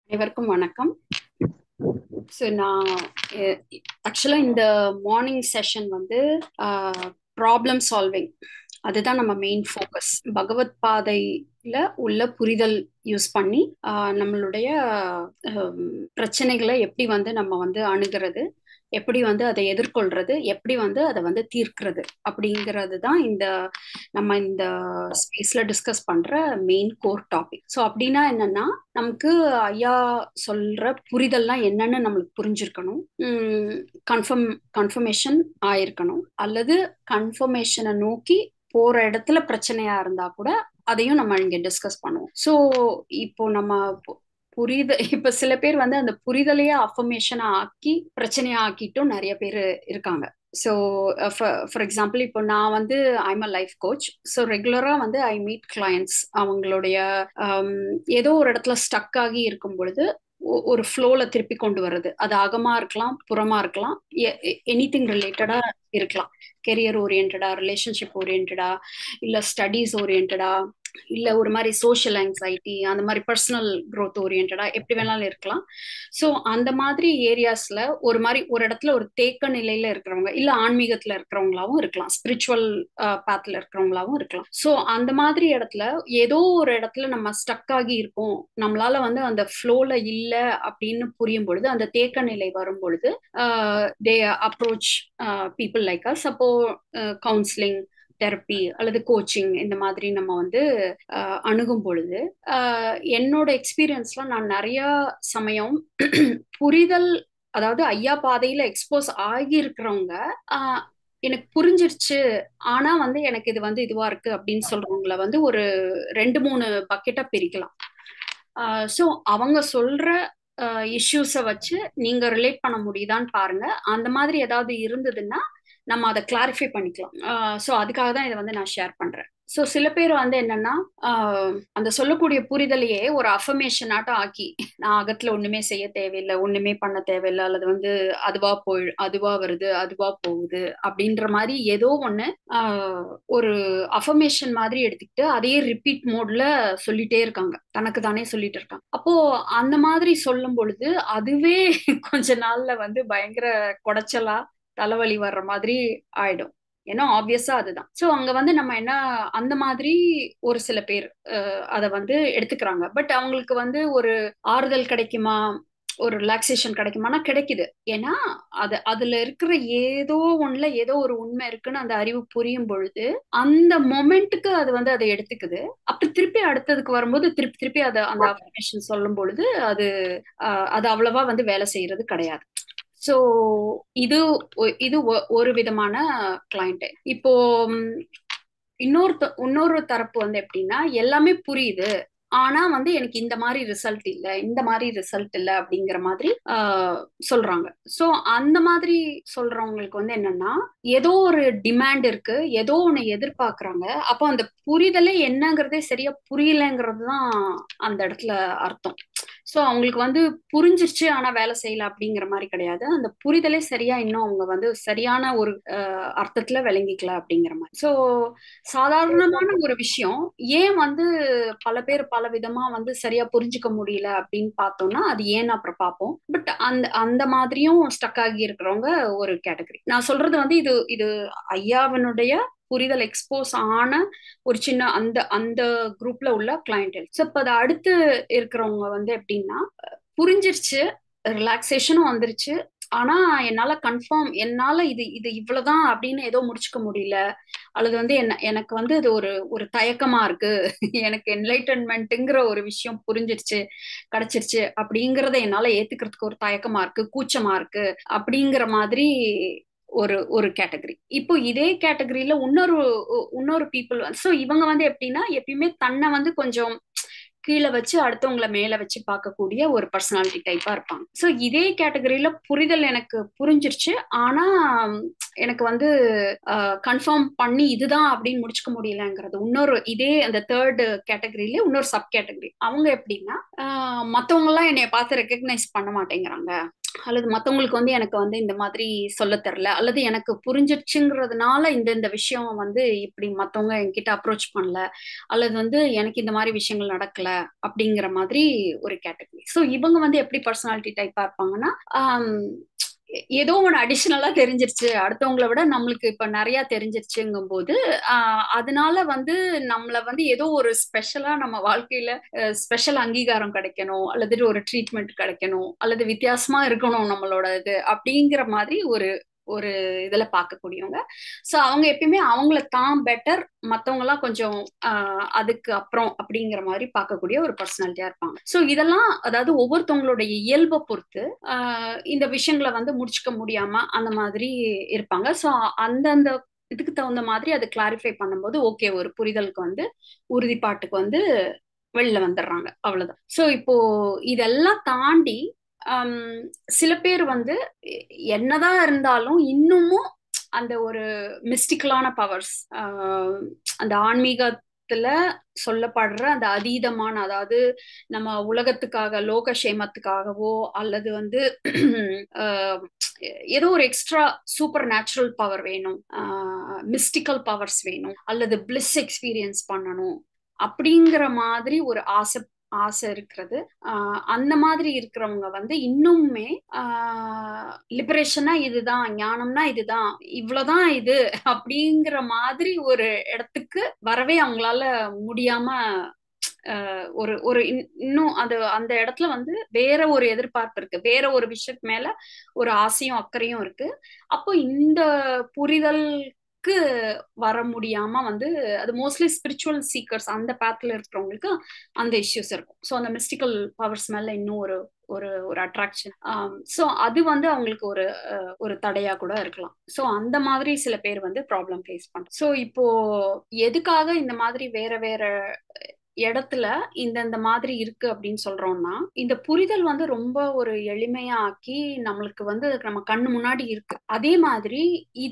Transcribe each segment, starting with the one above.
அனைவருக்கும் வணக்கம் ஸோ நான் ஆக்சுவலாக இந்த மார்னிங் செஷன் வந்து ப்ராப்ளம் சால்விங் அதுதான் நம்ம மெயின் ஃபோக்கஸ் பகவத் பாதையில உள்ள புரிதல் யூஸ் பண்ணி நம்மளுடைய பிரச்சனைகளை எப்படி வந்து நம்ம வந்து அணுகிறது எப்படி வந்து அதை எதிர்கொள்றது எப்படி வந்து அதை வந்து தீர்க்கிறது அப்படிங்கிறது தான் இந்த நம்ம இந்த ஸ்பேஸ்ல டிஸ்கஸ் பண்ற மெயின் கோர் டாபிக் ஸோ அப்படின்னா என்னன்னா நமக்கு ஐயா சொல்ற புரிதல்லாம் என்னன்னு நம்மளுக்கு புரிஞ்சிருக்கணும் கன்ஃபர்ம் கன்ஃபர்மேஷன் ஆயிருக்கணும் அல்லது கன்ஃபர்மேஷனை நோக்கி போற இடத்துல பிரச்சனையா இருந்தா கூட அதையும் நம்ம இங்க டிஸ்கஸ் பண்ணுவோம் ஸோ இப்போ நம்ம புரிதல் இப்ப சில பேர் வந்து அந்த புரிதலையே அஃபர்மேஷனா ஆக்கி பிரச்சனையா ஆக்கிட்டும் நிறைய பேர் இருக்காங்க ஸோ ஃபார் எக்ஸாம்பிள் இப்போ நான் வந்து I'm a life coach so ரெகுலராக வந்து ஐ மீட் கிளையன்ஸ் அவங்களுடைய ஏதோ ஒரு இடத்துல ஸ்டக் ஆகி இருக்கும் பொழுது ஒரு ஃப்ளோல திருப்பி கொண்டு வர்றது அது அகமா இருக்கலாம் புறமா இருக்கலாம் எனி திங் ரிலேட்டடா இருக்கலாம் கெரியர் ஓரியன்டா ரிலேஷன்ஷிப் ஓரியன்டா இல்ல ஸ்டடீஸ் ஓரியன்டா இல்ல ஒரு மாதிரி சோஷியல் ஆங்ஸைட்டி அந்த மாதிரி பர்சனல் க்ரோத் ஓரியன்டா எப்படி வேணாலும் இருக்கலாம் ஸோ அந்த மாதிரி ஏரியாஸ்ல ஒரு மாதிரி ஒரு இடத்துல ஒரு தேக்க நிலையில இருக்கிறவங்க இல்ல ஆன்மீகத்துல இருக்கிறவங்களாவும் இருக்கலாம் ஸ்பிரிச்சுவல் பாத்ல இருக்கிறவங்களாவும் இருக்கலாம் ஸோ அந்த மாதிரி இடத்துல ஏதோ ஒரு இடத்துல நம்ம ஸ்டக் ஆகி இருக்கோம் நம்மளால வந்து அந்த ஃப்ளோல இல்ல அப்படின்னு புரியும் பொழுது அந்த தேக்க நிலை வரும் பொழுது they approach people like us அப்போ கவுன்சிலிங் தெரப்பி அல்லது கோச்சிங் இந்த மாதிரி நம்ம வந்து அணுகும் பொழுது என்னோட எக்ஸ்பீரியன்ஸ்ல நான் நிறைய சமயம் புரிதல் அதாவது ஐயா பாதையில எக்ஸ்போஸ் ஆகி இருக்கிறவங்க எனக்கு புரிஞ்சிருச்சு ஆனா வந்து எனக்கு இது வந்து இதுவா இருக்கு அப்படின்னு சொல்றவங்கள வந்து ஒரு ரெண்டு மூணு பக்கெட்டா பிரிக்கலாம் ஸோ அவங்க சொல்ற இஷ்யூஸை வச்சு நீங்க ரிலேட் பண்ண முடியுதான்னு பாருங்க அந்த மாதிரி ஏதாவது இருந்ததுன்னா நம்ம அதை கிளாரிஃபை பண்ணிக்கலாம் ஸோ அதுக்காக தான் இதை வந்து நான் ஷேர் பண்றேன் ஸோ சில பேர் வந்து என்னன்னா அந்த சொல்லக்கூடிய புரிதலையே ஒரு அஃபர்மேஷன் ஆட்டம் ஆக்கி நான் அகத்துல ஒண்ணுமே செய்ய தேவையில்லை ஒண்ணுமே பண்ண தேவையில்லை அல்லது வந்து அதுவா போய் அதுவா வருது அதுவா போகுது அப்படின்ற மாதிரி ஏதோ ஒண்ணு ஒரு அஃபர்மேஷன் மாதிரி எடுத்துக்கிட்டு அதையே ரிப்பீட் மோட்ல சொல்லிட்டே இருக்காங்க தனக்கு தானே சொல்லிட்டு இருக்காங்க அப்போ அந்த மாதிரி சொல்லும் பொழுது அதுவே கொஞ்ச நாள்ல வந்து பயங்கர குடைச்சலா தலைவலி வர்ற மாதிரி ஆயிடும் ஏன்னா ஆப்வியஸா அதுதான் ஸோ அங்க வந்து நம்ம என்ன அந்த மாதிரி ஒரு சில பேர் அதை வந்து எடுத்துக்கிறாங்க பட் அவங்களுக்கு வந்து ஒரு ஆறுதல் கிடைக்குமா ஒரு ரிலாக்ஸேஷன் கிடைக்குமானா கிடைக்குது ஏன்னா அது அதுல இருக்கிற ஏதோ ஒண்ணுல ஏதோ ஒரு உண்மை இருக்குன்னு அந்த அறிவு புரியும் பொழுது அந்த மொமெண்ட்டுக்கு அது வந்து அதை எடுத்துக்குது அப்படி திருப்பி அடுத்ததுக்கு வரும்போது திருப்பி திருப்பி அதை அந்த அஃபர்மேஷன் சொல்லும் பொழுது அது அது அவ்வளவா வந்து வேலை செய்யறது கிடையாது ஸோ இது இது ஒரு விதமான கிளைண்ட் இப்போ இன்னொரு இன்னொரு தரப்பு வந்து எப்படின்னா எல்லாமே புரியுது ஆனா வந்து எனக்கு இந்த மாதிரி ரிசல்ட் இல்ல இந்த மாதிரி ரிசல்ட் இல்ல அப்படிங்கிற மாதிரி சொல்றாங்க சோ அந்த மாதிரி சொல்றவங்களுக்கு வந்து என்னன்னா ஏதோ ஒரு டிமாண்ட் இருக்கு ஏதோ ஒண்ணு எதிர்பார்க்கறாங்க அப்போ அந்த புரிதலே என்னங்கிறதே சரியா புரியலங்கிறது தான் அந்த இடத்துல அர்த்தம் ஸோ அவங்களுக்கு வந்து புரிஞ்சிருச்சு ஆனா வேலை செய்யல அப்படிங்கிற மாதிரி கிடையாது அந்த புரிதலே சரியா இன்னும் அவங்க வந்து சரியான ஒரு அர்த்தத்துல விளங்கிக்கல அப்படிங்கிற மாதிரி ஸோ சாதாரணமான ஒரு விஷயம் ஏன் வந்து பல பேர் பல விதமா வந்து சரியா புரிஞ்சுக்க முடியல அப்படின்னு பார்த்தோம்னா அது ஏன்னு அப்புறம் பார்ப்போம் பட் அந்த அந்த மாதிரியும் ஸ்டக் ஆகி இருக்கிறவங்க ஒரு கேட்டகரி நான் சொல்றது வந்து இது இது ஐயாவினுடைய புரிதல் எக்ஸ்போஸ் ஆன ஒரு சின்ன அந்த அந்த குரூப்ல உள்ள கிளைண்டல் ஸோ இப்போ அதை அடுத்து இருக்கிறவங்க வந்து எப்படின்னா புரிஞ்சிருச்சு ரிலாக்ஸேஷனும் வந்துருச்சு ஆனா என்னால கன்ஃபார்ம் என்னால இது இது இவ்வளவுதான் அப்படின்னு ஏதோ முடிச்சுக்க முடியல அல்லது வந்து என்ன எனக்கு வந்து இது ஒரு ஒரு தயக்கமா இருக்கு எனக்கு என்லைட்டன்மெண்ட்டுங்கிற ஒரு விஷயம் புரிஞ்சிருச்சு கிடைச்சிருச்சு அப்படிங்கறத என்னால ஏத்துக்கிறதுக்கு ஒரு தயக்கமா இருக்கு கூச்சமா இருக்கு அப்படிங்கிற மாதிரி ஒரு ஒரு கேட்டகரி இப்போ இதே கேட்டகரியில இன்னொரு இன்னொரு பீப்புள் ஸோ இவங்க வந்து எப்படின்னா எப்பயுமே தன்னை வந்து கொஞ்சம் கீழே வச்சு அடுத்தவங்களை மேல வச்சு பார்க்கக்கூடிய ஒரு பர்சனாலிட்டி டைப்பா இருப்பாங்க ஸோ இதே கேட்டகரியில புரிதல் எனக்கு புரிஞ்சிருச்சு ஆனா எனக்கு வந்து கன்ஃபார்ம் பண்ணி இதுதான் அப்படின்னு முடிச்சுக்க முடியலங்கிறது இன்னொரு இதே அந்த தேர்டு கேட்டகரியில இன்னொரு சப் கேட்டகரி அவங்க எப்படின்னா மத்தவங்க எல்லாம் என்னைய பார்த்து ரெக்கக்னைஸ் பண்ண மாட்டேங்கிறாங்க அல்லது மத்தவங்களுக்கு வந்து எனக்கு வந்து இந்த மாதிரி சொல்ல தெரியல அல்லது எனக்கு புரிஞ்சிடுச்சுங்கிறதுனால இந்த இந்த விஷயம் வந்து இப்படி மத்தவங்க என்கிட்ட அப்ரோச் பண்ணல அல்லது வந்து எனக்கு இந்த மாதிரி விஷயங்கள் நடக்கல அப்படிங்கிற மாதிரி ஒரு கேட்டகரி ஸோ இவங்க வந்து எப்படி பர்சனாலிட்டி டைப்பா இருப்பாங்கன்னா ஆம், ஏதோ ஒன்று அடிஷ்னலா தெரிஞ்சிருச்சு அடுத்தவங்கள விட நம்மளுக்கு இப்ப நிறைய தெரிஞ்சிருச்சுங்கும் போது ஆஹ் அதனால வந்து நம்மள வந்து ஏதோ ஒரு ஸ்பெஷலா நம்ம வாழ்க்கையில ஸ்பெஷல் அங்கீகாரம் கிடைக்கணும் அல்லது ஒரு ட்ரீட்மெண்ட் கிடைக்கணும் அல்லது வித்தியாசமா இருக்கணும் நம்மளோட இது அப்படிங்கிற மாதிரி ஒரு ஒரு இதுல பார்க்கக்கூடியவங்க ஸோ அவங்க எப்பயுமே அவங்கள தான் பெட்டர் மற்றவங்கலாம் கொஞ்சம் ஆஹ் அதுக்கு அப்புறம் அப்படிங்கிற மாதிரி பார்க்கக்கூடிய ஒரு பர்சனாலிட்டியா இருப்பாங்க ஸோ இதெல்லாம் அதாவது ஒவ்வொருத்தவங்களுடைய இயல்பை பொறுத்து ஆஹ் இந்த விஷயங்களை வந்து முடிச்சுக்க முடியாம அந்த மாதிரி இருப்பாங்க ஸோ அந்தந்த இதுக்கு தகுந்த மாதிரி அது கிளாரிஃபை பண்ணும்போது ஓகே ஒரு புரிதலுக்கு வந்து உறுதிப்பாட்டுக்கு வந்து வெளில வந்துடுறாங்க அவ்வளவுதான் ஸோ இப்போ இதெல்லாம் தாண்டி ஆம், சில பேர் வந்து எ- என்னதான் இருந்தாலும் இன்னமும் அந்த ஒரு மிஸ்டிக்கலான பவர்ஸ் அந்த ஆன்மீகத்துல சொல்லப்படுற அந்த அதீதமான அதாவது நம்ம உலகத்துக்காக லோக சேமத்துக்காகவோ அல்லது வந்து ஆஹ், ஏதோ ஒரு எக்ஸ்ட்ரா சூப்பர் நேச்சுரல் பவர் வேணும் மிஸ்டிக்கல் பவர்ஸ் வேணும் அல்லது பிளிஸ் எக்ஸ்பீரியன்ஸ் பண்ணணும் அப்படிங்கிற மாதிரி ஒரு ஆசை ஆசை இருக்கிறது ஆஹ் அந்த மாதிரி இருக்கிறவங்க வந்து இன்னுமே லிபரேஷனா இதுதான் ஞானம்னா இதுதான் இவ்வளவுதான் இது அப்படிங்கிற மாதிரி ஒரு இடத்துக்கு வரவே அவங்களால முடியாம ஆஹ் ஒரு ஒரு இன்- இன்னும் அது அந்த இடத்துல வந்து வேற ஒரு எதிர்பார்ப்பு இருக்கு வேற ஒரு விஷயத்து மேல ஒரு ஆசையும் அக்கறையும் இருக்கு அப்போ இந்த புரிதலுக்கு வர முடியாம வந்து அது மோஸ்ட்லி ஸ்பிரிச்சுவல் சீக்கர்ஸ் அந்த பேத்ல இருக்கிறவங்களுக்கு அந்த இஷ்யூஸ் இருக்கும் ஸோ அந்த மிஸ்டிக்கல் பவர்ஸ் மேல இன்னும் ஒரு ஒரு ஒரு அட்ராக்ஷன் ஸோ அது வந்து அவங்களுக்கு ஒரு அஹ், ஒரு தடையா கூட இருக்கலாம் ஸோ அந்த மாதிரி சில பேர் வந்து ப்ராப்ளம் ஃபேஸ் பண்ணும் ஸோ இப்போ எதுக்காக இந்த மாதிரி வேற வேற இடத்துல இந்த இந்த மாதிரி இருக்கு அப்படின்னு சொல்றோம்னா இந்த புரிதல் வந்து ரொம்ப ஒரு எளிமையா ஆக்கி நம்மளுக்கு வந்து நம்ம கண்ணு முன்னாடி இருக்கு அதே மாதிரி இத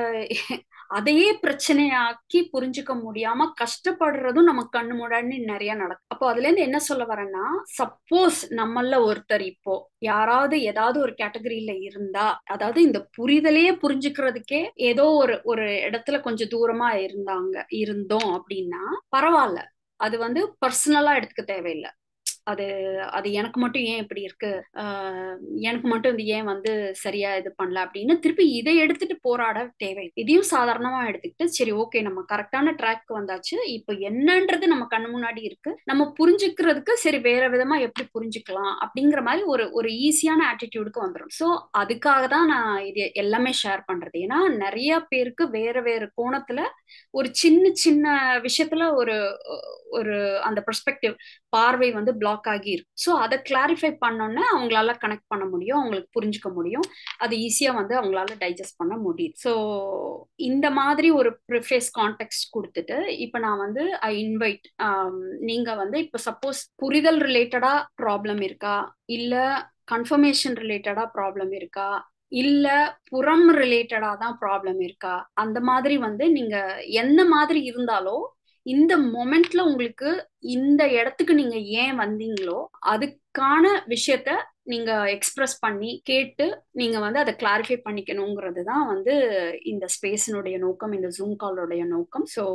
அதையே பிரச்சனையாக்கி புரிஞ்சுக்க முடியாம கஷ்டப்படுறதும் நம்ம கண்ணு முன்னாடி நிறைய நடக்கும் அப்போ அதுல இருந்து என்ன சொல்ல வரேன்னா சப்போஸ் நம்மள ஒருத்தர் இப்போ யாராவது ஏதாவது ஒரு கேட்டகரியில இருந்தா அதாவது இந்த புரிதலையே புரிஞ்சுக்கிறதுக்கே ஏதோ ஒரு ஒரு இடத்துல கொஞ்சம் தூரமா இருந்தாங்க இருந்தோம் அப்படின்னா பரவாயில்ல அது வந்து பர்சனலா எடுத்துக்க தேவையில்லை அது அது எனக்கு மட்டும் ஏன் இப்படி இருக்கு ஆஹ் எனக்கு மட்டும் இது ஏன் வந்து சரியா இது பண்ணல அப்படின்னு திருப்பி இதை எடுத்துட்டு போராட தேவை இதையும் சாதாரணமா எடுத்துக்கிட்டு சரி ஓகே நம்ம கரெக்டான ட்ராக் வந்தாச்சு இப்போ என்னன்றது நம்ம கண்ணு முன்னாடி இருக்கு நம்ம புரிஞ்சுக்கிறதுக்கு சரி வேற விதமா எப்படி புரிஞ்சுக்கலாம் அப்படிங்கிற மாதிரி ஒரு ஒரு ஈஸியான ஆட்டிடியூடுக்கு வந்துடும் ஸோ அதுக்காக தான் நான் இது எல்லாமே ஷேர் பண்றது ஏன்னா நிறைய பேருக்கு வேற வேற கோணத்துல ஒரு சின்ன சின்ன விஷயத்துல ஒரு ஒரு அந்த பெர்ஸ்பெக்டிவ் பார்வை வந்து பிளாக் ஆகி இருக்கு ஸோ அதை கிளாரிஃபை பண்ணோன்னே அவங்களால கனெக்ட் பண்ண முடியும் அவங்களுக்கு புரிஞ்சுக்க முடியும் அது ஈஸியா வந்து அவங்களால டைஜஸ்ட் பண்ண முடியுது ஸோ இந்த மாதிரி ஒரு ப்ரிஃபேஸ் கான்டெக்ட் கொடுத்துட்டு இப்போ நான் வந்து ஐ இன்வைட் நீங்க வந்து இப்போ சப்போஸ் புரிதல் ரிலேட்டடா ப்ராப்ளம் இருக்கா இல்ல கன்ஃபர்மேஷன் ரிலேட்டடா ப்ராப்ளம் இருக்கா இல்ல புறம் ரிலேட்டடா தான் ப்ராப்ளம் இருக்கா அந்த மாதிரி வந்து நீங்க எந்த மாதிரி இருந்தாலோ இந்த மொமெண்ட்ல உங்களுக்கு இந்த இடத்துக்கு நீங்க ஏன் வந்தீங்களோ அதுக்கான விஷயத்த நீங்க எக்ஸ்பிரஸ் பண்ணி கேட்டு நீங்க வந்து அதை கிளாரிஃபை பண்ணிக்கணுங்கிறது தான் வந்து இந்த ஸ்பேஸினுடைய நோக்கம் இந்த ஜூம் காலோடைய நோக்கம் ஸோ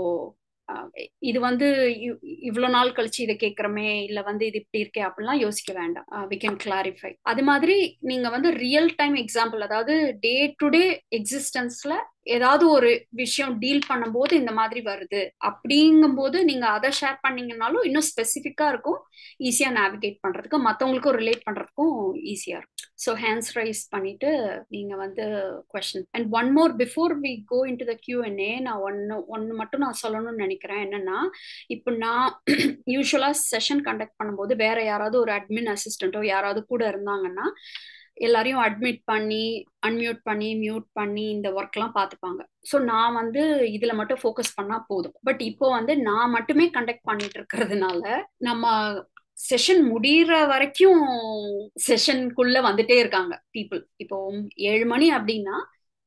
இது வந்து இவ்வளவு நாள் கழிச்சு இதை கேட்கறமே இல்ல வந்து இது இப்படி இருக்கே அப்படிலாம் யோசிக்க வேண்டாம் வி கேன் கிளாரிஃபை அது மாதிரி நீங்க வந்து ரியல் டைம் எக்ஸாம்பிள் அதாவது டே டு டே எக்ஸிஸ்டன்ஸ்ல ஏதாவது ஒரு விஷயம் டீல் பண்ணும்போது இந்த மாதிரி வருது அப்படிங்கும்போது நீங்க அதை ஷேர் பண்ணீங்கன்னாலும் இன்னும் ஸ்பெசிஃபிக்கா இருக்கும் ஈஸியா நேவிகேட் பண்றதுக்கு மற்றவங்களுக்கும் ரிலேட் பண்றதுக்கும் ஈஸியா இருக்கும் ஸோ ஹேண்ட்ஸ் ரைஸ் பண்ணிட்டு நீங்க வந்து question and one more before we go into the Q and A நான் ஒன்னு ஒன்னு மட்டும் நான் சொல்லணும்னு நினைக்கிறேன் என்னன்னா இப்போ நான் யூஸ்வலா செஷன் கண்டக்ட் பண்ணும்போது வேற யாராவது ஒரு அட்மின் அசிஸ்டண்ட்டோ யாராவது கூட இருந்தாங்கன்னா எல்லாரையும் அட்மிட் பண்ணி அன்மியூட் பண்ணி மியூட் பண்ணி இந்த ஒர்க்லாம் பார்த்துப்பாங்க ஸோ நான் வந்து இதில் மட்டும் ஃபோக்கஸ் பண்ணால் போதும் பட் இப்போ வந்து நான் மட்டுமே கண்டக்ட் பண்ணிட்டு இருக்கிறதுனால நம்ம செஷன் முடிகிற வரைக்கும் செஷனுக்குள்ள வந்துட்டே இருக்காங்க பீப்புள் இப்போ ஏழு மணி அப்படின்னா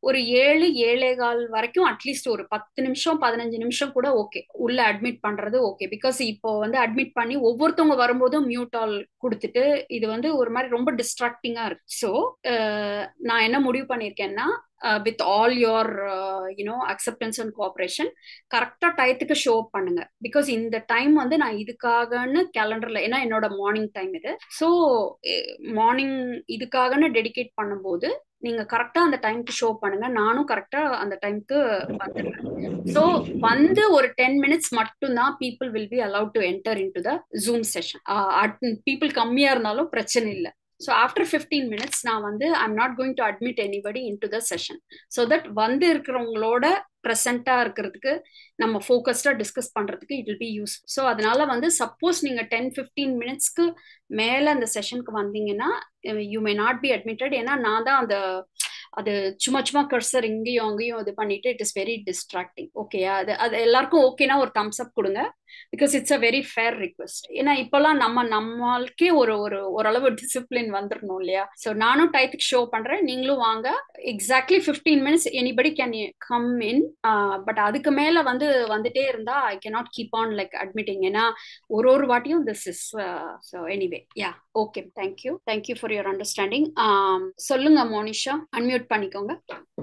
ஒரு ஏழு ஏழே கால் வரைக்கும் அட்லீஸ்ட் ஒரு பத்து நிமிஷம் பதினஞ்சு நிமிஷம் கூட ஓகே உள்ள அட்மிட் பண்றது ஓகே பிகாஸ் இப்போ வந்து அட்மிட் பண்ணி ஒவ்வொருத்தவங்க வரும்போதும் மியூட் ஆல் கொடுத்துட்டு இது வந்து ஒரு மாதிரி ரொம்ப டிஸ்ட்ராக்டிங்கா இருக்கு ஸோ நான் என்ன முடிவு பண்ணியிருக்கேன்னா with all your you know acceptance and cooperation கரெக்டாக டயத்துக்கு ஷோ அப் பண்ணுங்க பிகாஸ் இந்த டைம் வந்து நான் இதுக்காகன்னு கேலண்டரில் ஏன்னா என்னோட மார்னிங் டைம் இது ஸோ மார்னிங் இதுக்காகன்னு டெடிகேட் பண்ணும்போது நீங்க கரெக்டா அந்த டைம்க்கு ஷோ பண்ணுங்க நானும் கரெக்டா அந்த டைம்க்கு வந்துடுறேன் ஸோ வந்து ஒரு டென் மினிட்ஸ் மட்டும்தான் people will be allowed to enter into the Zoom session people கம்மியா இருந்தாலும் பிரச்சனை இல்லை ஸோ ஆஃப்டர் ஃபிஃப்டீன் மினிட்ஸ் நான் வந்து I'm not going to admit anybody into the session so that வந்து இருக்கிறவங்களோட ப்ரெசண்ட்டாக இருக்கிறதுக்கு நம்ம ஃபோக்கஸ்டாக டிஸ்கஸ் பண்ணுறதுக்கு it will be use so அதனால வந்து சப்போஸ் நீங்கள் டென் ஃபிஃப்டீன் மினிட்ஸ்க்கு மேலே அந்த செஷனுக்கு வந்தீங்கன்னா you may not be admitted ஏன்னா நான் தான் அந்த அது சும்மா சும்மா கர்சர் இங்கேயும் அங்கேயும் இது பண்ணிட்டு இட் இஸ் வெரி டிஸ்ட்ராக்டிங் ஓகேயா அது அது எல்லாருக்கும் ஓகேனா ஒரு தம்ஸ் அப் கொடுங்க because it's a very fair request ஏன்னா இப்போல்லாம் நம்ம நம்மளுக்கே ஒரு ஒரு ஓரளவு டிசிப்ளின் வந்துடணும் இல்லையா ஸோ நானும் டயத்துக்கு ஷோ பண்றேன் நீங்களும் வாங்க exactly fifteen minutes anybody can come in but அதுக்கு மேல வந்து வந்துட்டே இருந்தா I cannot keep on like admitting ஏன்னா ஒரு ஒரு வாட்டியும் this is so anyway yeah okay thank you thank you for your understanding சொல்லுங்க மோனிஷா அன்மியூட் பண்ணிக்கோங்க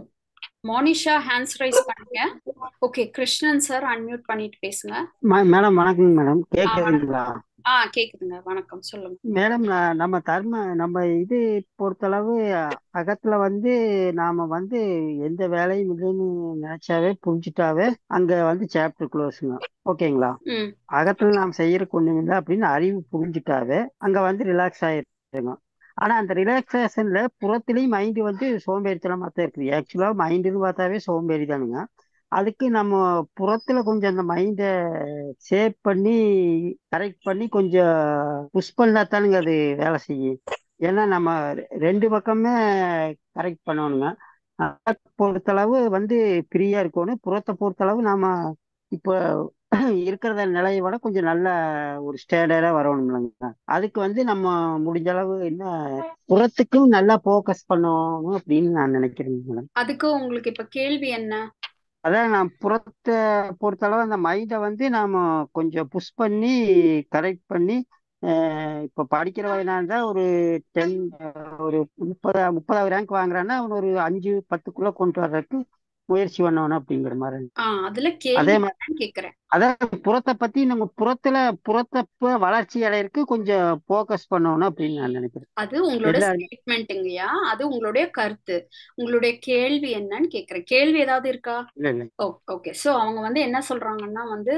மோனிஷா ஹேண்ட்ஸ் ரைஸ் பண்ணுங்க ஓகே கிருஷ்ணன் சார் அன்மியூட் பண்ணிட்டு பேசுங்க மேடம் வணக்கம் மேடம் கேக்குதுங்களா ஆ கேக்குதுங்க வணக்கம் சொல்லுங்க மேடம் நம்ம தர்ம நம்ம இது பொறுத்தளவு அகத்துல வந்து நாம வந்து எந்த வேலையும் இல்லைன்னு நினைச்சாவே புரிஞ்சுட்டாவே அங்க வந்து சாப்டர் க்ளோஸுங்க ஓகேங்களா அகத்துல நாம் செய்யறதுக்கு ஒண்ணும் இல்லை அப்படின்னு அறிவு புரிஞ்சுட்டாவே அங்க வந்து ரிலாக்ஸ் ஆயிருங்க ஆனா அந்த ரிலாக்ஸேஷன்ல புறத்துலயும் மைண்டு வந்து சோம்பேறித்தனமா தான் இருக்குது ஆக்சுவலா மைண்டுன்னு பார்த்தாவே சோம்பேறி தானுங்க அதுக்கு நம்ம புறத்துல கொஞ்சம் அந்த மைண்டை சேவ் பண்ணி கரெக்ட் பண்ணி கொஞ்சம் புஷ் பண்ணா தானுங்க அது வேலை செய்யும் ஏன்னா நம்ம ரெண்டு பக்கமே கரெக்ட் பண்ணணுங்க பொறுத்தளவு வந்து ஃப்ரீயா இருக்கணும் புறத்தை பொறுத்தளவு நாம இப்போ இருக்கிறத நிலையை விட கொஞ்சம் நல்ல ஒரு ஸ்டேண்டர்டா வரணும்லங்க அதுக்கு வந்து நம்ம முடிஞ்ச அளவு என்ன புறத்துக்கும் நல்லா ஃபோக்கஸ் பண்ணணும் அப்படின்னு நான் நினைக்கிறேங்க மேடம் அதுக்கு உங்களுக்கு இப்ப கேள்வி என்ன அதான் நான் புறத்தை பொறுத்தளவு அந்த மைண்டை வந்து நாம கொஞ்சம் புஷ் பண்ணி கரெக்ட் பண்ணி இப்போ படிக்கிற வயனா இருந்தா ஒரு டென் ஒரு முப்பதா முப்பதாவது ரேங்க் வாங்குறான்னா அவன் ஒரு அஞ்சு பத்துக்குள்ள கொண்டு வர்றதுக்கு முயற்சி பண்ணணும் அப்படிங்கிற மாதிரி அதுல அதே கேள்வி கேக்குறேன் அதாவது புறத்தை பத்தி நம்ம புறத்துல புறத்தை வளர்ச்சி அடையிறதுக்கு கொஞ்சம் போக்கஸ் பண்ணணும் அப்படின்னு நான் நினைக்கிறேன் அது உங்களோட ஸ்டேட்மெண்ட்டுங்கய்யா அது உங்களுடைய கருத்து உங்களுடைய கேள்வி என்னன்னு கேக்குறேன் கேள்வி ஏதாவது இருக்கா இல்ல இல்ல ஓகே சோ அவங்க வந்து என்ன சொல்றாங்கன்னா வந்து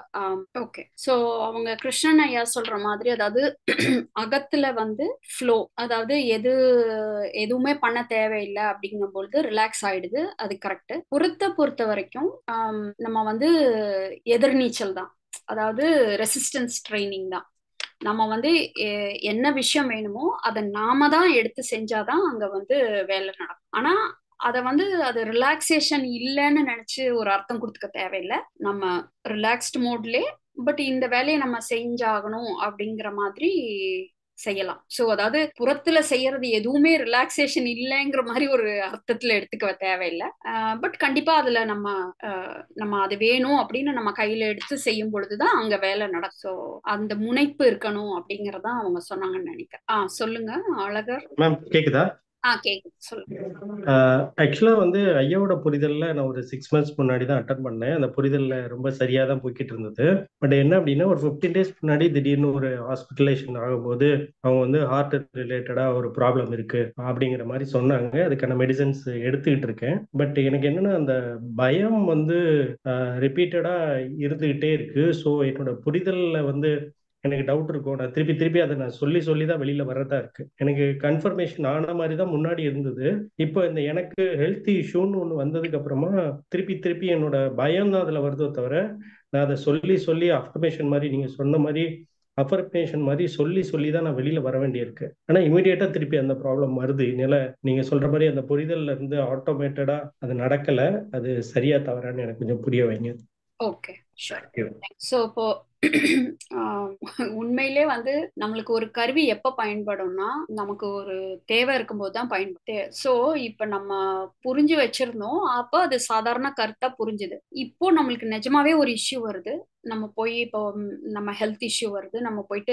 ஓகே சோ அவங்க கிருஷ்ணன் ஐயா சொல்ற மாதிரி அதாவது அகத்துல வந்து ஃப்ளோ அதாவது எது எதுவுமே பண்ண தேவையில்லை அப்படிங்கும் பொழுது ரிலாக்ஸ் ஆயிடுது அது கரெக்ட் புறத்தை பொறுத்த வரைக்கும் நம்ம வந்து எதிர்நீச்சல் தான் அதாவது ரெசிஸ்டன்ஸ் ட்ரைனிங் தான் நம்ம வந்து என்ன விஷயம் வேணுமோ அதை நாம தான் எடுத்து செஞ்சாதான் அங்க வந்து வேலை நடக்கும் ஆனா அதை வந்து அது ரிலாக்ஸேஷன் இல்லைன்னு நினைச்சு ஒரு அர்த்தம் கொடுத்துக்க தேவையில்லை நம்ம ரிலாக்ஸ்டு மோட்லே பட் இந்த வேலையை நம்ம செஞ்சாகணும் அப்படிங்கிற மாதிரி செய்யலாம் ஸோ அதாவது புறத்துல செய்யறது எதுவுமே ரிலாக்ஸேஷன் இல்லைங்கிற மாதிரி ஒரு அர்த்தத்துல எடுத்துக்க தேவையில்லை பட் கண்டிப்பா அதுல நம்ம நம்ம அது வேணும் அப்படின்னு நம்ம கையில எடுத்து செய்யும் பொழுதுதான் அங்க வேலை நடக்கும் ஸோ அந்த முனைப்பு இருக்கணும் அப்படிங்கறதான் அவங்க சொன்னாங்கன்னு நினைக்கிறேன் ஆ சொல்லுங்க அழகர் மேம் கேக்குதா ஆ கேக்குது சொல்லுங்க ஆக்சுவலா வந்து ஐயாவோட புரிதல்ல நான் ஒரு சிக்ஸ் மந்த்ஸ் முன்னாடி தான் அட்டன் பண்ணேன் அந்த புரிதல்ல ரொம்ப சரியா தான் போய்கிட்டு இருந்தது பட் என்ன அப்படின்னா ஒரு ஃபிஃப்டீன் டேஸ் முன்னாடி திடீர்னு ஒரு ஹாஸ்பிட்டலைசேஷன் ஆகும்போது அவங்க வந்து ஹார்ட் ரிலேட்டடா ஒரு ப்ராப்ளம் இருக்கு அப்படிங்கிற மாதிரி சொன்னாங்க அதுக்கான மெடிசன்ஸ் எடுத்துக்கிட்டு இருக்கேன் பட் எனக்கு என்னன்னா அந்த பயம் வந்து ரிப்பீட்டடா இருந்துகிட்டே இருக்கு ஸோ என்னோட புரிதல்ல வந்து எனக்கு டவுட் இருக்கும் நான் திருப்பி திருப்பி அதை நான் சொல்லி சொல்லி தான் வெளியில வர்றதா இருக்கு எனக்கு கன்ஃபர்மேஷன் ஆன மாதிரி தான் முன்னாடி இருந்தது இப்போ இந்த எனக்கு ஹெல்த் இஷ்யூன்னு ஒன்று வந்ததுக்கு அப்புறமா திருப்பி திருப்பி என்னோட பயம் தான் அதில் வருதோ தவிர நான் அதை சொல்லி சொல்லி அஃபர்மேஷன் மாதிரி நீங்க சொன்ன மாதிரி அஃபர்மேஷன் மாதிரி சொல்லி சொல்லி தான் நான் வெளியில வர வேண்டியிருக்கு ஆனால் இமீடியட்டா திருப்பி அந்த ப்ராப்ளம் வருது இதனால நீங்க சொல்ற மாதிரி அந்த புரிதல்ல இருந்து ஆட்டோமேட்டடா அது நடக்கல அது சரியா தவறான்னு எனக்கு கொஞ்சம் புரிய வைங்க ஓகே ஷூர் தேங்க்யூ ஸோ இப்போ ஆஹ், உண்மையிலே வந்து நம்மளுக்கு ஒரு கருவி எப்போ பயன்படும்னா நமக்கு ஒரு தேவை இருக்கும்போது தான் பயன்படும் ஸோ இப்போ நம்ம புரிஞ்சு வச்சிருந்தோம் அப்போ அது சாதாரண கருத்தா புரிஞ்சுது இப்போ நம்மளுக்கு நிஜமாவே ஒரு இஷ்யூ வருது நம்ம போய் இப்போ ம், நம்ம ஹெல்த் இஷ்யூ வருது நம்ம போயிட்டு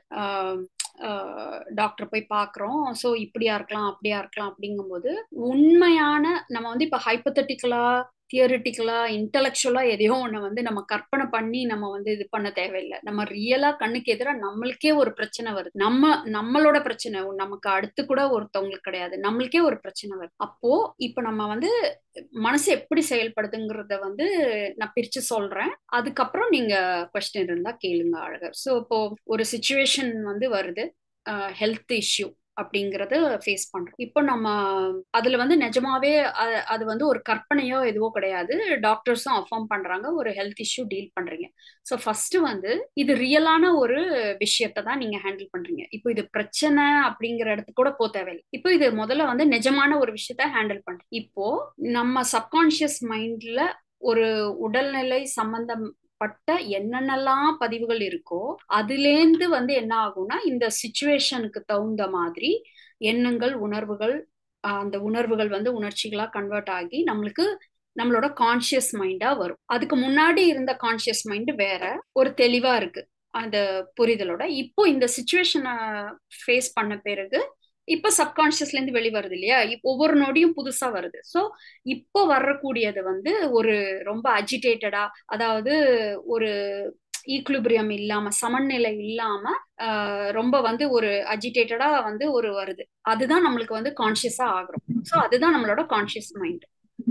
டாக்டர் போய் பார்க்குறோம் ஸோ இப்படியா இருக்கலாம் அப்படியா இருக்கலாம் அப்படிங்கும்போது உண்மையான நம்ம வந்து இப்போ ஹைப்பத்தட்டிக்கலா தியரிட்டிக்கலா இன்டலெக்சுவலா எதையோ ஒன்று வந்து நம்ம கற்பனை பண்ணி நம்ம வந்து இது பண்ண தேவையில்லை நம்ம ரியலா கண்ணுக்கு எதிராக நம்மளுக்கே ஒரு பிரச்சனை வருது நம்ம நம்மளோட பிரச்சனை நமக்கு அடுத்து கூட ஒருத்தவங்களுக்கு கிடையாது நம்மளுக்கே ஒரு பிரச்சனை வருது அப்போ இப்போ நம்ம வந்து மனசு எப்படி செயல்படுதுங்கிறத வந்து நான் பிரிச்சு சொல்றேன் அதுக்கப்புறம் நீங்க கொஸ்டின் இருந்தா கேளுங்க அழகர் ஸோ இப்போ ஒரு சுச்சுவேஷன் வந்து வருது ஹெல்த் இஷ்யூ அப்படிங்கறத ஃபேஸ் பண்றோம் இப்போ நம்ம அதுல வந்து நிஜமாவே அ- அது வந்து ஒரு கற்பனையோ எதுவோ கிடையாது டாக்டர்ஸும் அஃபார்ம் பண்றாங்க ஒரு ஹெல்த் இஷ்யூ டீல் பண்றீங்க ஸோ ஃபர்ஸ்ட் வந்து இது ரியலான ஒரு விஷயத்தை தான் நீங்க ஹேண்டில் பண்றீங்க இப்போ இது பிரச்சனை அப்படிங்கிற இடத்துக்கு கூட போக தேவையில்லை இப்போ இது முதல்ல வந்து நிஜமான ஒரு விஷயத்த ஹேண்டில் பண்றோம் இப்போ நம்ம சப்கான்ஷியஸ் மைண்ட்ல ஒரு உடல்நிலை சம்பந்தப்பட்ட என்னென்னலாம் பதிவுகள் இருக்கோ அதுலேருந்து வந்து என்ன ஆகும்னா இந்த சுச்சுவேஷனுக்கு தகுந்த மாதிரி எண்ணங்கள் உணர்வுகள் ஆஹ் அந்த உணர்வுகள் வந்து உணர்ச்சிகளா கன்வெர்ட் ஆகி நம்மளுக்கு நம்மளோட கான்ஷியஸ் மைண்டா வரும் அதுக்கு முன்னாடி இருந்த கான்ஷியஸ் மைண்ட் வேற ஒரு தெளிவா இருக்கு அந்த புரிதலோட இப்போ இந்த சுச்சுவேஷனை ஃபேஸ் பண்ண பிறகு இப்போ சப்கான்ஷியஸ்ல இருந்து வெளிவருது இல்லையா இப்போ ஒவ்வொரு நொடியும் புதுசா வருது ஸோ இப்போ வரக்கூடியது வந்து ஒரு ரொம்ப அஜிடேட்டடா அதாவது ஒரு ஈக்குலிபிரியம் இல்லாம சமநிலை இல்லாம ஆஹ் ரொம்ப வந்து ஒரு அஜிடேட்டடா வந்து ஒரு வருது அதுதான் நம்மளுக்கு வந்து கான்சியஸா ஆகுறோம் ஸோ அதுதான் நம்மளோட கான்சியஸ் மைண்ட்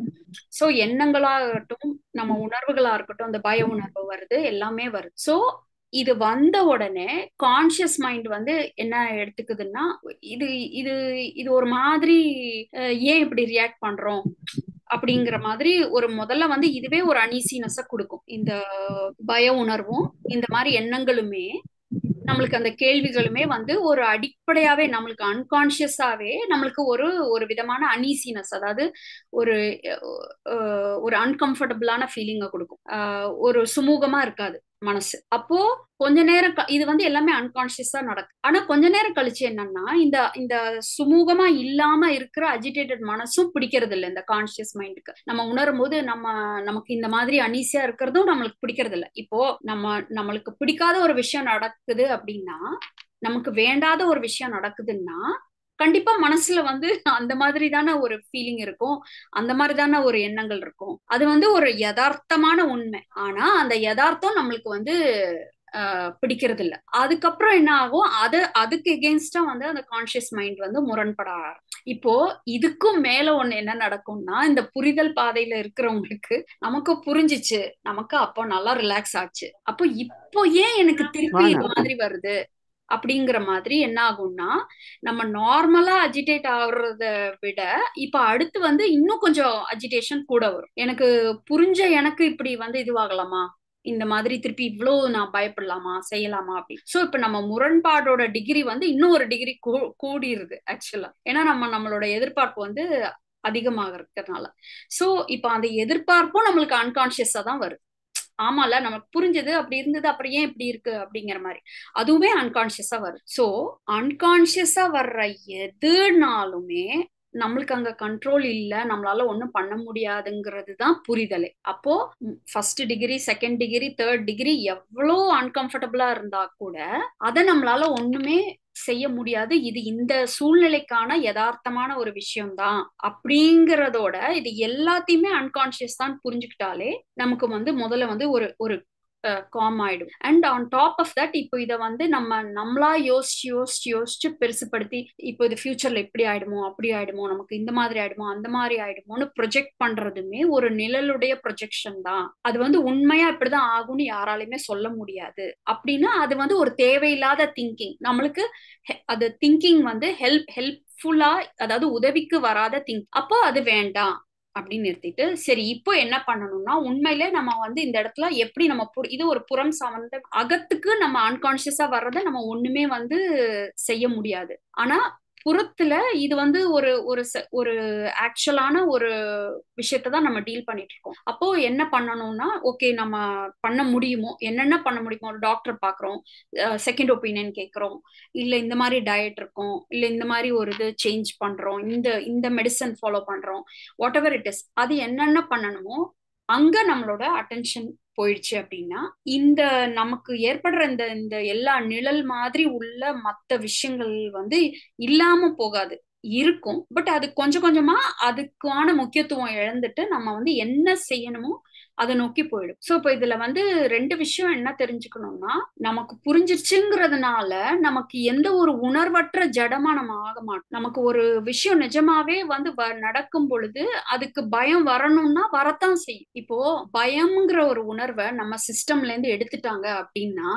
ஸோ எண்ணங்களாகட்டும் நம்ம உணர்வுகளா இருக்கட்டும் அந்த பய உணர்வு வருது எல்லாமே வருது ஸோ இது வந்த உடனே கான்சியஸ் மைண்ட் வந்து என்ன எடுத்துக்குதுன்னா இது இது இது ஒரு மாதிரி அஹ், ஏன் இப்படி ரியாக்ட் பண்றோம் அப்படிங்கிற மாதிரி ஒரு முதல்ல வந்து இதுவே ஒரு அனீசினஸ கொடுக்கும் இந்த பய உணர்வும் இந்த மாதிரி எண்ணங்களுமே நம்மளுக்கு அந்த கேள்விகளுமே வந்து ஒரு அடிப்படையாவே நம்மளுக்கு அன்கான்சியஸாவே நம்மளுக்கு ஒரு ஒரு விதமான அனீசினஸ் அதாவது ஒரு அஹ், ஒரு அன்கம்ஃபர்டபுளான ஃபீலிங்கை கொடுக்கும் அஹ், ஒரு சுமூகமா இருக்காது மனசு அப்போ கொஞ்ச நேரம் க- இது வந்து எல்லாமே அன்கான்சியஸா நடக்கும் ஆனா கொஞ்ச நேரம் கழிச்சு என்னன்னா இந்த இந்த சுமூகமா இல்லாம இருக்கிற அஜிடேட்டட் மனசும் பிடிக்கிறது இல்லை இந்த கான்சியஸ் மைண்டுக்கு நம்ம உணரும் போது நம்ம நமக்கு இந்த மாதிரி அனீசியா இருக்கிறதும் நம்மளுக்கு பிடிக்கிறது இல்லை இப்போ நம்ம நம்மளுக்கு பிடிக்காத ஒரு விஷயம் நடக்குது அப்படின்னா நமக்கு வேண்டாத ஒரு விஷயம் நடக்குதுன்னா கண்டிப்பா மனசுல வந்து அந்த மாதிரி தானே ஒரு ஃபீலிங் இருக்கும் அந்த மாதிரி தானே ஒரு எண்ணங்கள் இருக்கும் அது வந்து ஒரு யதார்த்தமான உண்மை ஆனா அந்த யதார்த்தம் நம்மளுக்கு வந்து ஆஹ், பிடிக்கிறது இல்ல அதுக்கப்புறம் என்ன ஆகும் அது அதுக்கு எகென்ஸ்டா வந்து அந்த கான்சியஸ் மைண்ட் வந்து முரண்பட ஆரம்பிக்கும். இப்போ இதுக்கும் மேல ஒண்ணு என்ன நடக்கும்னா இந்த புரிதல் பாதையில இருக்கிறவங்களுக்கு நமக்கு புரிஞ்சிச்சு நமக்கு அப்போ நல்லா ரிலாக்ஸ் ஆச்சு அப்போ இப்போ ஏன் எனக்கு திருப்பி இது மாதிரி வருது அப்படிங்கிற மாதிரி என்ன ஆகும்னா நம்ம நார்மலா அஜிடேட் ஆகுறத விட இப்ப அடுத்து வந்து இன்னும் கொஞ்சம் அஜிடேஷன் கூட வரும் எனக்கு புரிஞ்ச எனக்கு இப்படி வந்து இதுவாகலாமா இந்த மாதிரி திருப்பி இவ்வளோ நான் பயப்படலாமா செய்யலாமா அப்படி சோ இப்ப நம்ம முரண்பாடோட டிகிரி வந்து இன்னும் ஒரு டிகிரி கூடிருது ஆக்சுவலா ஏன்னா நம்ம நம்மளோட எதிர்பார்ப்பு வந்து அதிகமாக இருக்கிறதுனால சோ இப்ப அந்த எதிர்பார்ப்பும் நம்மளுக்கு அன்கான்சியஸா தான் வருது ஆமால நமக்கு புரிஞ்சது அப்படி இருந்தது அப்புறம் ஏன் இப்படி இருக்கு அப்படிங்கிற மாதிரி அதுவுமே அன்கான்சியஸா வருது சோ அன்கான்சியஸா வர்ற எதுனாலுமே நம்மளுக்கு அங்க கண்ட்ரோல் இல்ல நம்மளால ஒண்ணும் பண்ண முடியாதுங்கிறது தான் புரிதலே அப்போ first degree second degree third degree எவ்வளோ அன்கம்ஃபர்டபுளா இருந்தா கூட அதை நம்மளால ஒண்ணுமே செய்ய முடியாது இது இந்த சூழ்நிலைக்கான யதார்த்தமான ஒரு விஷயம்தான் அப்படிங்கறதோட இது எல்லாத்தையுமே அன்கான்சியஸ் தான் புரிஞ்சுக்கிட்டாலே நமக்கு வந்து முதல்ல வந்து ஒரு ஒரு காம் ஆயிடும் and on top of that இப்போ இதை வந்து நம்ம நம்மளா யோசிச்சு யோசிச்சு யோசிச்சு பெருசுப்படுத்தி இப்போ இது ஃபியூச்சர்ல இப்படி ஆயிடுமோ அப்படி ஆயிடுமோ நமக்கு இந்த மாதிரி ஆயிடுமோ அந்த மாதிரி ஆயிடுமோன்னு ப்ரொஜெக்ட் பண்றதுமே ஒரு நிழலுடைய ப்ரொஜெக்ஷன் தான் அது வந்து உண்மையா இப்படிதான் ஆகும்னு யாராலையுமே சொல்ல முடியாது அப்படின்னா அது வந்து ஒரு தேவையில்லாத திங்கிங் நம்மளுக்கு அது திங்கிங் வந்து ஹெல்ப் ஹெல்ப்ஃபுல்லா அதாவது உதவிக்கு வராத திங்க் அப்போ அது வேண்டாம் அப்படின்னு நிறுத்திட்டு சரி இப்போ என்ன பண்ணணும்னா உண்மையிலே நம்ம வந்து இந்த இடத்துல எப்படி நம்ம இது ஒரு புறம் சார்ந்த அகத்துக்கு நம்ம அன்கான்சியஸா வர்றத நம்ம ஒண்ணுமே வந்து செய்ய முடியாது ஆனா புறத்துல இது வந்து ஒரு ஒரு ஒரு ஆக்சுவலான ஒரு விஷயத்த தான் நம்ம டீல் பண்ணிட்டு இருக்கோம் அப்போ என்ன பண்ணணும்னா ஓகே நம்ம பண்ண முடியுமோ என்னென்ன பண்ண முடியுமோ ஒரு டாக்டர் பாக்குறோம் செகண்ட் ஒப்பீனியன் கேட்குறோம் இல்ல இந்த மாதிரி டயட் இருக்கும் இல்ல இந்த மாதிரி ஒரு இது சேஞ்ச் பண்றோம் இந்த இந்த மெடிசன் ஃபாலோ பண்றோம் வாட் எவர் இட் இஸ் அது என்னென்ன பண்ணணுமோ அங்க நம்மளோட அட்டென்ஷன் போயிடுச்சு அப்படின்னா இந்த நமக்கு ஏற்படுற இந்த இந்த எல்லா நிழல் மாதிரி உள்ள மத்த விஷயங்கள் வந்து இல்லாம போகாது இருக்கும் பட் அது கொஞ்சம் கொஞ்சமா அதுக்கான முக்கியத்துவம் இழந்துட்டு நம்ம வந்து என்ன செய்யணுமோ அதை நோக்கி போயிடும் சோ இப்போ இதுல வந்து ரெண்டு விஷயம் என்ன தெரிஞ்சுக்கணும்னா நமக்கு புரிஞ்சிருச்சுங்கிறதுனால நமக்கு எந்த ஒரு உணர்வற்ற ஜடமா நம்ம ஆக மாட்டோம் நமக்கு ஒரு விஷயம் நிஜமாவே வந்து நடக்கும் பொழுது அதுக்கு பயம் வரணும்னா வரத்தான் செய்யும் இப்போ பயம்ங்கிற ஒரு உணர்வை நம்ம சிஸ்டம்ல இருந்து எடுத்துட்டாங்க அப்படின்னா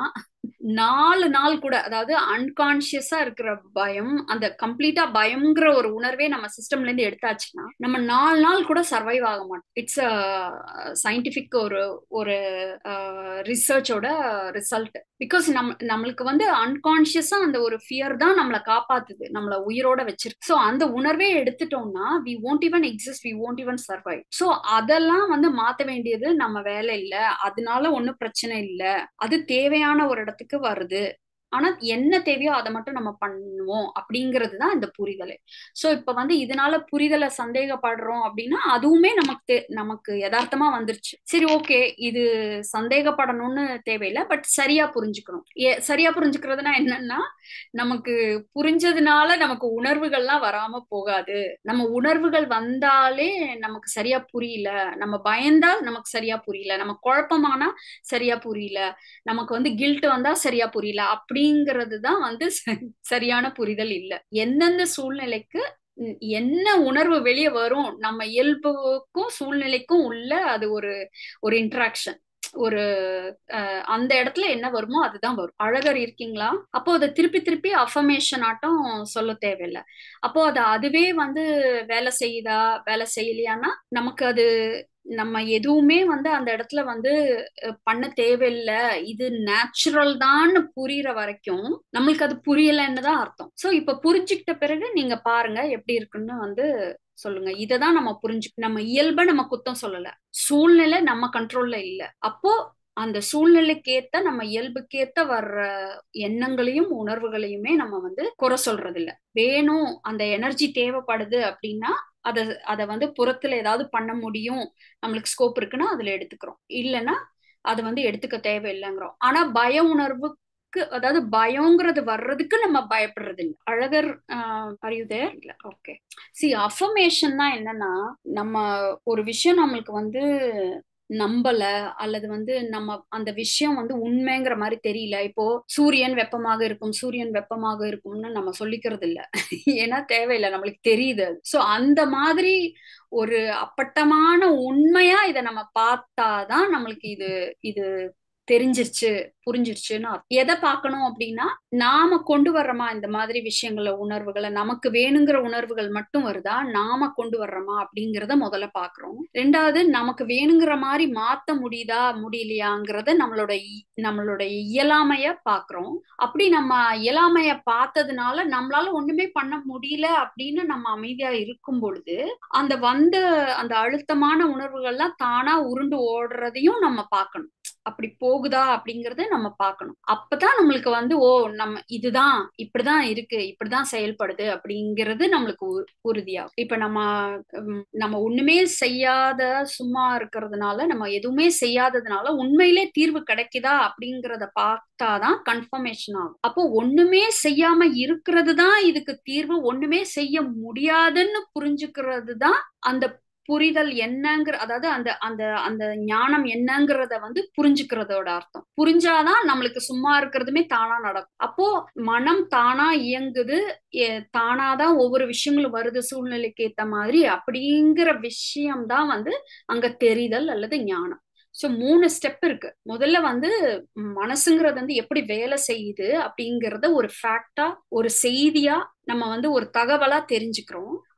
நாலு நாள் கூட அதாவது அன்கான்சியஸா இருக்கிற பயம் அந்த கம்ப்ளீட்டா பயம்ங்கிற ஒரு உணர்வே நம்ம சிஸ்டம்ல இருந்து எடுத்தாச்சுன்னா நம்ம நாலு நாள் கூட சர்வைவ் ஆக மாட்டோம் இட்ஸ் சயின்டிபிக் ஒரு ஒரு ரிசர்ச்சோட ரிசல்ட் பிகாஸ் நம் நம்மளுக்கு வந்து அன்கான்சியஸா அந்த ஒரு ஃபியர் தான் நம்மளை காப்பாத்துது நம்மளை உயிரோட வச்சிருக்கு ஸோ அந்த உணர்வே எடுத்துட்டோம்னா we won't even exist we won't even survive so அதெல்லாம் வந்து மாத்த வேண்டியது நம்ம வேலை இல்லை அதனால ஒன்றும் பிரச்சனை இல்லை அது தேவையான ஒரு இடத்துக்கு வருது ஆனா என்ன தேவையோ அதை மட்டும் நம்ம பண்ணுவோம் அப்படிங்கிறது தான் இந்த புரிதல் சோ இப்ப வந்து இதனால புரிதலை சந்தேகப்படுறோம் அப்படின்னா அதுவுமே நமக்கு நமக்கு யதார்த்தமா வந்துருச்சு சரி ஓகே இது சந்தேகப்படணும்னு தேவையில்லை பட் சரியா புரிஞ்சுக்கணும் ஏ சரியா புரிஞ்சுக்கிறதுனா என்னன்னா நமக்கு புரிஞ்சதுனால நமக்கு உணர்வுகள்லாம் வராம போகாது நம்ம உணர்வுகள் வந்தாலே நமக்கு சரியா புரியல நம்ம பயந்தால் நமக்கு சரியா புரியல நம்ம குழப்பமானா சரியா புரியல நமக்கு வந்து கில்ட் வந்தா சரியா புரியல அப்படிங்கிறது தான் வந்து சரியான புரிதல் இல்லை எந்தெந்த சூழ்நிலைக்கு என்ன உணர்வு வெளியே வரும் நம்ம இயல்புக்கும் சூழ்நிலைக்கும் உள்ள அது ஒரு ஒரு இன்ட்ராக்ஷன் ஒரு அந்த இடத்துல என்ன வருமோ அதுதான் வரும் அழகர் இருக்கீங்களா அப்போ அதை திருப்பி திருப்பி அஃபர்மேஷன் ஆட்டம் சொல்ல தேவையில்லை அப்போ அது அதுவே வந்து வேலை செய்யுதா வேலை செய்யலையானா நமக்கு அது நம்ம எதுவுமே வந்து அந்த இடத்துல வந்து பண்ண தேவையில்லை இது நேச்சுரல் தான் புரியுற வரைக்கும் நம்மளுக்கு அது புரியலைன்னு தான் அர்த்தம் சோ இப்ப புரிஞ்சுக்கிட்ட பிறகு நீங்க பாருங்க எப்படி இருக்குன்னு வந்து சொல்லுங்க இததான் நம்ம புரிஞ்சு நம்ம இயல்பை நம்ம குத்தம் சொல்லல சூழ்நிலை நம்ம கண்ட்ரோல்ல இல்ல அப்போ அந்த சூழ்நிலைக்கேத்த நம்ம இயல்புக்கேத்த வர்ற எண்ணங்களையும் உணர்வுகளையுமே நம்ம வந்து குறை சொல்றது இல்ல வேணும் அந்த எனர்ஜி தேவைப்படுது அப்படின்னா அதை அதை வந்து புறத்துல ஏதாவது பண்ண முடியும் நம்மளுக்கு ஸ்கோப் இருக்குன்னா அதுல எடுத்துக்கிறோம் இல்லைன்னா அதை வந்து எடுத்துக்க தேவையில்லைங்கிறோம் ஆனா பய உணர்வு அதாவது பயங்கிறது வர்றதுக்கு நம்ம பயப்படுறது இல்லை அழகர் அறியுதே இல்ல ஓகே சி அஃபர்மேஷன்னா என்னன்னா நம்ம ஒரு விஷயம் நம்மளுக்கு வந்து நம்பல அல்லது வந்து நம்ம அந்த விஷயம் வந்து உண்மைங்கிற மாதிரி தெரியல இப்போ சூரியன் வெப்பமாக இருக்கும் சூரியன் வெப்பமாக இருக்கும்னு நம்ம சொல்லிக்கிறது இல்ல ஏன்னா தேவையில்லை நம்மளுக்கு தெரியுது சோ அந்த மாதிரி ஒரு அப்பட்டமான உண்மையா இதை நம்ம பார்த்தாதான் நம்மளுக்கு இது இது தெரிஞ்சிருச்சு புரிஞ்சிருச்சுன்னு எதை பார்க்கணும் அப்படின்னா நாம கொண்டு வர்றோமா இந்த மாதிரி விஷயங்கள உணர்வுகளை நமக்கு வேணுங்கிற உணர்வுகள் மட்டும் வருதா நாம கொண்டு வர்றோமா அப்படிங்கிறத முதல்ல பாக்குறோம் ரெண்டாவது நமக்கு வேணுங்கிற மாதிரி மாத்த முடியுதா முடியலையாங்கிறத நம்மளோட நம்மளோட இயலாமைய பாக்குறோம் அப்படி நம்ம இயலாமைய பார்த்ததுனால நம்மளால ஒண்ணுமே பண்ண முடியல அப்படின்னு நம்ம அமைதியா இருக்கும் பொழுது அந்த வந்த அந்த அழுத்தமான உணர்வுகள்லாம் தானா உருண்டு ஓடுறதையும் நம்ம பார்க்கணும் அப்படி போகுதா அப்படிங்கறத நம்ம பார்க்கணும் அப்பதான் நம்மளுக்கு வந்து ஓ நம்ம இதுதான் இப்படிதான் இருக்கு இப்படிதான் செயல்படுது அப்படிங்கிறது நம்மளுக்கு உறுதியாகும் இப்ப நம்ம நம்ம ஒண்ணுமே செய்யாத சும்மா இருக்கிறதுனால நம்ம எதுவுமே செய்யாததுனால உண்மையிலே தீர்வு கிடைக்குதா அப்படிங்கறத பார்த்தாதான் கன்ஃபர்மேஷன் ஆகும் அப்போ ஒண்ணுமே செய்யாம இருக்கிறது தான் இதுக்கு தீர்வு ஒண்ணுமே செய்ய முடியாதுன்னு புரிஞ்சுக்கிறது தான் அந்த புரிதல் என்னங்கிற அதாவது அந்த அந்த அந்த ஞானம் என்னங்கிறத வந்து புரிஞ்சுக்கிறதோட அர்த்தம் புரிஞ்சாதான் நம்மளுக்கு சும்மா இருக்கிறதுமே தானா நடக்கும் அப்போ மனம் தானா இயங்குது தானாதான் ஒவ்வொரு விஷயங்களும் வருது சூழ்நிலைக்கு ஏத்த மாதிரி அப்படிங்கிற விஷயம்தான் வந்து அங்க தெரிதல் அல்லது ஞானம் ஸோ மூணு ஸ்டெப் இருக்கு முதல்ல வந்து மனசுங்கிறது வந்து எப்படி வேலை செய்யுது அப்படிங்கிறத ஒரு ஃபேக்டா ஒரு செய்தியா நம்ம வந்து ஒரு தகவலா தெரிஞ்சுக்கிறோம்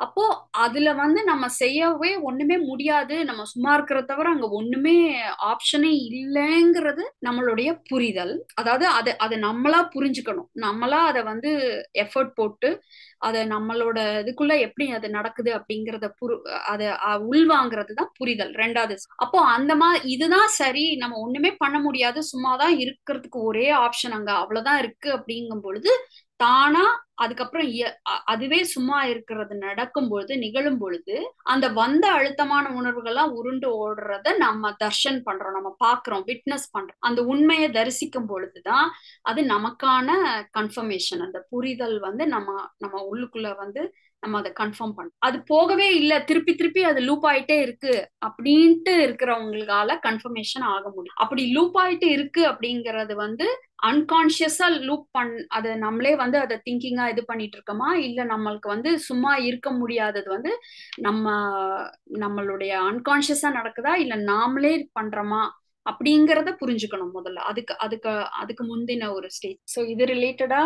அப்போ அதுல வந்து நம்ம செய்யவே ஒண்ணுமே முடியாது நம்ம சும்மா இருக்கிறத தவிர அங்க ஒண்ணுமே ஆப்ஷனே இல்லைங்கிறது நம்மளுடைய புரிதல் அதாவது அது அதை நம்மளா புரிஞ்சுக்கணும் நம்மளா அதை வந்து எஃபர்ட் போட்டு அதை நம்மளோட இதுக்குள்ள எப்படி அது நடக்குது அப்படிங்கறத புரு அதை அஹ், உள்வாங்கிறது தான் புரிதல் ரெண்டாவது அப்போ அந்த மாதிரி இதுதான் சரி நம்ம ஒண்ணுமே பண்ண முடியாது சும்மாதான் இருக்கிறதுக்கு ஒரே ஆப்ஷன் அங்க அவ்வளவுதான் இருக்கு அப்படிங்கும் பொழுது தானா அதுக்கப்புறம் இய- அ- அதுவே சும்மா இருக்கிறது நடக்கும் பொழுது நிகழும் பொழுது அந்த வந்த அழுத்தமான உணர்வுகள்லாம் உருண்டு ஓடுறத நம்ம தர்ஷன் பண்றோம் நம்ம பாக்குறோம் விட்னஸ் பண்றோம் அந்த உண்மையை தரிசிக்கும் பொழுதுதான் அது நமக்கான கன்ஃபர்மேஷன் அந்த புரிதல் வந்து நம்ம நம்ம உள்ளுக்குள்ள வந்து நம்ம அதை கன்ஃபார்ம் பண்ணோம் அது போகவே இல்லை திருப்பி திருப்பி அது லூப் ஆயிட்டே இருக்கு அப்படின்ட்டு இருக்கிறவங்களால கன்ஃபர்மேஷன் ஆக முடியும் அப்படி லூப் ஆயிட்டு இருக்கு அப்படிங்கறது வந்து அன்கான்சியஸா லூப் பண் அது நம்மளே வந்து அதை திங்கிங்கா இது பண்ணிட்டு இருக்கோமா இல்ல நம்மளுக்கு வந்து சும்மா இருக்க முடியாதது வந்து நம்ம நம்மளுடைய அன்கான்சியஸா நடக்குதா இல்ல நாமளே பண்றோமா அப்படிங்கறத புரிஞ்சுக்கணும் முதல்ல அதுக்கு அதுக்கு அதுக்கு முந்தின ஒரு ஸ்டேஜ் ஸோ இது ரிலேட்டடா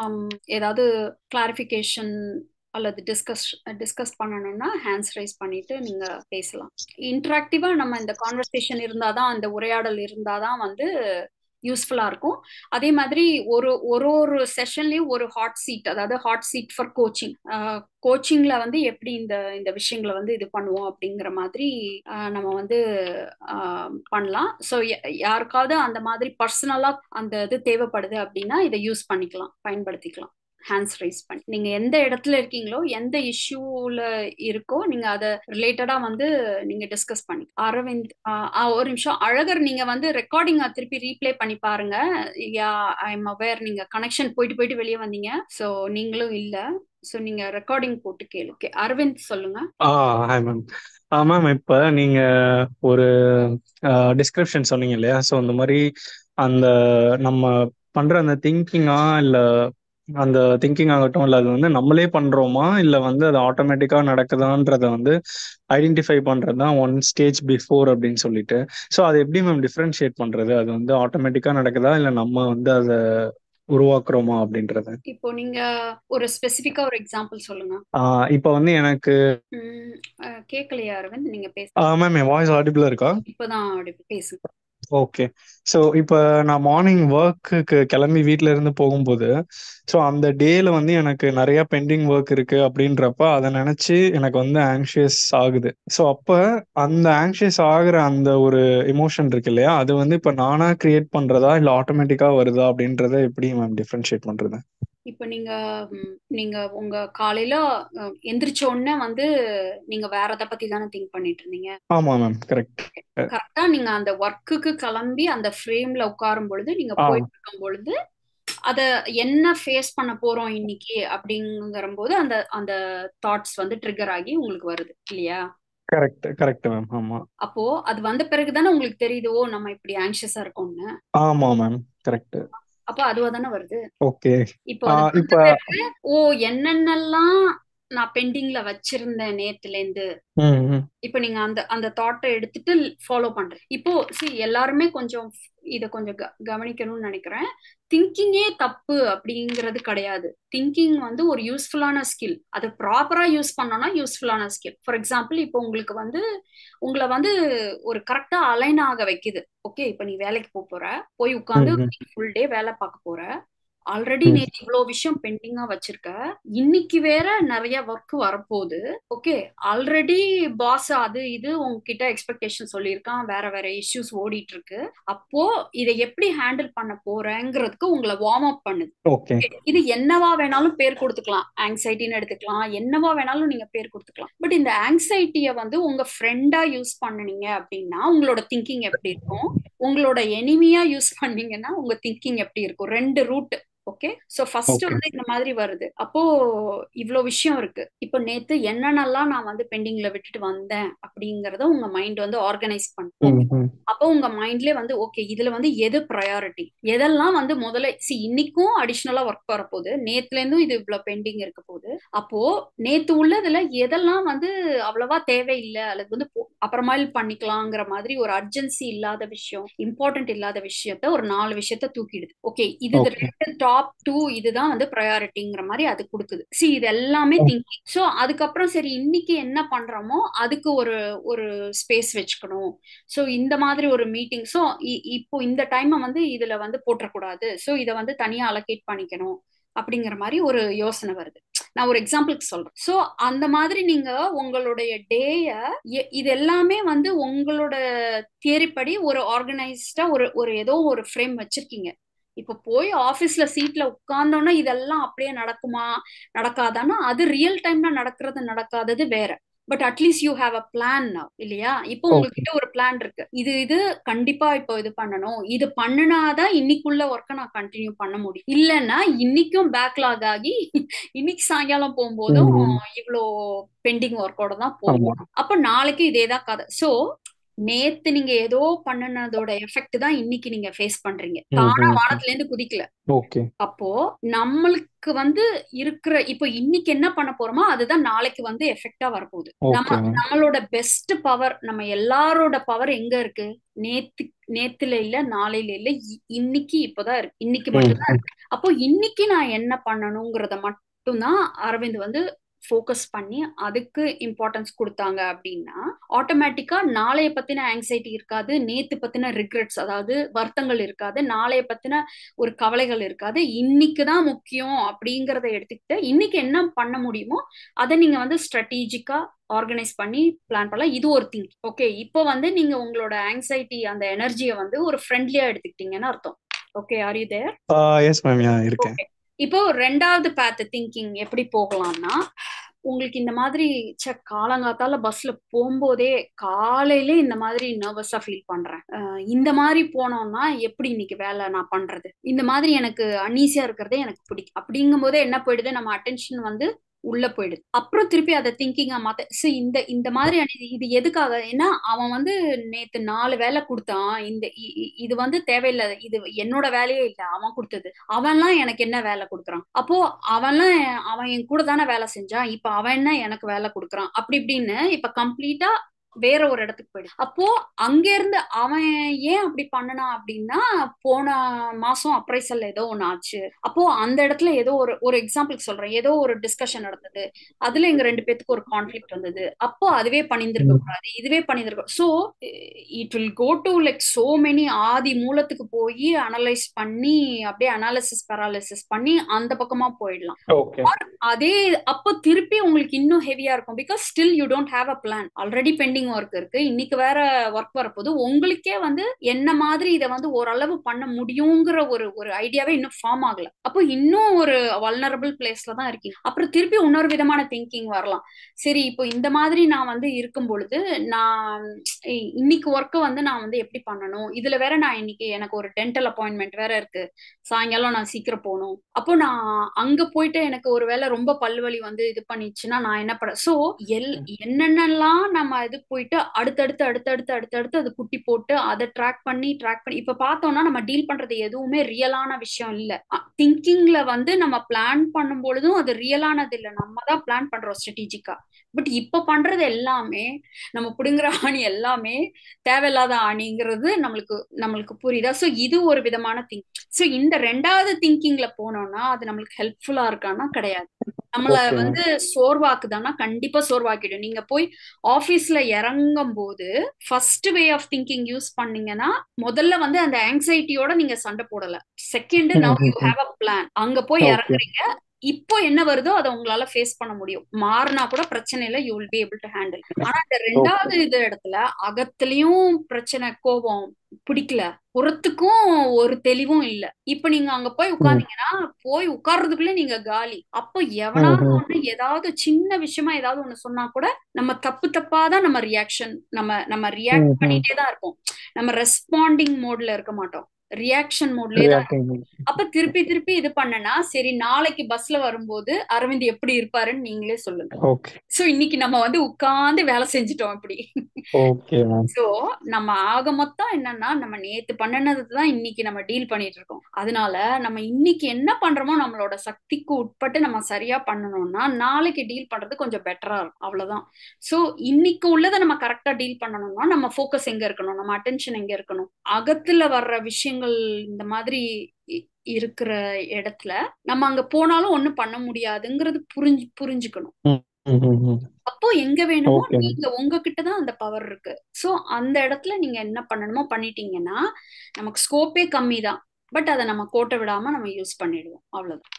ஏதாவது கிளாரிஃபிகேஷன் அல்லது டிஸ்கஸ் டிஸ்கஸ் பண்ணணும்னா ஹேண்ட்ஸ் ரைஸ் பண்ணிட்டு நீங்க பேசலாம் இன்ட்ராக்டிவா நம்ம இந்த கான்வர்சேஷன் இருந்தாதான் அந்த உரையாடல் இருந்தாதான் வந்து யூஸ்ஃபுல்லா இருக்கும் அதே மாதிரி ஒரு ஒரு ஒரு செஷன்லயும் ஒரு ஹாட் சீட் அதாவது ஹாட் சீட் ஃபார் கோச்சிங் கோச்சிங்ல வந்து எப்படி இந்த இந்த விஷயங்களை வந்து இது பண்ணுவோம் அப்படிங்கிற மாதிரி ஆஹ் நம்ம வந்து ஆஹ் பண்ணலாம் ஸோ யாருக்காவது அந்த மாதிரி பர்சனலா அந்த இது தேவைப்படுது அப்படின்னா இதை யூஸ் பண்ணிக்கலாம் பயன்படுத்திக்கலாம் ஹேண்ட்ஸ் ரைஸ் பண்ணி நீங்க எந்த இடத்துல இருக்கீங்களோ எந்த இஷ்யூல இருக்கோ நீங்க அதை ரிலேட்டடா வந்து நீங்க டிஸ்கஸ் பண்ணி அரவிந்த் ஆஹ் ஆஹ் ஒரு நிமிஷம் அழகர் நீங்க வந்து ரெக்கார்டிங் திருப்பி ரீப்ளே பண்ணி பாருங்க யா ஐ எம் அவேர் நீங்க கனெக்ஷன் போயிட்டு போயிட்டு வெளியே வந்தீங்க ஸோ நீங்களும் இல்ல ஸோ நீங்க ரெக்கார்டிங் போட்டு கேளு ஓகே அரவிந்த் சொல்லுங்க ah hi ma'am ah ma'am இப்போ நீங்க ஒரு டிஸ்கிரிப்ஷன் சொன்னீங்க இல்லையா ஸோ அந்த மாதிரி அந்த நம்ம பண்ற அந்த திங்கிங்கா இல்ல அந்த திங்கிங் ஆகட்டும் இல்ல அது வந்து நம்மளே பண்றோமா இல்ல வந்து அது ஆட்டோமேட்டிக்கா நடக்குதான்றத வந்து ஐடென்டிஃபை பண்றது தான் ஒன் ஸ்டேஜ் பிஃபோர் அப்படின்னு சொல்லிட்டு ஸோ அது எப்படி மேம் டிஃப்ரென்ஷியேட் பண்றது அது வந்து ஆட்டோமேட்டிக்கா நடக்குதா இல்ல நம்ம வந்து அதை உருவாக்குறோமா அப்படின்றத இப்போ நீங்க ஒரு ஸ்பெசிஃபிக்கா ஒரு எக்ஸாம்பிள் சொல்லுங்க ஆஹ் இப்போ வந்து எனக்கு உம் அஹ் கேட்கலையா அரவிந்த் நீங்க பேச மேம் என் வாய்ஸ் ஆடிபிளா இருக்கா இப்பதான் அப்படி பேசுங்க ஓகே ஸோ இப்போ நான் மார்னிங் ஒர்க்குக்கு கிளம்பி வீட்ல இருந்து போகும்போது ஸோ அந்த டேல வந்து எனக்கு நிறைய பெண்டிங் ஒர்க் இருக்கு அப்படின்றப்ப அதை நினைச்சு எனக்கு வந்து ஆங்ஷியஸ் ஆகுது ஸோ அப்போ அந்த ஆங்ஷியஸ் ஆகுற அந்த ஒரு எமோஷன் இருக்கு இல்லையா அது வந்து இப்போ நானா கிரியேட் பண்றதா இல்லை ஆட்டோமேட்டிக்கா வருதா அப்படின்றத எப்படி மேம் டிஃப்ரென்ஷியேட் பண்றது இப்போ நீங்க ம், நீங்க உங்க காலையில அஹ், எந்திரிச்ச உடனே வந்து நீங்க வேற எதை பத்தி தானே திங்க் பண்ணிட்டு இருந்தீங்க ஆமா மேம் கரெக்ட் கரெக்டா நீங்க அந்த ஒர்க்குக்கு கிளம்பி அந்த ஃப்ரேம்ல உட்காரும் பொழுது நீங்க ஆ போயிட்டு இருக்கும் பொழுது அத என்ன ஃபேஸ் பண்ண போறோம் இன்னைக்கு அப்படிங்கிற போது அந்த அந்த தாட்ஸ் வந்து ட்ரிகர் ஆகி உங்களுக்கு வருது இல்லையா கரெக்ட் கரெக்ட் மேம் ஆமா அப்போ அது வந்த பிறகுதானே உங்களுக்கு தெரியுது ஓ நம்ம இப்படி ஆங்ஷியஸா இருக்கோம்னு ஆமா மேம் கரெக்ட் அப்போ அதுவா தானே வருது ஓகே இப்போ அது வந்த இப்போ பிறகு ஓ என்னென்னலாம் நான் பெண்டிங்ல வச்சிருந்தேன் நேத்துல இருந்து ம் ம் இப்போ நீங்க அந்த அந்த தாட்டை எடுத்துட்டு ஃபாலோ பண்றேன் இப்போ சி எல்லாருமே கொஞ்சம் இத கொஞ்சம் க- கவனிக்கணும்னு நினைக்கிறேன் திங்கிங்கே தப்பு அப்படிங்கிறது கிடையாது திங்கிங் வந்து ஒரு யூஸ்ஃபுல்லான ஸ்கில் அதை ப்ராப்பரா யூஸ் பண்ணோம்னா யூஸ்ஃபுல்லான ஸ்கில் ஃபார் எக்ஸாம்பிள் இப்போ உங்களுக்கு வந்து உங்களை வந்து ஒரு கரெக்டா அலைன் ஆக வைக்குது ஓகே இப்போ நீ வேலைக்கு போக போற போய் உட்காந்து ம் ம் ஃபுல் டே வேலை பார்க்க போற ஆல்ரெடி ம் நேற்று இவ்வளோ விஷயம் பெண்டிங்கா வச்சிருக்க இன்னைக்கு வேற நிறைய ஒர்க் வரப்போகுது ஓகே ஆல்ரெடி பாஸ் அது இது உங்ககிட்ட எக்ஸ்பெக்டேஷன் சொல்லியிருக்கான் வேற வேற இஷ்யூஸ் ஓடிட்டு இருக்கு அப்போ இதை எப்படி ஹேண்டில் பண்ண போறேங்கிறதுக்கு உங்களை வார்ம் அப் பண்ணுது ஓகே Okay, இது என்னவா வேணாலும் பேர் கொடுத்துக்கலாம் ஆங்ஸைட்டின்னு எடுத்துக்கலாம் என்னவா வேணாலும் நீங்க பேர் கொடுத்துக்கலாம் பட் இந்த ஆங்ஸைட்டிய வந்து உங்க ஃப்ரெண்டா யூஸ் பண்ணுனீங்க அப்படின்னா உங்களோட திங்கிங் எப்படி இருக்கும் உங்களோட எனிமியா யூஸ் பண்ணீங்கன்னா உங்க திங்கிங் எப்படி இருக்கும் ரெண்டு route okay so first okay வந்து இந்த மாதிரி வருது அப்போ இவ்ளோ விஷயம் இருக்கு இப்போ நேத்து என்னென்னலாம் நான் வந்து பெண்டிங்ல விட்டுட்டு வந்தேன் அப்படிங்கறத உங்க மைண்ட் வந்து ஆர்கனைஸ் பண்ணும் ம் ஓகே ம் அப்போ உங்க மைண்ட்லயே வந்து ஓகே இதுல வந்து எது ப்ரையாரிட்டி எதெல்லாம் வந்து முதல்ல சி இன்னைக்கும் அடிஷ்னலா ஒர்க் வரப்போகுது நேத்துல இருந்தும் இது இவ்வளவு பெண்டிங் இருக்க போகுது அப்போ நேத்து உள்ளதுல எதெல்லாம் வந்து அவ்வளவா தேவையில்லை அல்லது வந்து போ- அப்புறமேல் பண்ணிக்கலாங்கிற மாதிரி ஒரு அர்ஜென்சி இல்லாத விஷயம் இம்பார்ட்டன்ட் இல்லாத விஷயத்த ஒரு நாலு விஷயத்த தூக்கிடுது ஓகே இது ஓகே ரெண்டு டாப் டூ இதுதான் வந்து ப்ரையாரிட்டிங்கிற மாதிரி அது கொடுக்குது சி இது எல்லாமே திங்கிங் ஸோ அதுக்கப்புறம் சரி இன்னைக்கு என்ன பண்றோமோ அதுக்கு ஒரு ஒரு ஸ்பேஸ் வச்சுக்கணும் ஸோ இந்த மாதிரி ஒரு மீட்டிங் ஸோ இப்போ இந்த டைமை வந்து இதுல வந்து போட்டக்கூடாது ஸோ இதை வந்து தனியா அலோகேட் பண்ணிக்கணும் அப்படிங்கிற மாதிரி ஒரு யோசனை வருது நான் ஒரு எக்ஸாம்பிளுக்கு சொல்றேன் ஸோ அந்த மாதிரி நீங்க உங்களுடைய டேய இது எல்லாமே வந்து உங்களோட தியரிப்படி ஒரு ஆர்கனைஸ்டா ஒரு ஒரு ஏதோ ஒரு ஃப்ரேம் வச்சிருக்கீங்க இப்ப போய் ஆபீஸ்ல சீட்ல உட்கார்ந்தோன்னா இதெல்லாம் அப்படியே நடக்குமா நடக்காதான்னா அது ரியல் டைம்ல நடக்கிறது நடக்காதது வேற but at least you have a plan இல்லையா இப்போ ஓகே உங்ககிட்ட ஒரு பிளான் இருக்கு இது இது கண்டிப்பா இப்போ இது பண்ணணும் இது பண்ணுனாதான் இன்னைக்குள்ள ஒர்க்கை நான் கண்டினியூ பண்ண முடியும் இல்லைன்னா இன்னைக்கும் பேக்லாக் ஆகி இன்னைக்கு சாயங்காலம் போகும்போதும் ம் இவ்வளோ பெண்டிங் ஒர்க்கோட தான் ஆமா போகும் அப்ப நாளைக்கு இதேதான் கதை சோ நேத்து நீங்க ஏதோ பண்ணுனதோட எஃபெக்ட் தான் இன்னைக்கு நீங்க ஃபேஸ் பண்றீங்க ம் தானா ம் வானத்துல இருந்து குதிக்கல ஓகே அப்போ நம்மளுக்கு வந்து இருக்கிற இப்போ இன்னைக்கு என்ன பண்ண போறோமோ அதுதான் நாளைக்கு வந்து எஃபெக்டா வரப்போகுது நம்ம ஓகே நம்மளோட பெஸ்ட் பவர் நம்ம எல்லாரோட பவர் எங்க இருக்கு நேத்து நேத்துல இல்ல நாளையில இல்ல இ- இன்னைக்கு இப்பதான் இருக்கு இன்னைக்கு ம் மட்டும்தான் ம் இருக்கு அப்போ இன்னைக்கு நான் என்ன பண்ணணுங்கிறத மட்டும்தான் அரவிந்த் வந்து ஃபோக்கஸ் பண்ணி அதுக்கு இம்பார்ட்டன்ஸ் கொடுத்தாங்க அப்படின்னா ஆட்டோமேட்டிக்கா நாளைய பத்தின ஆங்ஸைட்டி இருக்காது நேத்து பத்தின ரிக்ரெட்ஸ் அதாவது வருத்தங்கள் இருக்காது நாளைய பத்தின ஒரு கவலைகள் இருக்காது இன்னைக்கு தான் முக்கியம் அப்படிங்கறத எடுத்துக்கிட்டு இன்னைக்கு என்ன பண்ண முடியுமோ அதை நீங்க வந்து ஸ்ட்ராட்டஜிக்கா ஆர்கனைஸ் பண்ணி பிளான் பண்ணலாம் இது ஒரு திங்க் ஓகே இப்போ வந்து நீங்க உங்களோட ஆங்ஸைட்டி அந்த எனர்ஜியை வந்து ஒரு ஃப்ரெண்ட்லியா எடுத்துக்கிட்டீங்கன்னு அர்த்தம் okay are you there yes ma'am yeah இருக்கேன் ஓகே இப்போ ரெண்டாவது பேத் திங்கிங் எப்படி போகலாம்னா உங்களுக்கு இந்த மாதிரி ச்சே காலங்காத்தால பஸ்ல போகும்போதே காலையில இந்த மாதிரி நர்வஸா ஃபீல் பண்றேன் அஹ் இந்த மாதிரி போனோம்னா எப்படி இன்னைக்கு வேலை நான் பண்றது இந்த மாதிரி எனக்கு அன்ஈஸியா இருக்கிறதே எனக்கு பிடிக்கும் அப்படிங்கும் போதே என்ன போயிடுது நம்ம அட்டென்ஷன் வந்து உள்ள போயிடுது அப்புறம் திருப்பி அதை திங்கிங்கா மாத்த சரி இந்த இந்த மாதிரி அணி- இது எதுக்காக ஏன்னா அவன் வந்து நேத்து நாலு வேலை கொடுத்தான் இந்த இ- இ- இது வந்து தேவையில்லை இது என்னோட வேலையே இல்லை அவன் கொடுத்தது அவன்லாம் எனக்கு என்ன வேலை கொடுக்குறான் அப்போ அவன்லாம் அவன் என் கூட தானே வேலை செஞ்சான் இப்ப அவன் என்ன எனக்கு வேலை கொடுக்குறான் அப்படி இப்படின்னு இப்ப கம்ப்ளீட்டா வேற ஒரு இடத்துக்கு போயிடு அப்போ அங்க இருந்து அவன் ஏன் அப்படி பண்ணனான் அப்படின்னா போன மாசம் அப்ரைசல் ஏதோ ஒண்ணு ஆச்சு அப்போ அந்த இடத்துல ஏதோ ஒரு ஒரு எக்ஸாம்பிளுக்கு சொல்றேன் ஏதோ ஒரு டிஸ்கஷன் நடந்தது அதுல எங்க ரெண்டு பேத்துக்கு ஒரு கான்ஃபிளிக்ட் வந்தது அப்போ அதுவே பண்ணியிருந்திருக்க கூடாது இதுவே பண்ணியிருந்திருக்க so it will go to like so many ஆதி மூலத்துக்கு போய் அனலைஸ் பண்ணி அப்படியே அனாலிசிஸ் பேராலிசிஸ் பண்ணி அந்த பக்கமா போயிடலாம் ஓகே அதே அப்போ திருப்பி உங்களுக்கு இன்னும் ஹெவியா இருக்கும் because still you don't have a plan already pending work இருக்கு இன்னைக்கு வேற ஒர்க் வரப்போது உங்களுக்கே வந்து என்ன மாதிரி இதை வந்து ஓரளவு பண்ண முடியுங்கிற ஒரு ஒரு ஐடியாவே இன்னும் ஃபார்ம் ஆகல அப்போ இன்னும் ஒரு வல்னரபிள் பிளேஸ்ல தான் இருக்கீங்க அப்புறம் திருப்பி இன்னொரு விதமான திங்கிங் வரலாம் சரி இப்போ இந்த மாதிரி நான் வந்து இருக்கும் பொழுது நான் ஏய், இன்னைக்கு ஒர்க்கை வந்து நான் வந்து எப்படி பண்ணணும் இதுல வேற நான் இன்னைக்கு எனக்கு ஒரு டென்டல் அப்பாயின்மெண்ட் வேற இருக்கு சாயங்காலம் நான் சீக்கிரம் போகணும் அப்போ நான் அங்க போயிட்டு எனக்கு ஒரு வேளை ரொம்ப பல்வலி வந்து இது பண்ணிச்சுன்னா நான் என்ன பண்ண சோ எல் என்னென்னலாம் நம்ம இது போயிட்டு அடுத்தடுத்து அடுத்தடுத்து அடுத்தடுத்து அது குட்டி போட்டு அதை ட்ராக் பண்ணி ட்ராக் பண்ணி இப்ப பார்த்தோம்னா நம்ம டீல் பண்றது எதுவுமே ரியலான விஷயம் இல்ல திங்கிங்ல வந்து நம்ம பிளான் பண்ணும் பொழுதும் அது ரியலானது இல்ல நம்ம தான் பிளான் பண்றோம் ஸ்ட்ராட்டஜிக்கா பட் இப்ப பண்றது எல்லாமே நம்ம பிடுங்குற ஆணி எல்லாமே தேவையில்லாத ஆணிங்கிறது நம்மளுக்கு நம்மளுக்கு புரியுதா சோ இது ஒரு விதமான திங்க் சோ இந்த ரெண்டாவது திங்கிங்ல போனோம்னா அது நம்மளுக்கு ஹெல்ப்ஃபுல்லா இருக்கான்னா கிடையாது நம்மள ஓகே வந்து சோர்வாக்குதானா கண்டிப்பா சோர்வாக்கிடும் நீங்க போய் ஆபீஸ்ல இறங்கும் போது first way of thinking use பண்ணீங்கன்னா முதல்ல வந்து அந்த ஆங்ஸைட்டியோட நீங்க சண்டை போடல second now you have a plan அங்க போய் ஓகே இறங்குறீங்க இப்போ என்ன வருதோ அதை உங்களால ஃபேஸ் பண்ண முடியும் மாறினா கூட பிரச்சனை இல்லை you will be able to handle ஆனா இந்த ரெண்டாவது இது இடத்துல அகத்துலயும் பிரச்சனை கோபம் பிடிக்கல புறத்துக்கும் ஒரு தெளிவும் இல்ல இப்ப நீங்க அங்க போய் உட்கார்ந்தீங்கன்னா போய் உட்கார்றதுக்குள்ள நீங்க காலி அப்போ எவனாவது ஒண்ணு ஏதாவது சின்ன விஷயமா ஏதாவது ஒண்ணு சொன்னா கூட நம்ம தப்பு தப்பா தான் நம்ம ரியாக்ஷன் நம்ம நம்ம ரியாக்ட் பண்ணிட்டே தான் இருப்போம் நம்ம ரெஸ்பாண்டிங் மோட்ல இருக்க மாட்டோம் ரியாக்ஷன் மோட்லயே தான் இருக்கும். அப்ப திருப்பி திருப்பி இது பண்ணனா சரி நாளைக்கு பஸ்ல வரும்போது அரவிந்த் எப்படி இருப்பாருன்னு நீங்களே சொல்லுங்க ஓகே சோ இன்னைக்கு நம்ம வந்து உட்கார்ந்து வேலை செஞ்சுட்டோம் இப்படி ஓகே மேம் சோ நம்ம ஆக மொத்தம் என்னன்னா நம்ம நேத்து பண்ணினது தான் இன்னைக்கு நம்ம டீல் பண்ணிட்டு இருக்கோம் அதனால நம்ம இன்னைக்கு என்ன பண்றோமோ நம்மளோட சக்திக்கு உட்பட்டு நம்ம சரியா பண்ணணும்னா நாளைக்கு டீல் பண்றது கொஞ்சம் பெட்டரா இருக்கும் அவ்வளவுதான் சோ இன்னைக்கு உள்ளதை நம்ம கரெக்டா டீல் பண்ணணும்னா நம்ம ஃபோக்கஸ் எங்க இருக்கணும் நம்ம அட்டென்ஷன் எங்க இருக்கணும் அகத்துல வர்ற விஷயங்கள் இந்த மாதிரி இ- இருக்கிற இடத்துல நம்ம அங்க போனாலும் ஒண்ணும் பண்ண முடியாதுங்கிறது புரிஞ்சு புரிஞ்சுக்கணும் ம் ம் ம் ம். அப்போ எங்க வேணுமோ ஓகே மேம் நீங்க உங்ககிட்ட தான் அந்த பவர் இருக்கு சோ அந்த இடத்துல நீங்க என்ன பண்ணணுமோ பண்ணிட்டீங்கன்னா நமக்கு ஸ்கோப்பே கம்மி தான் பட் அதை நம்ம கோட்டை விடாம நம்ம யூஸ் பண்ணிடுவோம் அவ்வளவுதான்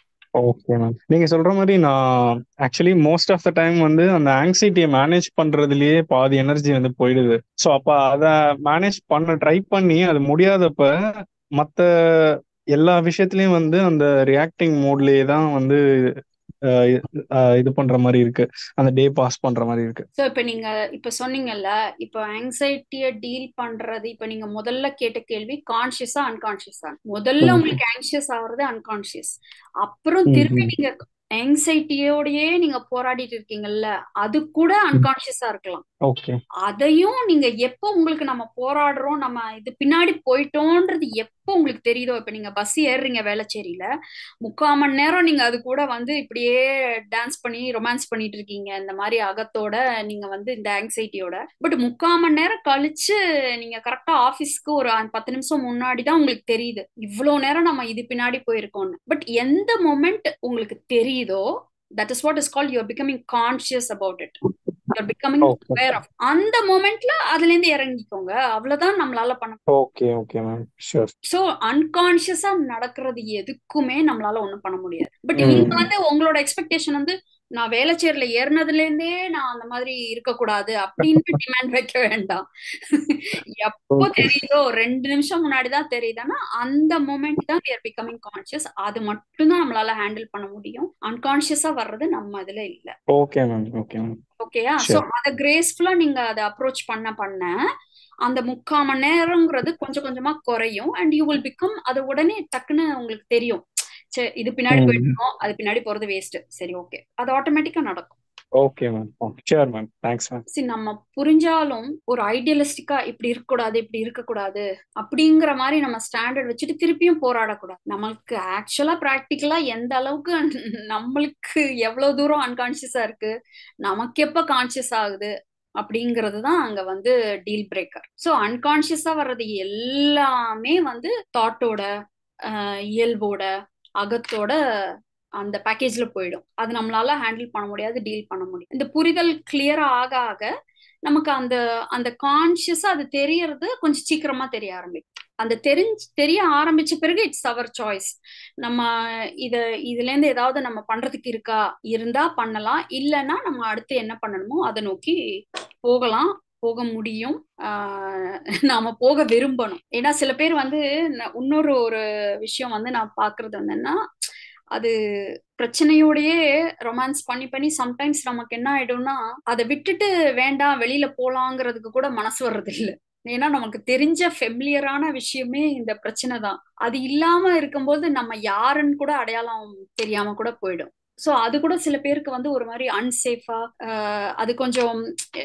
ஓகே மேம் நீங்க சொல்ற மாதிரி நான் actually most of the time வந்து அந்த ஆங்ஸைட்டியை மேனேஜ் பண்றதுலயே பாதி எனர்ஜி வந்து போயிடுது ஸோ அப்ப அதை மேனேஜ் பண்ண ட்ரை பண்ணி அது முடியாதப்ப மத்த எல்லா விஷயத்துலயும் வந்து அந்த ரியாக்டிங் மோட்லயே தான் வந்து அஹ், அஹ், இது பண்ற மாதிரி இருக்கு அந்த டே பாஸ் பண்ற மாதிரி இருக்கு சோ இப்ப நீங்க இப்ப சொன்னீங்கல்ல இப்போ ஆங்ஸைட்டிய டீல் பண்றது இப்ப நீங்க முதல்ல கேட்ட கேள்வி கான்சியஸா அன்கான்சியஸா முதல்ல ம் உங்களுக்கு ஆங்ஷியஸ் ஆகுறது அன்கான்சியஸ் அப்புறம் ம் திருப்பி ம். நீங்க ஆங்ஸைட்டியோடயே நீங்க போராடிட்டு இருக்கீங்கல்ல அது கூட ம். அன்கான்சியஸா இருக்கலாம் ஓகே அதையும் நீங்க எப்போ உங்களுக்கு நம்ம போராடுறோம் நம்ம இது பின்னாடி போயிட்டோன்றது எப்போ உங்களுக்கு தெரியுதோ இப்ப நீங்க பஸ் ஏறுறீங்க வேளச்சேரியில முக்கால் மணி நேரம் நீங்க அது கூட வந்து இப்படியே டான்ஸ் பண்ணி ரொமான்ஸ் பண்ணிட்டு இருக்கீங்க இந்த மாதிரி அகத்தோட நீங்க வந்து இந்த ஆங்ஸைட்டியோட பட் முக்கால் மணி நேரம் கழிச்சு நீங்க கரெக்டா ஆபீஸ்க்கு ஒரு அ- பத்து நிமிஷம் முன்னாடி தான் உங்களுக்கு தெரியுது இவ்வளவு நேரம் நம்ம இது பின்னாடி போயிருக்கோம்னு பட் எந்த மொமெண்ட் உங்களுக்கு தெரியுதோ that is what is call you're becoming conscious about it you're becoming okay aware of அந்த மொமெண்ட்ல அதுல இருந்து இறங்கிக்கோங்க அவ்வளவுதான் நம்மளால பண்ண okay okay ma'am sure so அன்கான்சியஸா நடக்கிறது எதுக்குமே நம்மளால ஒண்ணும் பண்ண முடியாது பட் ம் நீங்க வந்து உங்களோட எக்ஸ்பெக்டேஷன் வந்து நான் வேலைச்சேர்ல ஏறினதுல இருந்தே நான் அந்த மாதிரி இருக்கக்கூடாது அப்படின்னு டிமாண்ட் வைக்க வேண்டாம் எப்போ ஓகே தெரியுதோ ரெண்டு நிமிஷம் முன்னாடி தான் தெரியுதுன்னா அந்த மொமெண்ட் தான் we are becoming கான்சியஸ் அது மட்டும்தான் நம்மளால ஹேண்டில் பண்ண முடியும் அன்கான்சியஸா வர்றது நம்ம இதுல இல்ல ஓகே மேம் ஓகே மேம் ஓகேயா சோ ஷூர் அத கிரேஸ்ஃபுல்லா நீங்க அதை அப்ரோச் பண்ண பண்ண அந்த முக்கால் மணி நேரங்கிறது கொஞ்சம் கொஞ்சமா குறையும் அண்ட் யூ வில் பிகம் அது உடனே டக்குன்னு உங்களுக்கு தெரியும் சரி இது பின்னாடி போயிட்டு ம் இருக்கோம் அது பின்னாடி போறது வேஸ்ட் சரி ஓகே அது ஆட்டோமேட்டிக்கா நடக்கும் okay ma'am okay sure ma'am thanks ma'am சரி நம்ம புரிஞ்சாலும் ஒரு ஐடியலிஸ்டிக்கா இப்படி இருக்கக்கூடாது இப்படி இருக்கக்கூடாது அப்படிங்கிற மாதிரி நம்ம ஸ்டாண்டர்ட் வச்சுட்டு திருப்பியும் போராடக்கூடாது நம்மளுக்கு ஆக்சுவலா ப்ராக்டிக்கலா எந்த அளவுக்கு நம்மளுக்கு எவ்வளவு தூரம் அன்கான்சியஸா இருக்கு நமக்கு எப்ப கான்சியஸ் ஆகுது அப்படிங்கிறது தான் அங்க வந்து டீல் பிரேக்கர் ஸோ அன்கான்சியஸா வர்றது எல்லாமே வந்து தாட்டோட இயல்போட அகத்தோட அந்த பேக்கேஜ்ல போயிடும் அது நம்மளால ஹேண்டில் பண்ண முடியாது டீல் பண்ண முடியும் இந்த புரிதல் கிளியரா ஆக ஆக நமக்கு அந்த அந்த கான்சியஸா அது தெரியறது கொஞ்சம் சீக்கிரமா தெரிய ஆரம்பிக்கும் அந்த தெரிஞ்சு தெரிய ஆரம்பிச்ச பிறகு இட்ஸ் அவர் சாய்ஸ் நம்ம இத இதுல இருந்து ஏதாவது நம்ம பண்றதுக்கு இருக்கா இருந்தா பண்ணலாம் இல்லைன்னா நம்ம அடுத்து என்ன பண்ணணுமோ அதை நோக்கி போகலாம் போக முடியும் ஆஹ் நாம போக விரும்பணும் ஏன்னா சில பேர் வந்து ந- இன்னொரு ஒரு விஷயம் வந்து நான் பாக்குறது என்னன்னா அது பிரச்சனையோடயே ரொமான்ஸ் பண்ணி பண்ணி சம்டைம்ஸ் நமக்கு என்ன ஆயிடும்னா அதை விட்டுட்டு வேண்டாம் வெளியில போலாங்கிறதுக்கு கூட மனசு வர்றது இல்ல ஏன்னா நமக்கு தெரிஞ்ச ஃபெமிலியரான விஷயமே இந்த பிரச்சனை தான் அது இல்லாம இருக்கும்போது நம்ம யாருன்னு கூட அடையாளம் தெரியாம கூட போயிடும் ஸோ அது கூட சில பேருக்கு வந்து ஒரு மாதிரி அன்சேஃபா அது கொஞ்சம்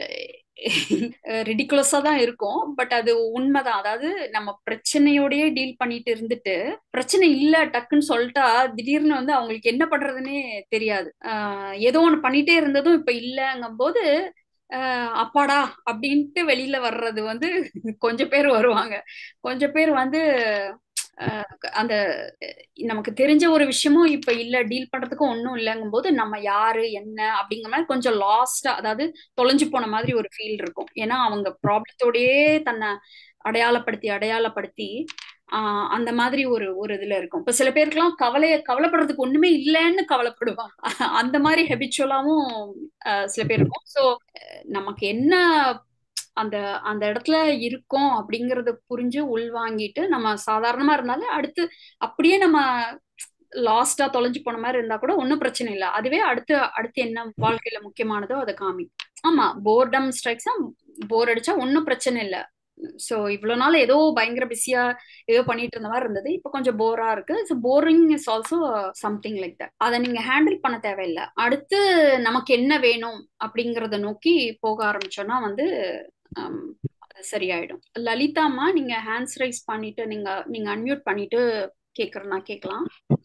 ரிடிகுலஸா தான் இருக்கும் பட் அது உண்மைதான் அதாவது நம்ம பிரச்சனையோடயே டீல் பண்ணிட்டு இருந்துட்டு பிரச்சனை இல்ல டக்குன்னு சொல்லிட்டா திடீர்னு வந்து அவங்களுக்கு என்ன பண்றதுன்னே தெரியாது ஆஹ் ஏதோ ஒண்ணு பண்ணிட்டே இருந்ததும் இப்ப இல்லங்கும் போது ஆஹ் அப்பாடா அப்படின்ட்டு வெளியில வர்றது வந்து கொஞ்சம் பேர் வருவாங்க கொஞ்சம் பேர் வந்து ஆஹ் அந்த நமக்கு தெரிஞ்ச ஒரு விஷயமும் இப்ப இல்ல டீல் பண்றதுக்கு ஒன்றும் இல்லைங்கும் போது நம்ம யாரு என்ன அப்படிங்கிற மாதிரி கொஞ்சம் லாஸ்டா அதாவது தொலைஞ்சு போன மாதிரி ஒரு ஃபீல் இருக்கும் ஏன்னா அவங்க ப்ராப்ளத்தோடயே தன்னை அடையாளப்படுத்தி அடையாளப்படுத்தி ஆஹ் அந்த மாதிரி ஒரு ஒரு இதுல இருக்கும் இப்ப சில பேருக்குலாம் கவலைய கவலைப்படுறதுக்கு ஒண்ணுமே இல்லைன்னு கவலைப்படுவாங்க அந்த மாதிரி ஹெபிச்சுவலாவும் சில பேர் இருக்கும் ஸோ நமக்கு என்ன அந்த அந்த இடத்துல இருக்கோம் அப்படிங்கறத புரிஞ்சு உள்வாங்கிட்டு நம்ம சாதாரணமா இருந்தாலும் அடுத்து அப்படியே நம்ம லாஸ்டா தொலைஞ்சு போன மாதிரி இருந்தா கூட ஒன்றும் பிரச்சனை இல்லை அதுவே அடுத்து அடுத்து என்ன வாழ்க்கையில முக்கியமானதோ அதை காமி ஆமா போர்டம் ஸ்ட்ரைக்ஸா போர் அடிச்சா ஒன்றும் பிரச்சனை இல்லை ஸோ இவ்வளோ நாள் ஏதோ பயங்கர பிஸியா ஏதோ பண்ணிட்டு இருந்த மாதிரி இருந்தது இப்போ கொஞ்சம் போரா இருக்கு so boring is also something like that அதை நீங்க ஹேண்டில் பண்ண தேவையில்லை அடுத்து நமக்கு என்ன வேணும் அப்படிங்கறத நோக்கி போக ஆரம்பிச்சோம்னா வந்து ஆம், அது சரியாயிடும் லலிதாம்மா நீங்க ஹேண்ட்ஸ் ரைஸ் பண்ணிட்டு நீங்க நீங்க அன்மியூட் பண்ணிட்டு கேக்குறனா கேட்கலாம்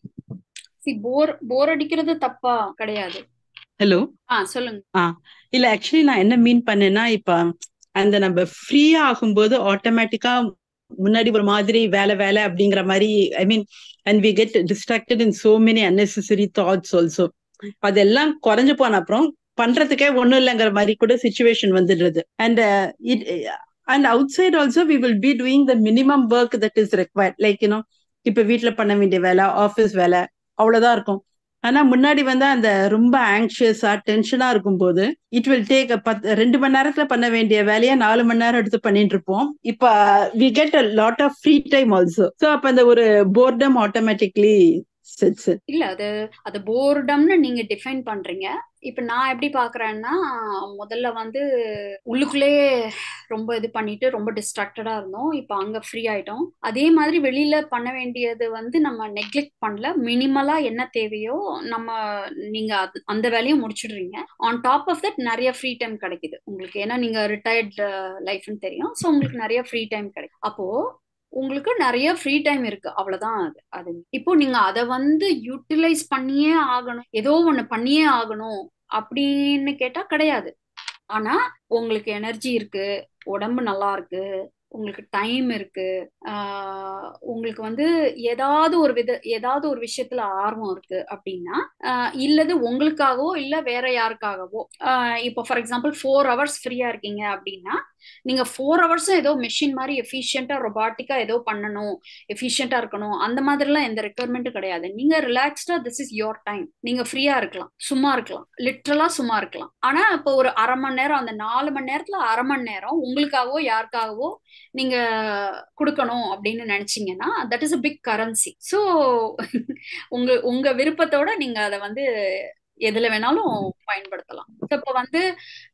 சி போர் போர் அடிக்கிறது தப்பா கிடையாது ஹலோ ஆ சொல்லுங்க ஆ இல்ல ஆக்சுவலி நான் என்ன மீன் பண்ணேன்னா இப்ப அந்த நம்ம ஃப்ரீ ஆகும்போது ஆட்டோமேட்டிக்கா முன்னாடி ஒரு மாதிரி வேலை வேலை அப்படிங்கிற மாதிரி I mean and we get distracted in so many unnecessary thoughts also அதெல்லாம் குறைஞ்சு போன அப்புறம் பண்றதுக்கே ஒண்ணும் இல்லைங்கிற மாதிரி கூட சுச்சுவேஷன் வந்துடுறது and it and outside also we will be doing the minimum work that is required like you know இப்ப வீட்ல பண்ண வேண்டிய வேலை ஆஃபீஸ் வேலை அவ்வளவுதான் இருக்கும் ஆனா முன்னாடி வந்து அந்த ரொம்ப ஆங்ஷியஸா டென்ஷனா இருக்கும்போது இட் வில் டேக் பத்து ரெண்டு மணி நேரத்துல பண்ண வேண்டிய வேலையை நாலு மணி நேரம் எடுத்து பண்ணிட்டு இருப்போம் இப்ப we get a lot of free time also so அப்ப அந்த ஒரு போர்டம் ஆட்டோமேட்டிக்லி செட்ஸ் இல்ல அது அது போர்டம்னு நீங்க டிஃபைன் பண்றீங்க இப்ப நான் எப்படி பாக்குறேன்னா முதல்ல வந்து உள்ளுக்குள்ளே ரொம்ப இது பண்ணிட்டு ரொம்ப டிஸ்ட்ராக்டடா இருந்தோம் இப்ப அங்க ஃப்ரீ ஆயிட்டோம் அதே மாதிரி வெளியில பண்ண வேண்டியது வந்து நம்ம நெக்லெக்ட் பண்ணல மினிமலா என்ன தேவையோ நம்ம நீங்க அது- அந்த வேலையும் முடிச்சிடுறீங்க ஆன் டாப் ஆஃப் தட் நிறைய ஃப்ரீ டைம் கிடைக்குது உங்களுக்கு ஏன்னா நீங்க ரிட்டையர்ட் லைஃப்னு தெரியும் ஸோ உங்களுக்கு நிறைய ஃப்ரீ டைம் கிடைக்கும் அப்போ உங்களுக்கு நிறைய ஃப்ரீ டைம் இருக்கு அவ்வளவுதான் அது அது இப்போ நீங்க அதை வந்து யூட்டிலைஸ் பண்ணியே ஆகணும் ஏதோ ஒண்ணு பண்ணியே ஆகணும் அப்படின்னு கேட்டா கிடையாது ஆனா உங்களுக்கு எனர்ஜி இருக்கு உடம்பு நல்லா இருக்கு உங்களுக்கு டைம் இருக்கு ஆஹ் உங்களுக்கு வந்து ஏதாவது ஒரு வித ஏதாவது ஒரு விஷயத்துல ஆர்வம் இருக்கு அப்படின்னா ஆஹ் இல்லது உங்களுக்காகவோ இல்ல வேற யாருக்காகவோ ஆஹ் இப்போ ஃபார் எக்ஸாம்பிள் ஃபோர் ஹவர்ஸ் ஃப்ரீயா இருக்கீங்க அப்படின்னா நீங்க ஃபோர் ஹவர்ஸும் ஏதோ மெஷின் மாதிரி எஃபிஷியண்டா ரொபாட்டிக்கா ஏதோ பண்ணணும் எஃபிஷியண்டா இருக்கணும் அந்த மாதிரிலாம் எந்த ரெக்குவயர்மெண்ட்டும் கிடையாது நீங்க ரிலாக்ஸ்டா திஸ் இஸ் யோர் டைம் நீங்க ஃப்ரீயா இருக்கலாம் சும்மா இருக்கலாம் லிட்ரலா சும்மா இருக்கலாம் ஆனா இப்போ ஒரு அரை மணி நேரம் அந்த நாலு மணி நேரத்துல அரை மணி நேரம் உங்களுக்காகவோ யாருக்காகவோ நீங்க கொடுக்கணும் அப்படின்னு நினைச்சீங்கன்னா that is a big currency so உங்க உங்க விருப்பத்தோட நீங்க அதை வந்து எதுல வேணாலும் பயன்படுத்தலாம் இப்ப வந்து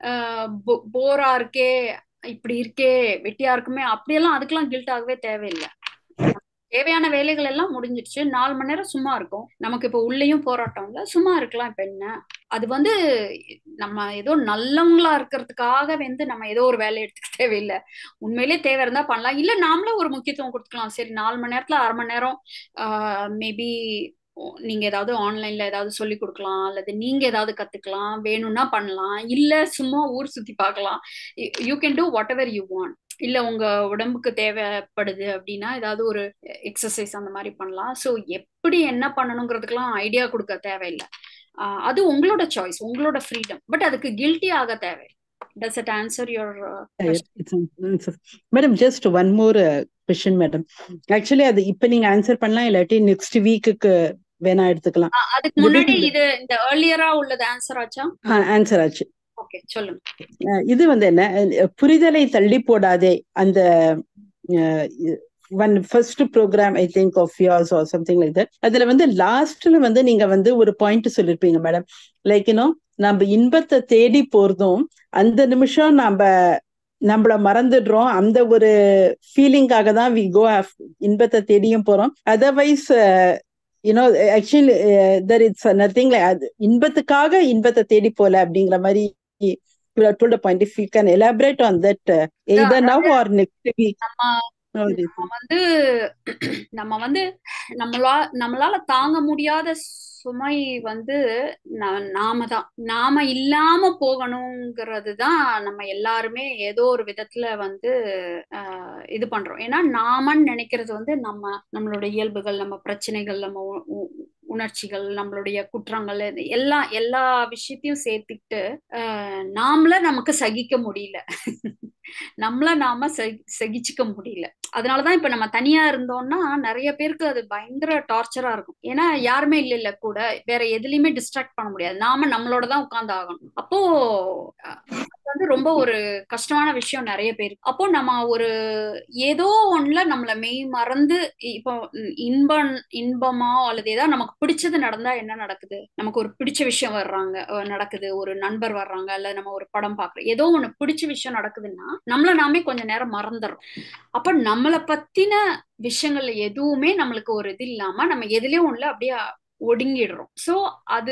போரா இருக்கே இப்படி இருக்கே வெட்டியா இருக்குமே அப்படியெல்லாம் அதுக்கெல்லாம் கில்ட் ஆகவே தேவையில்லை தேவையான வேலைகள் எல்லாம் முடிஞ்சிடுச்சு நாலு மணி நேரம் சும்மா இருக்கும் நமக்கு இப்ப உள்ளேயும் போராட்டம் இல்ல சும்மா இருக்கலாம் இப்ப என்ன அது வந்து நம்ம ஏதோ நல்லவங்களா இருக்கிறதுக்காக வந்து நம்ம ஏதோ ஒரு வேலையை எடுத்துக்க தேவையில்லை உண்மையிலேயே தேவை இருந்தா பண்ணலாம் இல்ல நாமளே ஒரு முக்கியத்துவம் கொடுத்துக்கலாம் சரி நாலு மணி நேரத்துல அரை மணி நேரம் மேபி நீங்க ஏதாவது ஆன்லைன்ல ஏதாவது சொல்லி கொடுக்கலாம் அல்லது நீங்க ஏதாவது கத்துக்கலாம் வேணும்னா பண்ணலாம் இல்ல சும்மா ஊர் சுத்தி பார்க்கலாம் you can do whatever you want இல்ல உங்க உடம்புக்கு தேவைப்படுது அப்படின்னா ஏதாவது ஒரு எக்ஸசைஸ் அந்த மாதிரி பண்ணலாம் ஸோ எப்படி என்ன பண்ணணுங்கிறதுக்கெல்லாம் ஐடியா கொடுக்க தேவையில்லை ஆஹ் அது உங்களோட சாய்ஸ் உங்களோட ஃப்ரீடம் பட் அதுக்கு கில்ட்டி ஆக தேவை does it answer your madam just one more question madam actually அது இப்ப நீங்க ஆன்சர் பண்ணலாம் இல்லாட்டி நெக்ஸ்ட் வீக்குக்கு வேணா எடுத்துக்கலாம் அதுக்கு முன்னாடி இது இந்த ஏர்லியரா உள்ளது ஆன்சர் ஆச்சா ஆன்சர் ஆச்சு ஓகே சொல்லுங்க அஹ் இது வந்து என்ன அஹ் புரிதலை தள்ளி போடாதே அந்த one first program I think of yours or something like that அதுல வந்து லாஸ்ட்ல வந்து நீங்க வந்து ஒரு பாயிண்ட் சொல்லிருப்பீங்க மேடம் லைக் யூனோ நம்ம இன்பத்தை தேடி போறதும் அந்த நிமிஷம் நம்ம நம்மள மறந்துடுறோம் அந்த ஒரு ஃபீலிங்காக தான் வி கோ இன்பத்தை தேடியும் போறோம் otherwise you know actually there it's nothing அது இன்பத்துக்காக இன்பத்தை தேடி போல அப்படிங்கிற மாதிரி you have told a point if you can elaborate on that uh, either now or next week நம்ம வந்து நம்ம வந்து நம்மளா நம்மளால தாங்க முடியாத சுமை வந்து நாம தான் நாம இல்லாம போகணுங்கிறது தான் நம்ம எல்லாருமே ஏதோ ஒரு விதத்துல வந்து இது பண்றோம் ஏன்னா நாமன்னு நினைக்கிறது வந்து நம்ம நம்மளோட இயல்புகள் நம்ம பிரச்சனைகள் நம்ம உணர்ச்சிகள் நம்மளுடைய குற்றங்கள் எல்லா எல்லா விஷயத்தையும் சேர்த்துக்கிட்டு நாமள நமக்கு சகிக்க முடியல நம்மள நாம சகிச்சுக்க முடியல அதனாலதான் இப்ப நம்ம தனியா இருந்தோம்னா நிறைய பேருக்கு அது பயங்கர டார்ச்சரா இருக்கும் ஏன்னா யாருமே இல்ல இல்ல கூட வேற எதுலயுமே டிஸ்ட்ராக்ட் பண்ண முடியாது நாம நம்மளோட தான் உட்கார்ந்து ஆகணும் அப்போ வந்து ரொம்ப ஒரு கஷ்டமான விஷயம் நிறைய பேர் அப்போ நம்ம ஒரு ஏதோ ஒண்ணுல நம்மள மெய் மறந்து இப்போ இன்பம் இன்பமா அல்லது ஏதாவது நமக்கு பிடிச்சது நடந்தா என்ன நடக்குது நமக்கு ஒரு பிடிச்ச விஷயம் வர்றாங்க அஹ் நடக்குது ஒரு நண்பர் வர்றாங்க அல்ல நம்ம ஒரு படம் பாக்குறோம் ஏதோ ஒண்ணு பிடிச்ச விஷயம் நடக்குதுன்னா நம்மள நாமே கொஞ்ச நேரம் மறந்துடுறோம் அப்ப நம்மளை பத்தின விஷயங்கள்ல எதுவுமே நம்மளுக்கு ஒரு இது இல்லாம நம்ம எதுலயும் ஒண்ணுல அப்படியே ஒடுங்கிடுறோம் சோ அது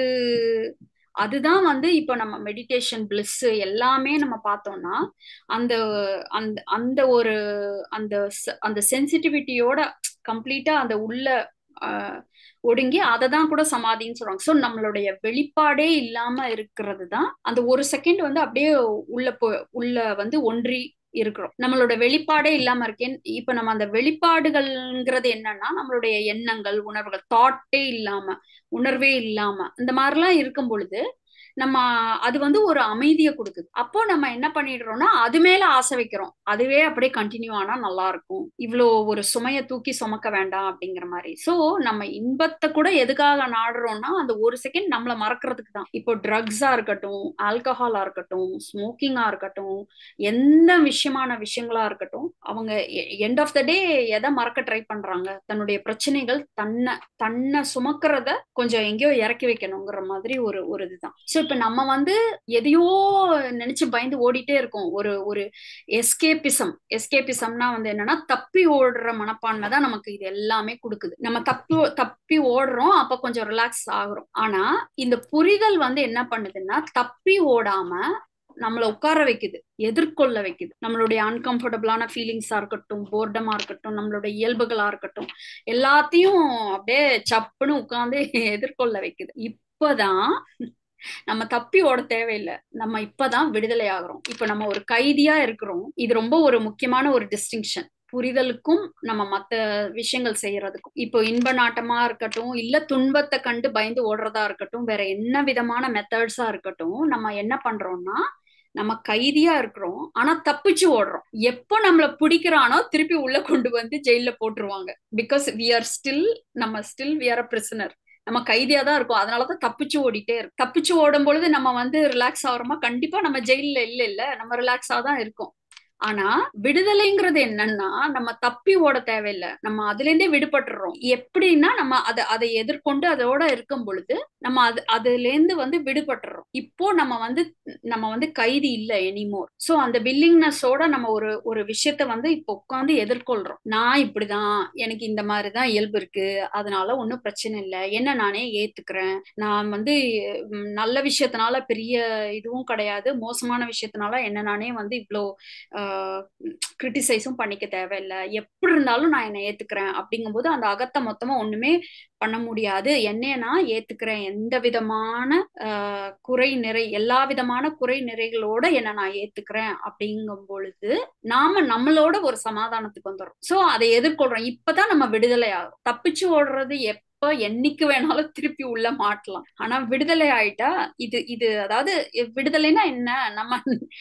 அதுதான் வந்து இப்போ நம்ம மெடிடேஷன் பிளிஸ் எல்லாமே நம்ம பார்த்தோம்னா அந்த அந்த அந்த ஒரு அந்த ச- அந்த சென்சிட்டிவிட்டியோட கம்ப்ளீட்டா அந்த உள்ள ஆஹ், ஒடுங்கி அதை தான் கூட சமாதின்னு சொல்றாங்க ஸோ நம்மளுடைய வெளிப்பாடே இல்லாம இருக்கிறது தான் அந்த ஒரு செகண்ட் வந்து அப்படியே உள்ள போ உள்ள வந்து ஒன்றி இருக்கிறோம் நம்மளோட வெளிப்பாடே இல்லாம இருக்கேன் இப்ப நம்ம அந்த வெளிப்பாடுகள்ங்கிறது என்னன்னா நம்மளுடைய எண்ணங்கள் உணர்வுகள் தாட்டே இல்லாம உணர்வே இல்லாம இந்த மாதிரிலாம் இருக்கும் பொழுது நம்ம அது வந்து ஒரு அமைதியை கொடுக்குது அப்போ நம்ம என்ன பண்ணிடுறோம்னா அது மேல ஆசை வைக்கிறோம் அதுவே அப்படியே கண்டினியூ ஆனா நல்லா இருக்கும் இவ்வளோ ஒரு சுமையை தூக்கி சுமக்க வேண்டாம் அப்படிங்கிற மாதிரி சோ நம்ம இன்பத்தை கூட எதுக்காக நாடுறோம்னா அந்த ஒரு செகண்ட் நம்மளை மறக்கிறதுக்கு தான் இப்போ ட்ரக்ஸா இருக்கட்டும் ஆல்கஹாலா இருக்கட்டும் ஸ்மோக்கிங்கா இருக்கட்டும் எந்த விஷயமான விஷயங்களா இருக்கட்டும் அவங்க எண்ட் ஆஃப் த டே எதை மறக்க ட்ரை பண்றாங்க தன்னுடைய பிரச்சனைகள் தன்னை தன்னை சுமக்கிறத கொஞ்சம் எங்கேயோ இறக்கி வைக்கணுங்கிற மாதிரி ஒரு ஒரு இதுதான் ஸோ இப்ப நம்ம வந்து எதையோ நினைச்சு பயந்து ஓடிட்டே இருக்கோம் ஒரு ஒரு எஸ்கேபிசம் எஸ்கேபிசம்னா வந்து என்னன்னா தப்பி ஓடுற மனப்பான்மை தான் நமக்கு இது எல்லாமே கொடுக்குது நம்ம தப்பி தப்பி ஓடுறோம் அப்ப கொஞ்சம் ரிலாக்ஸ் ஆகுறோம் ஆனா இந்த புரிதல் வந்து என்ன பண்ணுதுன்னா தப்பி ஓடாம நம்மளை உட்கார வைக்குது எதிர்கொள்ள வைக்குது நம்மளுடைய அன்கம்ஃபர்டபுளான ஃபீலிங்ஸா இருக்கட்டும் போர்டமா இருக்கட்டும் நம்மளுடைய இயல்புகளா இருக்கட்டும் எல்லாத்தையும் அப்படியே சப்புன்னு உட்கார்ந்து எதிர்கொள்ள வைக்குது இப்பதான் நம்ம தப்பி ஓட தேவையில்லை நம்ம இப்பதான் விடுதலை ஆகிறோம் இப்ப நம்ம ஒரு கைதியா இருக்கிறோம் இது ரொம்ப ஒரு முக்கியமான ஒரு டிஸ்டிங்ஷன் புரிதலுக்கும் நம்ம மத்த விஷயங்கள் செய்யறதுக்கும் இப்போ இன்ப நாட்டமா இருக்கட்டும் இல்ல துன்பத்தை கண்டு பயந்து ஓடுறதா இருக்கட்டும் வேற என்ன விதமான மெத்தட்ஸா இருக்கட்டும் நம்ம என்ன பண்றோம்னா நம்ம கைதியா இருக்கிறோம் ஆனா தப்பிச்சு ஓடுறோம் எப்போ நம்மள பிடிக்கிறானோ திருப்பி உள்ள கொண்டு வந்து ஜெயில போட்டுருவாங்க பிகாஸ் வி ஆர் ஸ்டில் நம்ம still we are a prisoner நம்ம கைதியா தான் இருக்கும் அதனாலதான் தப்பிச்சு ஓடிட்டே இருக்கும் தப்பிச்சு ஓடும் பொழுது நம்ம வந்து ரிலாக்ஸ் ஆகிறோமா கண்டிப்பா நம்ம ஜெயில இல்ல இல்ல நம்ம ரிலாக்ஸா தான் இருக்கோம் ஆனா விடுதலைங்கிறது என்னன்னா நம்ம தப்பி ஓட தேவையில்லை நம்ம அதுல இருந்தே விடுபட்டுறோம் எப்படின்னா நம்ம அதை அதை எதிர்கொண்டு அதோட இருக்கும் பொழுது நம்ம அது அதுல இருந்து வந்து விடுபட்டுறோம் இப்போ நம்ம வந்து நம்ம வந்து கைதி இல்ல எனிமோர் சோ அந்த வில்லிங்னஸோட நம்ம ஒரு ஒரு விஷயத்த வந்து இப்போ உட்காந்து எதிர்கொள்றோம் நான் இப்படிதான் எனக்கு இந்த மாதிரிதான் இயல்பு இருக்கு அதனால ஒன்றும் பிரச்சனை இல்லை என்ன நானே ஏத்துக்கிறேன் நான் வந்து ம், நல்ல விஷயத்தினால பெரிய இதுவும் கிடையாது மோசமான விஷயத்தினால என்ன நானே வந்து இவ்வளோ கிரிட்டிசைஸும் பண்ணிக்க தேவையில்லை எப்படி இருந்தாலும் நான் என்னை ஏத்துக்கிறேன் அப்படிங்கும்போது அந்த அகத்தை மொத்தமா ஒண்ணுமே பண்ண முடியாது என்னைய நான் ஏத்துக்கிறேன் எந்த விதமான ஆஹ், குறை நிறை எல்லா விதமான குறை நிறைகளோட என்னை நான் ஏத்துக்கிறேன் அப்படிங்கும் பொழுது நாம நம்மளோட ஒரு சமாதானத்துக்கு வந்துடுறோம் சோ அதை எதிர்கொள்றோம் இப்பதான் நம்ம விடுதலை ஆகும் தப்பிச்சு ஓடுறது எப்ப என்னைக்கு வேணாலும் திருப்பி உள்ள மாட்டலாம் ஆனா விடுதலை ஆயிட்டா இது இது அதாவது விடுதலைன்னா என்ன நம்ம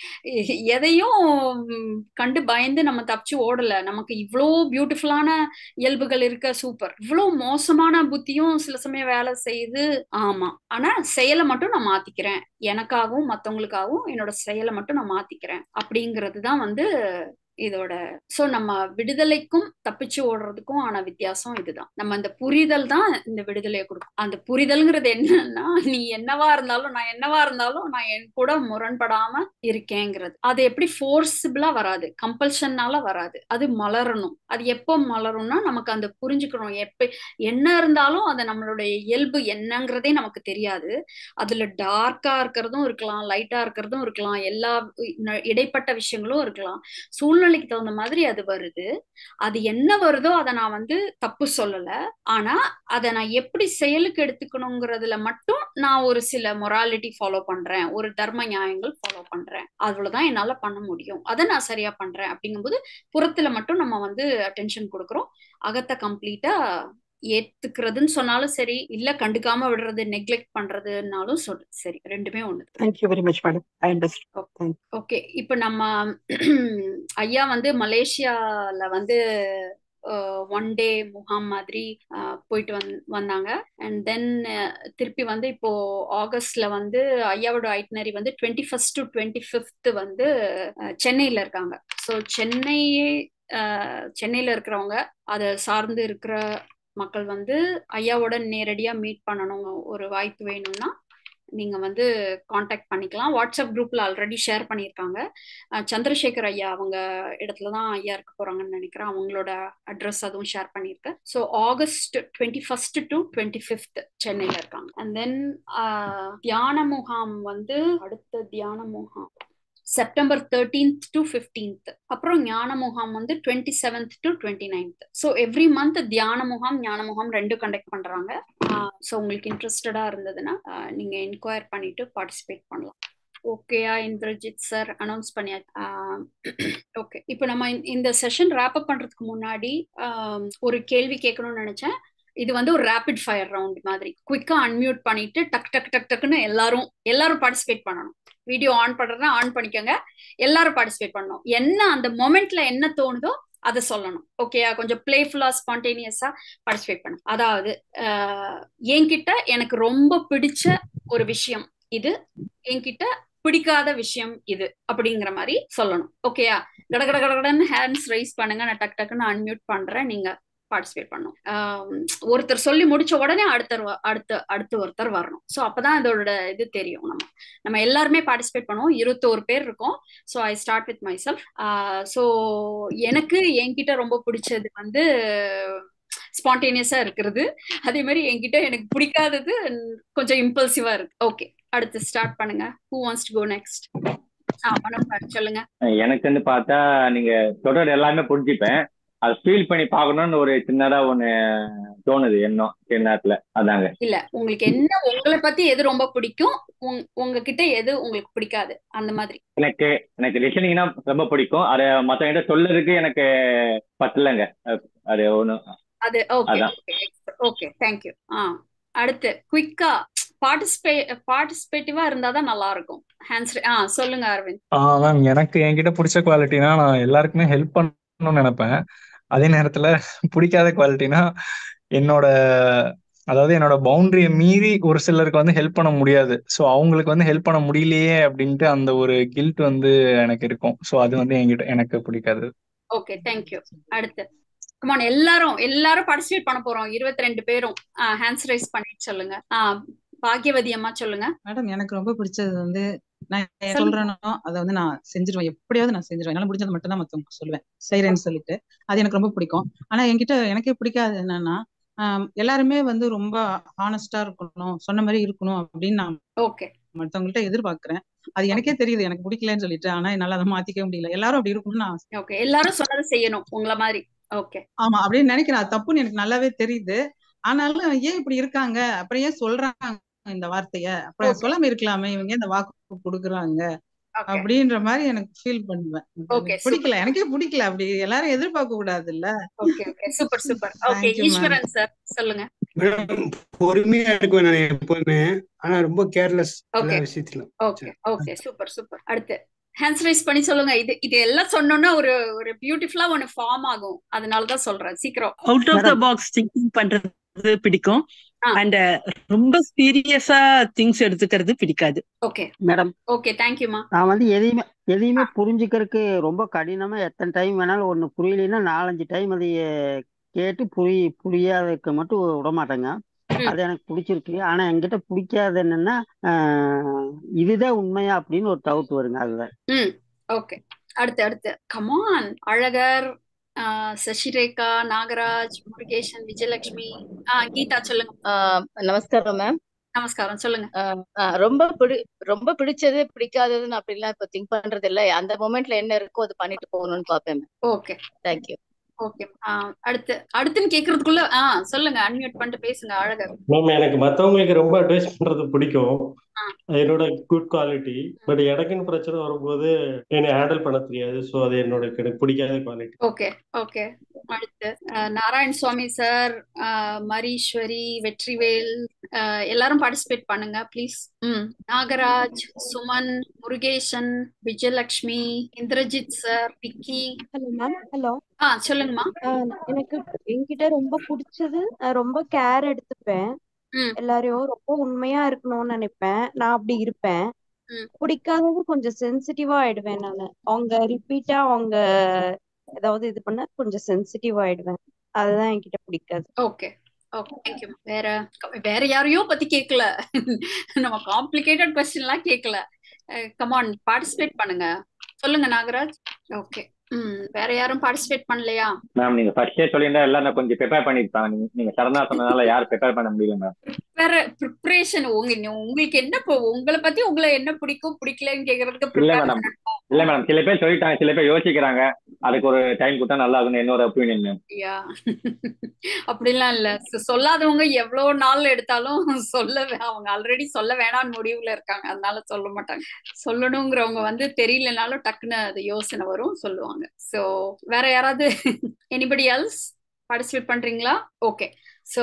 எதையும் ம், கண்டு பயந்து நம்ம தப்பிச்சு ஓடல நமக்கு இவ்வளோ பியூட்டிஃபுல்லான இயல்புகள் இருக்க சூப்பர் இவ்வளோ மோசமான புத்தியும் சில சமயம் வேலை செய்யுது ஆமா ஆனா செயலை மட்டும் நான் மாத்திக்கிறேன் எனக்காகவும் மத்தவங்களுக்காகவும் என்னோட செயலை மட்டும் நான் மாத்திக்கிறேன் அப்படிங்கிறது தான் வந்து இதோட சோ நம்ம விடுதலைக்கும் தப்பிச்சு ஓடுறதுக்கும் ஆன வித்தியாசம் இதுதான் நம்ம அந்த புரிதல் தான் இந்த விடுதலையை கொடுக்கும் அந்த புரிதல்ங்கிறது என்னன்னா நீ என்னவா இருந்தாலும் நான் என்னவா இருந்தாலும் நான் என் கூட முரண்படாம இருக்கேங்கிறது அது எப்படி ஃபோர்ஸபிளா வராது கம்பல்ஷன்னால வராது அது மலரணும் அது எப்போ மலரும்னா நமக்கு அந்த புரிஞ்சுக்கணும் எப்ப என்ன இருந்தாலும் அது நம்மளுடைய இயல்பு என்னங்கிறதே நமக்கு தெரியாது அதுல டார்க்கா இருக்கிறதும் இருக்கலாம் லைட்டா இருக்கிறதும் இருக்கலாம் எல்லா ந- இடைப்பட்ட விஷயங்களும் இருக்கலாம் சூழ்நிலைக்கு தகுந்த மாதிரி அது வருது அது என்ன வருதோ அதை நான் வந்து தப்பு சொல்லல ஆனா அதை நான் எப்படி செயலுக்கு எடுத்துக்கணுங்கிறதுல மட்டும் நான் ஒரு சில மொராலிட்டி ஃபாலோ பண்றேன் ஒரு தர்ம நியாயங்கள் ஃபாலோ பண்றேன் அவ்வளவுதான் என்னால பண்ண முடியும் அதை நான் சரியா பண்றேன் அப்படிங்கும்போது புறத்துல மட்டும் நம்ம வந்து அட்டென்ஷன் கொடுக்குறோம் அகத்தை கம்ப்ளீட்டா ஏத்துக்கிறதுன்னு சொன்னாலும் சரி இல்ல கண்டுக்காம விடுறது நெக்லெக்ட் பண்றதுனாலும் சொல் சரி ரெண்டுமே ஒண்ணு Thank you very much, madam. I understood. Thank okay இப்ப நம்ம ஐயா வந்து மலேசியால வந்து ஒன் டே முகாம் மாதிரி போயிட்டு வந் வந்தாங்க அண்ட் தென் திருப்பி வந்து இப்போ ஆகஸ்ட்ல வந்து ஐயாவோட ஐட்னரி வந்து twenty first to twenty fifth வந்து சென்னையில் இருக்காங்க ஸோ சென்னையே சென்னையில் இருக்கிறவங்க அதை சார்ந்து இருக்கிற மக்கள் வந்து ஐயாவோட நேரடியாக மீட் பண்ணணும் ஒரு வாய்ப்பு வேணும்னா நீங்கள் வந்து காண்டாக்ட் பண்ணிக்கலாம் வாட்ஸ்அப் குரூப்பில் ஆல்ரெடி ஷேர் பண்ணியிருக்காங்க சந்திரசேகர் ஐயா அவங்க இடத்துல தான் ஐயா இருக்க போகிறாங்கன்னு நினைக்கிறேன் அவங்களோட அட்ரஸ் அதுவும் ஷேர் பண்ணியிருக்கேன் so August twenty first to twenty fifth சென்னையில் இருக்காங்க அண்ட் தென் தியான முகாம் வந்து அடுத்த தியான முகாம் செப்டம்பர் தேர்ட்டீன்த் டு ஃபிஃப்டீன்த் அப்புறம் ஞான முகாம் வந்து twenty seventh to twenty ninth so every month தியான முகாம் ஞான முகாம் ரெண்டும் கண்டக்ட் பண்றாங்க ஸோ உங்களுக்கு இன்ட்ரெஸ்டடா இருந்ததுன்னா நீங்க என்கொயர் பண்ணிட்டு பார்ட்டிசிபேட் பண்ணலாம் ஓகேயா இந்திரஜித் சார் அனௌன்ஸ் பண்ணியாச்சு ஓகே இப்போ நம்ம இந்த செஷன் ரேப் அப் பண்றதுக்கு முன்னாடி ஒரு கேள்வி கேட்கணும்னு நினைச்சேன் இது வந்து ஒரு ரேபிட் ஃபயர் ரவுண்ட் மாதிரி குவிக்கா அன்மியூட் பண்ணிட்டு டக் டக் டக் டக்குன்னு எல்லாரும் எல்லாரும் பார்ட்டிசிபேட் பண்ணணும் வீடியோ ஆன் பண்றதுனா ஆன் பண்ணிக்கோங்க எல்லாரும் பார்ட்டிசிபேட் பண்ணணும் என்ன அந்த மொமெண்ட்ல என்ன தோணுதோ அதை சொல்லணும் ஓகேயா கொஞ்சம் பிளேஃபுல்லா ஸ்பான்டேனியஸா பார்ட்டிசிபேட் பண்ணும் அதாவது என்கிட்ட எனக்கு ரொம்ப பிடிச்ச ஒரு விஷயம் இது என்கிட்ட பிடிக்காத விஷயம் இது அப்படிங்கிற மாதிரி சொல்லணும் ஓகேயா கட கட கடன்னு ஹேண்ட்ஸ் ரைஸ் பண்ணுங்க நான் டக் டக்குன்னு அன்மியூட் பண்றேன் நீங்க பார்ட்டிசிபேட் பண்ணும் ஒருத்தர் சொல்லி முடிச்ச உடனே அடுத்தர் அடுத்த அடுத்து ஒருத்தர் வரணும் ஸோ அப்பதான் இதோட இது தெரியும் நம்ம நம்ம எல்லாருமே பார்ட்டிசிபேட் பண்ணுவோம் இருபத்தோரு பேர் இருக்கோம் so I start with myself so எனக்கு என்கிட்ட ரொம்ப பிடிச்சது வந்து ஸ்பான்டேனியஸா இருக்கிறது அதே மாதிரி என்கிட்ட எனக்கு பிடிக்காதது கொஞ்சம் இம்பல்சிவா இருக்கு ஓகே அடுத்து ஸ்டார்ட் பண்ணுங்க who wants to go next ah Manohar சொல்லுங்க எனக்கு வந்து பார்த்தா நீங்க தொடர் எல்லாமே புரிஞ்சுப்பேன் அதை ஃபீல் பண்ணி பார்க்கணும்னு ஒரு சின்னதா ஒண்ணு தோணுது எண்ணம் சில நேரத்துல அதாங்க இல்ல உங்களுக்கு என்ன உங்களை பத்தி எது ரொம்ப பிடிக்கும் உங்ககிட்ட எது உங்களுக்கு பிடிக்காது அந்த மாதிரி எனக்கு எனக்கு லிசனிங்னா ரொம்ப பிடிக்கும் அதை மத்தவங்கிட்ட சொல்றதுக்கு எனக்கு பத்தலைங்க அது ஒண்ணு அது ஓகே ஓகே தேங்க்யூ ஆ அடுத்து குயிக்கா பார்ட்டிசிபே பார்ட்டிசிபேட்டிவா இருந்தாதான் நல்லா இருக்கும் ஹேண்ட்ஸ் ஆ சொல்லுங்க அரவிந்த் ஆ மேம் எனக்கு என்கிட்ட பிடிச்ச குவாலிட்டினா நான் எல்லாருக்குமே ஹெல்ப் பண்ணணும்னு நினைப்பேன் அதே நேரத்துல பிடிக்காத குவாலிட்டினா என்னோட அதாவது என்னோட பவுண்டரியை மீறி ஒரு சிலருக்கு வந்து ஹெல்ப் பண்ண முடியாது ஸோ அவங்களுக்கு வந்து ஹெல்ப் பண்ண முடியலையே அப்படின்ட்டு அந்த ஒரு கில்ட் வந்து எனக்கு இருக்கும் ஸோ அது வந்து என்கிட்ட எனக்கு பிடிக்காது ஓகே தேங்க்யூ அடுத்து கமான் எல்லாரும் எல்லாரும் பார்ட்டிசிபேட் பண்ண போறோம் இருபத்தி ரெண்டு பேரும் ஹேண்ட்ஸ் ரைஸ் பண்ணிட்டு சொல்லுங்க பாக்யவதி அம்மா சொல்லுங்க மேடம் எனக்கு ரொம்ப பிடிச்சது வந்து நான் சொல்றேனோ அதை வந்து நான் செஞ்சிருவேன் எப்படியாவது நான் செஞ்சிருவேன் என்னால முடிஞ்சது மட்டும் தான் மத்தவங்க சொல்லுவேன் செய்யறேன்னு சொல்லிட்டு அது எனக்கு ரொம்ப பிடிக்கும் ஆனா என்கிட்ட எனக்கே பிடிக்காது என்னன்னா எல்லாருமே வந்து ரொம்ப ஹானஸ்டா இருக்கணும் சொன்ன மாதிரி இருக்கணும் அப்படின்னு நான் ஓகே மத்தவங்கள்ட்ட எதிர்பார்க்கிறேன் அது எனக்கே தெரியுது எனக்கு பிடிக்கலன்னு சொல்லிட்டு ஆனா என்னால அதை மாத்திக்க முடியல எல்லாரும் அப்படி இருக்கணும்னு நான் ஓகே எல்லாரும் சொன்னதை செய்யணும் உங்களை மாதிரி ஓகே ஆமா அப்படின்னு நினைக்கிறேன் அது தப்புன்னு எனக்கு நல்லாவே தெரியுது ஆனாலும் ஏன் இப்படி இருக்காங்க அப்புறம் ஏன் சொல்றாங்க இந்த வார்த்தைய அப்புறம் சொல்லாம இருக்கலாமே இவங்க இந்த வாக்கு கொடுக்குறாங்க அப்படின்ற மாதிரி எனக்கு ஃபீல் பண்ணுவேன் பிடிக்கல எனக்கே பிடிக்கல அப்படி எல்லாரும் எதிர்பார்க்க கூடாது இல்ல okay okay super super okay Eswaran sir சொல்லுங்க மேடம் பொறுமையா இருக்குவேன் நான் எப்பவுமே ஆனா ரொம்ப கேர்லெஸ் எல்லா விஷயத்திலும் ஓகே ஓகே சூப்பர் சூப்பர் அடுத்து ஹேண்ட்ஸ் ரைஸ் பண்ணி சொல்லுங்க இது இது எல்லாம் சொன்னோம்னா ஒரு ஒரு பியூட்டிஃபுல்லா ஒன்னு ஃபார்ம் ஆகும் அதனாலதான் சொல்றேன் சீக்கிரம் out of the box thinking பண்றது பிடிக்கும் அண்ட் ரொம்ப சீரியஸா திங்ஸ் எடுத்துக்கிறது பிடிக்காது ஓகே மேடம் ஓகே தேங்க்யூமா நான் வந்து எதையுமே எதையுமே புரிஞ்சுக்கிறதுக்கு ரொம்ப கடினமா எத்தனை டைம் வேணாலும் ஒண்ணு புரியலைன்னா நாலஞ்சு டைம் அதை கேட்டு புரிய புரியாததுக்கு மட்டும் விட மாட்டேங்க அது எனக்கு பிடிச்சிருக்கு ஆனா என்கிட்ட பிடிக்காது என்னன்னா இதுதான் உண்மையா அப்படின்னு ஒரு டவுட் வருங்க அதுதான் ம் ஓகே அடுத்து அடுத்து கமான் அழகர் சசிரேகா நாகராஜ் முருகேசன் விஜயலட்சுமி கீதா சொல்லுங்க நமஸ்காரம் மேம் நமஸ்காரம் சொல்லுங்க ரொம்ப பிடி ரொம்ப பிடிச்சது பிடிக்காததுன்னு அப்படிலாம் இப்ப திங்க் பண்றது இல்ல அந்த மொமெண்ட்ல என்ன இருக்கோ அது பண்ணிட்டு போகணும்னு பாப்பேன் ஓகே தேங்க்யூ ஓகே அடுத்து அடுத்துன்னு கேக்குறதுக்குள்ள ஆ சொல்லுங்க அன்மியூட் பண்ணிட்டு பேசுங்க அழகர் மேம் எனக்கு மத்தவங்களுக்கு ரொம்ப அட்வைஸ் பண்றது பிடிக்கும் அது என்னோட குட் குவாலிட்டி பட் எனக்குன்னு பிரச்சனை வரும்போது என்னை ஹேண்டில் பண்ண தெரியாது ஸோ அது என்னோட எனக்கு பிடிக்காத குவாலிட்டி ஓகே ஓகே அடுத்து அஹ், நாராயண் சுவாமி சார் மரீஸ்வரி வெற்றிவேல் அஹ், எல்லாரும் பார்ட்டிசிபேட் பண்ணுங்க ப்ளீஸ் ம் Nagaraj Suman Murugesan Vijayalakshmi Indrajit sir Vicky hello ma'am hello ஆ சொல்லுங்கம்மா எனக்கு என்கிட்ட ரொம்ப பிடிச்சது நான் ரொம்ப கேர் எடுத்துப்பேன் ம் எல்லாரையும் ரொம்ப உண்மையா இருக்கணும்னு நினைப்பேன் நான் அப்படி இருப்பேன் ம் பிடிக்காதது கொஞ்சம் சென்சிட்டிவா ஆயிடுவேன் நான் அவங்க ரிப்பீட்டா அவங்க ஏதாவது இது பண்ண கொஞ்சம் சென்சிட்டிவ் ஆயிடுவேன் அதுதான் என்கிட்ட பிடிக்காது ஓகே ஓகே தேங்க்யூ வேற வேற யாரையோ பத்தி கேட்கல நம்ம காம்ப்ளிகேட்டட் கொஸ்டின்லாம் கேட்கல கமான் பார்ட்டிசிபேட் பண்ணுங்க சொல்லுங்க நாகராஜ் ஓகே ம் வேற யாரும் பார்ட்டிசிபேட் பண்ணலையா மேம் நீங்க ஃபர்ஸ்டே சொல்லியிருந்தா எல்லாம் நான் கொஞ்சம் ப்ரிப்பேர் பண்ணிருப்பாங்க நீங்க நீங்க சடனா சொன்னதால யாரும் ப்ரிப்பேர் பண்ண முடியல மேம் வேற ப்ரிப்பரேஷன் உங்க உங்களுக்கு என்ன இப்போ உங்களை பத்தி உங்களை என்ன பிடிக்கும் பிடிக்கலன்னு கேக்குறதுக்கு இல்ல ப்ரிப்பேர் மேடம் இல்ல மேடம் சில பேர் சொல்லிட்டாங்க சில பேர் யோசிக்கிறாங்க அதுக்கு ஒரு டைம் கொடுத்தா நல்லா இருக்கும்னு என்னோட ஒப்பீனியன் மேம் யா அப்படிலாம் இல்ல சொ- சொல்லாதவங்க எவ்வளவு நாள் எடுத்தாலும் சொல்ல வே- அவங்க ஆல்ரெடி சொல்ல வேணாம்னு முடிவுல இருக்காங்க அதனால சொல்ல மாட்டாங்க சொல்லணுங்கிறவங்க வந்து தெரியலனாலும் டக்குன்னு அது யோசனை வரும் சொல்லுவாங்க சோ வேற யாராவது எனிபடி எல்ஸ் பார்ட்டிசிபேட் பண்றீங்களா ஓகே சோ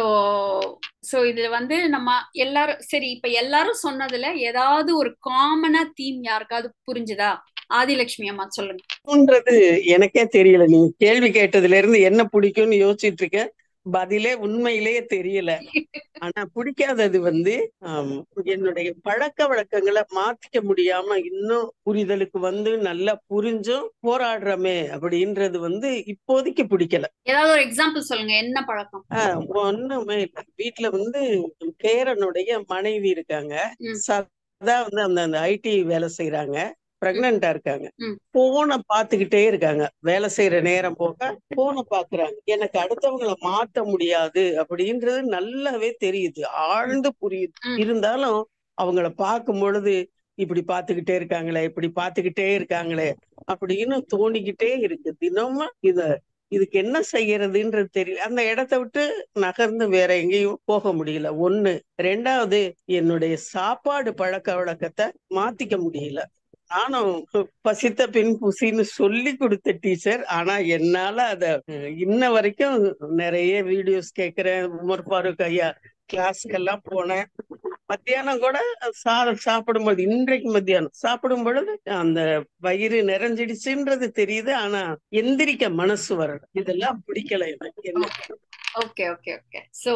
சோ இது வந்து நம்ம எல்லாரும் சரி இப்ப எல்லாரும் சொன்னதுல ஏதாவது ஒரு காமனா தீம் யாருக்காவது புரிஞ்சுதா ஆதிலட்சுமி அம்மா சொல்லுங்க ன்றது எனக்கே தெரியல நீங்க கேள்வி கேட்டதுல இருந்து என்ன பிடிக்கும்னு யோசிச்சுட்டு இருக்கேன் பதிலே உண்மையிலேயே தெரியல ஆனா பிடிக்காதது வந்து ஆம், என்னுடைய பழக்க வழக்கங்களை மாத்திக்க முடியாம இன்னும் புரிதலுக்கு வந்து நல்லா புரிஞ்சும் போராடுறோமே அப்படின்றது வந்து இப்போதைக்கு பிடிக்கல ஏதாவது ஒரு எக்ஸாம்பிள் சொல்லுங்க என்ன பழக்கம் ஆஹ் ஒண்ணுமே இல்ல வீட்டுல வந்து பேரனுடைய மனைவி இருக்காங்க ம். சதா வந்து அந்த அந்த ஐடி வேலை செய்யறாங்க பிரெக்னண்டா இருக்காங்க ம். போனை பாத்துக்கிட்டே இருக்காங்க வேலை செய்யற நேரம் போக போனை பாக்குறாங்க எனக்கு அடுத்தவங்கள மாத்த முடியாது அப்படின்றது நல்லாவே தெரியுது ஆழ்ந்து புரியுது ம். இருந்தாலும் அவங்கள பார்க்கும் பொழுது இப்படி பாத்துக்கிட்டே இருக்காங்களே இப்படி பாத்துக்கிட்டே இருக்காங்களே அப்படின்னு தோணிக்கிட்டே இருக்கு தினமும் இத இதுக்கு என்ன செய்யறதுன்றது தெரியல அந்த இடத்த விட்டு நகர்ந்து வேற எங்கேயும் போக முடியல ஒண்ணு ரெண்டாவது என்னுடைய சாப்பாடு பழக்க வழக்கத்தை மாத்திக்க முடியல நானும் பசித்த பின் புசின்னு சொல்லி கொடுத்த டீச்சர் ஆனா என்னால அத அஹ், இன்ன வரைக்கும் நிறைய வீடியோஸ் கேட்கிறேன் உமர் ஃபாரூக் ஐயா கிளாஸ்க்கெல்லாம் போனேன் மத்தியானம் கூட சாதம் சாப்பிடும்போது இன்றைக்கு மத்தியானம் சாப்பிடும் பொழுது அந்த வயிறு நிறைஞ்சிடுச்சுன்றது தெரியுது ஆனா எந்திரிக்க மனசு வரல இதெல்லாம் பிடிக்கல எனக்கு என்ன ஓகே ஓகே ஓகே சோ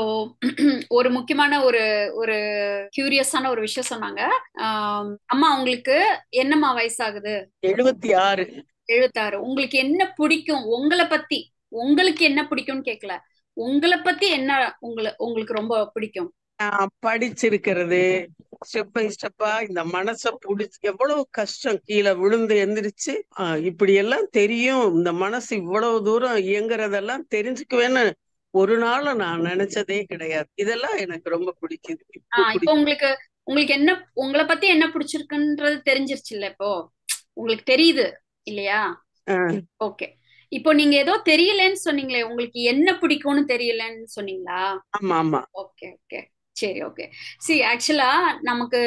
ஒரு முக்கியமான ஒரு ஒரு கியூரியஸான ஒரு விஷயம் சொன்னாங்க ஆம், அம்மா உங்களுக்கு என்னம்மா வயசாகுது எழுபத்தி ஆறு எழுபத்தாறு உங்களுக்கு என்ன பிடிக்கும் உங்களை பத்தி உங்களுக்கு என்ன பிடிக்கும்னு கேட்கல உங்களை பத்தி என்ன உங்களை உங்களுக்கு ரொம்ப பிடிக்கும் நான் படிச்சிருக்கிறது ஸ்டெப் பை ஸ்டெப்பா இந்த மனச புடிச்சு எவ்வளவு கஷ்டம் கீழே விழுந்து எந்திரிச்சு ஆஹ் இப்படி எல்லாம் தெரியும் இந்த மனசு இவ்வளவு தூரம் இயங்குறதெல்லாம் தெரிஞ்சுக்குவேன்னு ஒரு நாளும் நான் நினைச்சதே கிடையாது இதெல்லாம் எனக்கு ரொம்ப பிடிக்குது இப்போ ஆஹ் இப்போ பிடிக்கும் உங்களுக்கு உங்களுக்கு என்ன உங்களை பத்தி என்ன பிடிச்சிருக்குன்றது தெரிஞ்சிருச்சுல்ல இப்போ உங்களுக்கு தெரியுது இல்லையா ஆஹ் ஓகே இப்போ நீங்க ஏதோ தெரியலன்னு சொன்னீங்களே உங்களுக்கு என்ன பிடிக்கும்னு தெரியலன்னு சொன்னீங்களா ஆமா ஆமா ஓகே ஓகே சரி ஓகே சி ஆக்சுவலா நமக்கு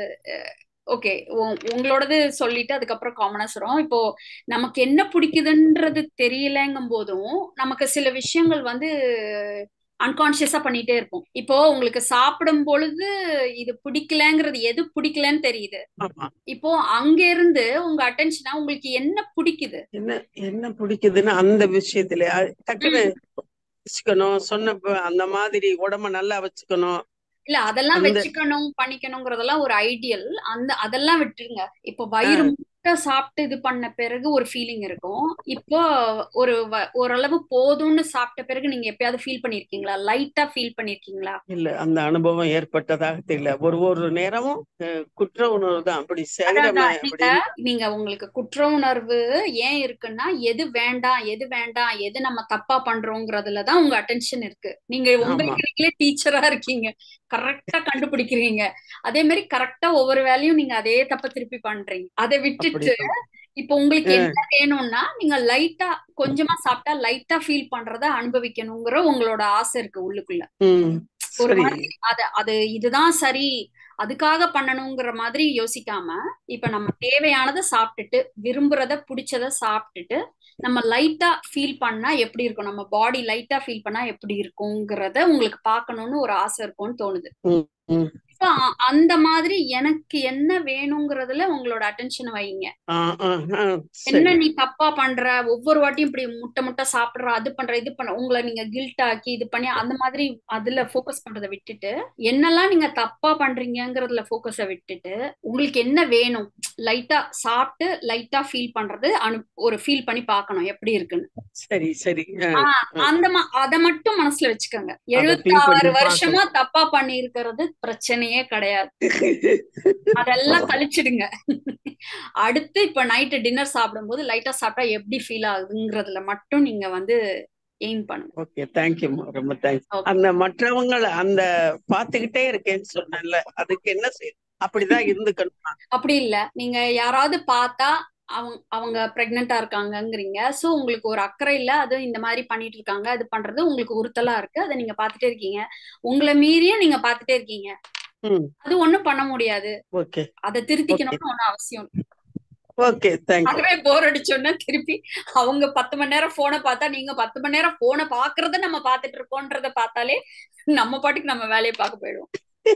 ஓகே உங்களோடது சொல்லிட்டு அதுக்கப்புறம் காமனா சொல்றோம் இப்போ நமக்கு என்ன பிடிக்குதுன்றது தெரியலங்கும் போதும் நமக்கு சில விஷயங்கள் வந்து அன்கான்சியஸா பண்ணிட்டே இருப்போம் இப்போ உங்களுக்கு சாப்பிடும் பொழுது இது பிடிக்கலங்கிறது எது பிடிக்கலன்னு தெரியுது ஆமா இப்போ அங்க இருந்து உங்க அட்டென்ஷனா உங்களுக்கு என்ன பிடிக்குது என்ன என்ன பிடிக்குதுன்னு அந்த விஷயத்துல அஹ் டக்குன்னு வச்சுக்கணும் சொன்ன அந்த மாதிரி உடம்ப நல்லா வச்சுக்கணும் இல்ல அதெல்லாம் அந்த வச்சுக்கணும் பண்ணிக்கணுங்கிறதெல்லாம் ஒரு ஐடியல் அந்த அதெல்லாம் விட்டுருங்க இப்போ வயிறு ஆஹ் முட்டை சாப்பிட்டு இது பண்ண பிறகு ஒரு ஃபீலிங் இருக்கும் இப்போ ஒரு வ- ஓரளவு போதும்னு சாப்பிட்ட பிறகு நீங்க எப்பயாவது ஃபீல் பண்ணிருக்கீங்களா லைட்டா ஃபீல் பண்ணிருக்கீங்களா இல்ல அந்த அனுபவம் ஏற்பட்டதாக தெரியல ஒரு ஒரு நேரமும் அஹ், குற்ற உணர்வு தான் அப்படி அதான் செய்யறமே அதான் நீங்க அப்படின்னு நீங்க உங்களுக்கு குற்ற உணர்வு ஏன் இருக்குன்னா எது வேண்டாம் எது வேண்டாம் எது நம்ம தப்பா பண்றோங்கிறதுல தான் உங்க அட்டென்ஷன் இருக்கு நீங்க ஆமா உங்களுக்கு நீங்களே டீச்சரா இருக்கீங்க கரெக்டா கண்டுபிடிக்கிறீங்க அதே மாதிரி கரெக்டா ஒவ்வொரு வேலையும் நீங்க அதே தப்ப திருப்பி பண்றீங்க அதை விட்டுட்டு அப்படிதான் இப்போ உங்களுக்கு அஹ், என்ன வேணும்னா நீங்க லைட்டா கொஞ்சமா சாப்பிட்டா லைட்டா ஃபீல் பண்றத அனுபவிக்கணுங்கிற உங்களோட ஆசை இருக்கு உள்ளுக்குள்ள உம் ஒரு சரி மாதிரி அது அது இதுதான் சரி அதுக்காக பண்ணணுங்கிற மாதிரி யோசிக்காம இப்ப நம்ம தேவையானதை சாப்பிட்டுட்டு விரும்புறத பிடிச்சத சாப்பிட்டுட்டு நம்ம லைட்டா ஃபீல் பண்ணா எப்படி இருக்கும் நம்ம பாடி லைட்டா ஃபீல் பண்ணா எப்படி இருக்குங்கிறத உங்களுக்கு பார்க்கணும்னு ஒரு ஆசை இருக்கும்னு தோணுது ம், ம். So, அ- அந்த மாதிரி எனக்கு என்ன வேணுங்கிறதுல உங்களோட அட்டென்ஷன் வைங்க ஆ, ஆ, ஆ, என்ன சரி நீ தப்பா பண்ற ஒவ்வொரு வாட்டியும் இப்படி முட்டை முட்டை சாப்பிடுற அது பண்ற இது பண்ற உங்களை நீங்க கில்ட் ஆக்கி இது பண்ணி அந்த மாதிரி அதுல ஃபோக்கஸ் பண்றதை விட்டுட்டு என்னெல்லாம் நீங்க தப்பா பண்றீங்கங்கிறதுல ஃபோக்கஸை விட்டுட்டு உங்களுக்கு என்ன வேணும் லைட்டா சாப்பிட்டு லைட்டா ஃபீல் பண்றது அனு ஒரு ஃபீல் பண்ணி பார்க்கணும் எப்படி இருக்குன்னு சரி சரி ஆ, ஆஹ் ஆ. அந்த மா- அத மட்டும் மனசுல வச்சுக்கோங்க அதை எழுபத்தி ஃபீல் பண்ணி ஆறு வருஷமா பார்க்கணும் தப்பா பண்ணி இருக்கிறது பிரச்சனையே கிடையாது அதெல்லாம் கழிச்சிடுங்க அடுத்து இப்ப நைட்டு டின்னர் சாப்பிடும்போது லைட்டா சாப்பிட்டா எப்படி ஃபீல் ஆகுதுங்கிறதுல மட்டும் நீங்க வந்து எய்ம் பண்ணுங்க ஓகே தேங்க்யூம்மா ரொம்ப தேங்க்ஸ் ஓகே அந்த மற்றவங்கள அந்த பாத்துக்கிட்டே இருக்கேன்னு சொன்னேன்ல அதுக்கு என்ன செய்ய அப்படிதான் இருந்துக்கணுமா அப்படி இல்ல நீங்க யாராவது பார்த்தா அவங்க அவங்க பிரெக்னெண்டா இருக்காங்கங்கிறீங்க சோ உங்களுக்கு ஒரு அக்கறை இல்ல அது இந்த மாதிரி பண்ணிட்டு இருக்காங்க அது பண்றது உங்களுக்கு உறுத்தலா இருக்கு அதை நீங்க பார்த்துட்டே இருக்கீங்க உங்களை மீறியும் நீங்க பார்த்துட்டே இருக்கீங்க ம் அது ஒண்ணும் பண்ண முடியாது ஓகே அதை ஓகே திருத்திக்கணும்னு ஒண்ணும் அவசியம் இல்ல ஓகே தேங்க்யூ அதுவே போர் அடிச்சோன்னா திருப்பி அவங்க பத்து மணி நேரம் போனை பார்த்தா நீங்க பத்து மணி நேரம் போனை பாக்குறத நம்ம பார்த்துட்டு இருக்கோன்றத பார்த்தாலே நம்ம பாட்டுக்கு நம்ம வேலையை பார்க்க போயிடுவோம்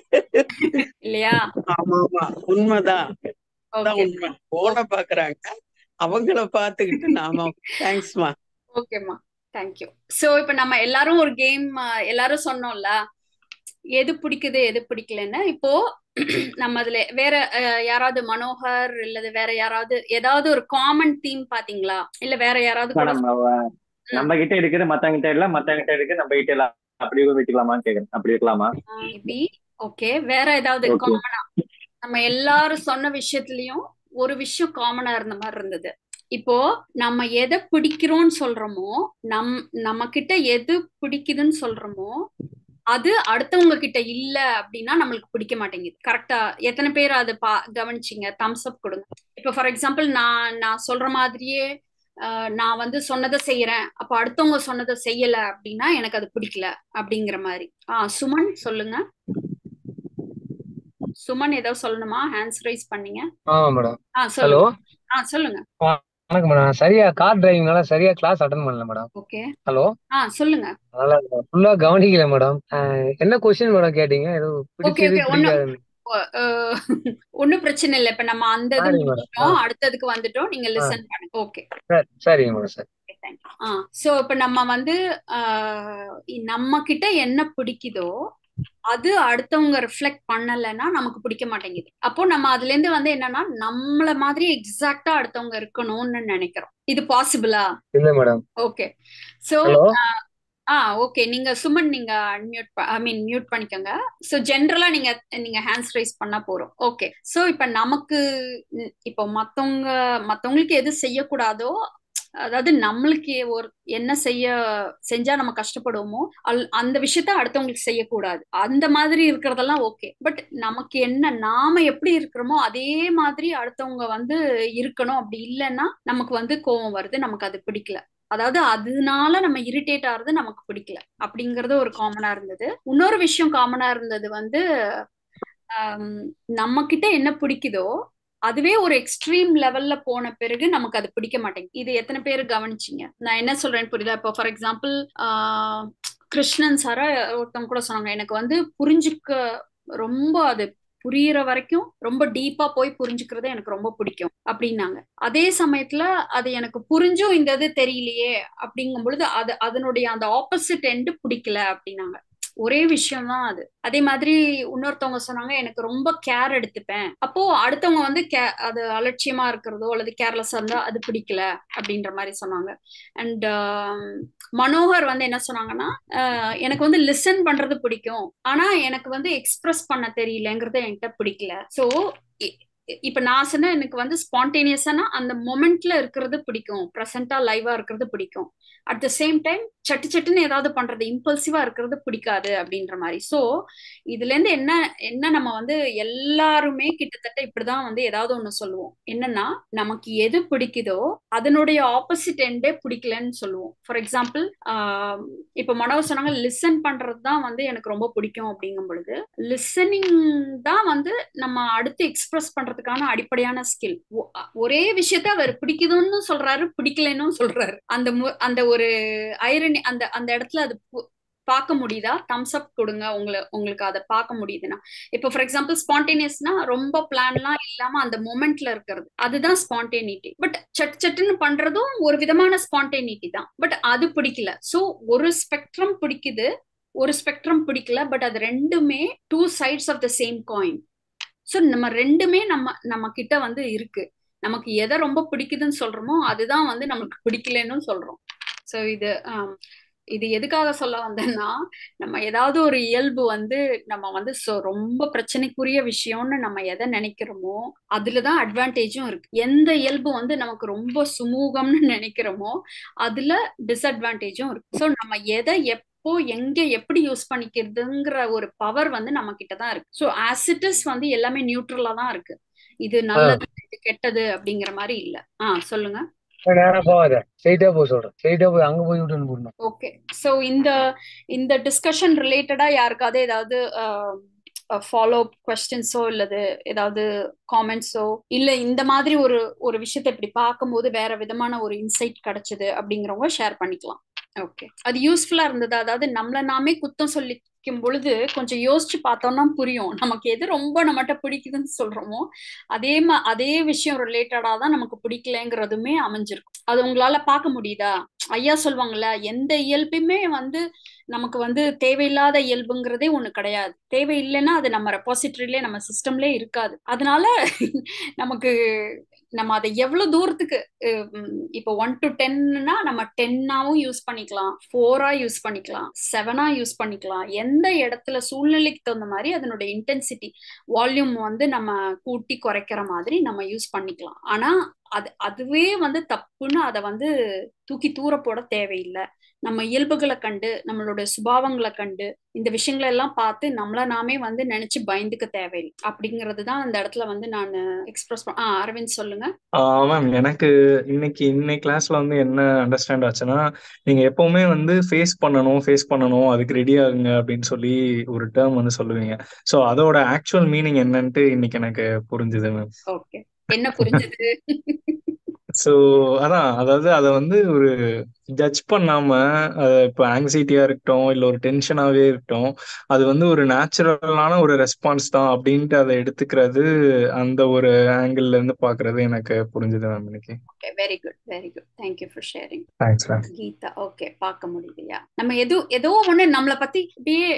இல்லையா ஆமா ஆமா உண்மைதான் அதான் ஓகே உண்மை போன பாக்குறாங்க அவங்கள பாத்துக்கிட்டு நாம தேங்க்ஸ்மா ஓகேம்மா தேங்க்யூ சோ இப்ப நம்ம எல்லாரும் ஒரு கேம் எல்லாரும் சொன்னோம்ல எது பிடிக்குது எது பிடிக்கலன்னு இப்போ நம்ம அதுல வேற அஹ், யாராவது மனோகர் இல்லது வேற யாராவது ஏதாவது ஒரு காமன் தீம் பாத்தீங்களா இல்ல வேற யாராவது கூட மேடம் ம். நம்ம கிட்ட இருக்குது மத்தவங்க கிட்ட இல்ல மத்தவங்க கிட்ட இருக்கு நம்ம கிட்ட இல்ல அப்படி வச்சுக்கலாமான்னு கேக்குறேன் அப்படி இருக்கலாமா மேபி ஓகே வேற ஏதாவது ஓகே காமனா நம்ம எல்லாரும் சொன்ன விஷயத்துலயும் ஒரு விஷயம் காமனா இருந்த மாதிரி இருந்தது இப்போ நம்ம எதை பிடிக்கிறோம்னு சொல்றோமோ நம் நம்ம கிட்ட எது பிடிக்குதுன்னு சொல்றோமோ அது அடுத்தவங்க கிட்ட இல்ல அப்படின்னா நம்மளுக்கு பிடிக்க மாட்டேங்குது கரெக்டா எத்தனை பேர் அதை பா கவனிச்சிங்க தம்ஸ் அப் கொடுங்க இப்போ ஃபார் எக்ஸாம்பிள் நான் நான் சொல்ற மாதிரியே ஆஹ், நான் வந்து சொன்னதை செய்யறேன் அப்ப அடுத்தவங்க சொன்னதை செய்யல அப்படின்னா எனக்கு அது பிடிக்கல அப்படிங்கிற மாதிரி ஆ சுமன் சொல்லுங்க சுமன் ஏதோ சொல்லணுமா ஹேண்ட்ஸ் ரைஸ் பண்ணீங்க ஆமா மேடம் ஆ ஹலோ சொல்லுங்க ஆ சொல்லுங்க வணக்கம் மேடம் நான் சரியா கார் டிரைவிங்னால சரியா கிளாஸ் அட்டன் பண்ணல மேடம் ஓகே ஹலோ ஆ சொல்லுங்க அதனால ஃபுல்லா கவனிக்கல மேடம் என்ன கொஸ்டின் மேடம் கேட்டீங்க ஏதோ ஓகே பிடிச்சது ஓகே ஒன்னும் பிடிக்காது ஒன்னும் பிரச்சனை இல்லை இப்ப நம்ம அந்த இது சரி மேடம் ஆ முடிச்சிட்டோம் அடுத்ததுக்கு வந்துட்டோம் நீங்க ஆ லிசன் பண்ணுங்க ஓகே சரி சரிங்க மேடம் சரி தேங்க்யூ ஆ சோ இப்ப நம்ம வந்து ஆஹ், நம்ம கிட்ட என்ன பிடிக்குதோ அது அடுத்தவங்க ரிஃப்ளெக்ட் பண்ணலைன்னா நமக்கு பிடிக்க மாட்டேங்குது அப்போ நம்ம அதுல இருந்து வந்து என்னன்னா நம்மள மாதிரி எக்ஸாக்டா அடுத்தவங்க இருக்கணும்னு நினைக்கிறோம் இது பாசிபிளா இல்ல மேடம் ஓகே சோ ஹலோ ஆ ஓகே நீங்க சுமன் நீங்க அன்மியூட் ஐ மீன் மியூட் பண்ணிக்கோங்க ஸோ ஜென்ரலா நீங்க நீங்க ஹேண்ட்ஸ் ரைஸ் பண்ணா போறோம் ஓகே ஸோ இப்ப நமக்கு ம், இப்போ மத்தவங்க மத்தவங்களுக்கு எது செய்யக்கூடாதோ அதாவது நம்மளுக்கு ஒரு என்ன செய்ய செஞ்சா நம்ம கஷ்டப்படுவோமோ அல் அந்த விஷயத்த அடுத்தவங்களுக்கு செய்யக்கூடாது அந்த மாதிரி இருக்கிறதெல்லாம் ஓகே பட் நமக்கு என்ன நாம எப்படி இருக்கிறோமோ அதே மாதிரி அடுத்தவங்க வந்து இருக்கணும் அப்படி இல்லைன்னா நமக்கு வந்து கோவம் வருது நமக்கு அது பிடிக்கல அதாவது அதனால நம்ம இரிட்டேட் ஆகுறது நமக்கு பிடிக்கல அப்படிங்கறது ஒரு காமனா இருந்தது இன்னொரு விஷயம் காமனா இருந்தது வந்து நம்ம கிட்ட என்ன பிடிக்குதோ அதுவே ஒரு எக்ஸ்ட்ரீம் லெவல்ல போன பிறகு நமக்கு அது பிடிக்க மாட்டேங்குது இது எத்தனை பேர் கவனிச்சீங்க நான் என்ன சொல்றேன்னு புரியுதா இப்போ ஃபார் எக்ஸாம்பிள் கிருஷ்ணன் சார ஒருத்தவங்க கூட சொன்னாங்க எனக்கு வந்து புரிஞ்சுக்க ரொம்ப அது புரியிற வரைக்கும் ரொம்ப டீப்பா போய் புரிஞ்சுக்கிறது எனக்கு ரொம்ப பிடிக்கும் அப்படின்னாங்க அதே சமயத்துல அது எனக்கு புரிஞ்சும் இந்த இது தெரியலையே அப்படிங்கும் பொழுது அது அதனுடைய அந்த ஆப்போசிட் எண்டு பிடிக்கல அப்படின்னாங்க ஒரே விஷயம் தான் அது அதே மாதிரி இன்னொருத்தவங்க சொன்னாங்க எனக்கு ரொம்ப கேர் எடுத்துப்பேன் அப்போ அடுத்தவங்க வந்து கே அது அலட்சியமா இருக்கிறதோ அல்லது கேர்லெஸ்ஸா இருந்தா அது பிடிக்கல அப்படின்ற மாதிரி சொன்னாங்க அண்ட் மனோகர் வந்து என்ன சொன்னாங்கன்னா எனக்கு வந்து லிசன் பண்றது பிடிக்கும் ஆனா எனக்கு வந்து எக்ஸ்பிரஸ் பண்ண தெரியலங்கிறது என்கிட்ட பிடிக்கல ஸோ இப்ப நான் சொன்ன எனக்கு வந்து ஸ்பான்டேனியஸானா அந்த மொமெண்ட்ல இருக்கிறது பிடிக்கும் ப்ரெசென்டா லைவா இருக்கிறது பிடிக்கும் அட் த சேம் டைம் சட்டு சட்டுன்னு ஏதாவது பண்றது இம்பல்சிவா இருக்கிறது பிடிக்காது அப்படின்ற மாதிரி ஸோ இதுல இருந்து என்ன என்ன நம்ம வந்து எல்லாருமே கிட்டத்தட்ட இப்படிதான் வந்து ஏதாவது ஒண்ணு சொல்லுவோம் என்னன்னா நமக்கு எது பிடிக்குதோ அதனுடைய ஆப்போசிட் எண்டே பிடிக்கலன்னு சொல்லுவோம் ஃபார் எக்ஸாம்பிள் இப்ப மனோ சொன்னாங்க லிசன் பண்றது தான் வந்து எனக்கு ரொம்ப பிடிக்கும் அப்படிங்கும் பொழுது லிசனிங் தான் வந்து நம்ம அடுத்து எக்ஸ்பிரஸ் பண்றதுக்கான அடிப்படையான ஸ்கில் ஒரே விஷயத்த அவர் பிடிக்குதுன்னு சொல்றாரு பிடிக்கலன்னு சொல்றாரு அந்த அந்த ஒரு ஐரணி அந்த அந்த இடத்துல அது பார்க்க முடியுதா தம்ஸ் அப் கொடுங்க உங்களை உங்களுக்கு அதை பார்க்க முடியுதுன்னா இப்போ ஃபார் எக்ஸாம்பிள் ஸ்பான்டேனியஸ்னா ரொம்ப பிளான்லாம் இல்லாம அந்த மொமெண்ட்ல இருக்கிறது அதுதான் ஸ்பான்டேனிட்டி பட் சட் சட்டுன்னு பண்றதும் ஒரு விதமான ஸ்பான்டேனிட்டி தான் பட் அது பிடிக்கல ஸோ ஒரு ஸ்பெக்ட்ரம் பிடிக்குது ஒரு ஸ்பெக்ட்ரம் பிடிக்கல பட் அது ரெண்டுமே two sides of the same coin so நம்ம ரெண்டுமே நம்ம நம்ம கிட்ட வந்து இருக்கு நமக்கு எதை ரொம்ப பிடிக்குதுன்னு சொல்றோமோ அதுதான் வந்து நமக்கு பிடிக்கலன்னு சொல்றோம் ஸோ இது இது எதுக்காக சொல்ல வந்தேன்னா நம்ம ஏதாவது ஒரு இயல்பு வந்து நம்ம வந்து ரொம்ப பிரச்சனைக்குரிய விஷயம்னு நம்ம எதை நினைக்கிறோமோ அதுலதான் அட்வான்டேஜும் இருக்கு எந்த இயல்பு வந்து நமக்கு ரொம்ப சுமூகம்னு நினைக்கிறோமோ அதுல டிஸ்அட்வான்டேஜும் இருக்கு ஸோ நம்ம எதை எப் எப்போ எங்க எப்படி யூஸ் பண்ணிக்கிறதுங்கிற ஒரு பவர் வந்து நம்ம கிட்ட தான் இருக்கு ஸோ ஆசிட்டஸ் வந்து எல்லாமே நியூட்ரலா தான் இருக்கு இது நல்லது இது கெட்டது அப்படிங்கிற மாதிரி இல்ல ஆ சொல்லுங்க நேரம் போகாத ஸ்ட்ரெயிட்டா போய் சொல்றேன் ஸ்ட்ரெயிட்டா போய் அங்க போய் விட்டு போடணும் ஓகே ஸோ இந்த இந்த டிஸ்கஷன் ரிலேட்டடா யாருக்காவது ஏதாவது ஃபாலோ அப் கொஸ்டின்ஸோ இல்லது ஏதாவது காமெண்ட்ஸோ இல்ல இந்த மாதிரி ஒரு ஒரு விஷயத்தை இப்படி பார்க்கும்போது வேற விதமான ஒரு இன்சைட் கிடைச்சது அப்படிங்கிறவங்க ஷேர் பண்ணிக்கலாம் ஓகே அது யூஸ்ஃபுல்லா இருந்தது அதாவது நம்மள நாமே குத்தம் சொல்லிக்கும் பொழுது கொஞ்சம் யோசிச்சு பார்த்தோம்னா புரியும் நமக்கு எது ரொம்ப நம்மகிட்ட பிடிக்குதுன்னு சொல்றோமோ அதே மா அதே விஷயம் ரிலேட்டடா தான் நமக்கு பிடிக்கலங்கிறதுமே அமைஞ்சிருக்கும் அது உங்களால பார்க்க முடியுதா ஐயா சொல்லுவாங்கல்ல எந்த இயல்புமே வந்து நமக்கு வந்து தேவையில்லாத இயல்புங்கிறதே ஒண்ணு கிடையாது தேவை இல்லைன்னா அது நம்ம ரெப்பாசிட்டரியிலே நம்ம சிஸ்டம்லே இருக்காது அதனால நமக்கு நம்ம அதை எவ்வளவு தூரத்துக்கு இப்போ ஒன் டு டென்னா நம்ம டென்னாவும் யூஸ் பண்ணிக்கலாம் ஃபோரா யூஸ் பண்ணிக்கலாம் செவனா யூஸ் பண்ணிக்கலாம் எந்த இடத்துல சூழ்நிலைக்கு தகுந்த மாதிரி அதனுடைய இன்டென்சிட்டி வால்யூம் வந்து நம்ம கூட்டி குறைக்கிற மாதிரி நம்ம யூஸ் பண்ணிக்கலாம் ஆனா அது அதுவே வந்து தப்புன்னு அதை வந்து தூக்கி தூர போட தேவையில்லை நம்ம இயல்புகளை கண்டு நம்மளோட சுபாவங்களை கண்டு இந்த விஷயங்களை எல்லாம் பார்த்து நம்மள நாமே வந்து நினைச்சு பயந்துக்க தேவையில்லை அப்படிங்கிறது தான் அந்த இடத்துல வந்து நான் எக்ஸ்பிரஸ் பண்ண ஆ அரவிந்த் சொல்லுங்க மேம் எனக்கு இன்னைக்கு இன்னைக்கு கிளாஸ்ல வந்து என்ன அண்டர்ஸ்டாண்ட் ஆச்சுன்னா நீங்க எப்பவுமே வந்து ஃபேஸ் பண்ணணும் ஃபேஸ் பண்ணணும் அதுக்கு ரெடி ஆகுங்க அப்படின்னு சொல்லி ஒரு டேர்ம் வந்து சொல்லுவீங்க ஸோ அதோட ஆக்சுவல் மீனிங் என்னன்ட்டு இன்னைக்கு எனக்கு புரிஞ்சுது மேம் ஓகே என்ன புரிஞ்சது ஸோ அதான் அதாவது அதை வந்து ஒரு ஜட்ஜ் பண்ணாம இப்போ ஆங்ஸைட்டியா இருக்கட்டும் இல்லை ஒரு டென்ஷனாவே இருக்கட்டும் அது வந்து ஒரு நேச்சுரலான ஒரு ரெஸ்பான்ஸ் தான் அப்படின்ட்டு அதை எடுத்துக்கிறது அந்த ஒரு ஆங்கிள் இருந்து பாக்குறது எனக்கு புரிஞ்சுது மேம் இன்னைக்கு okay very good very good thank you for sharing thanks ma'am Geetha okay பார்க்க முடியுதுயா நம்ம எதோ ஏதோ ஒண்ணு நம்மளை பத்தி அப்படியே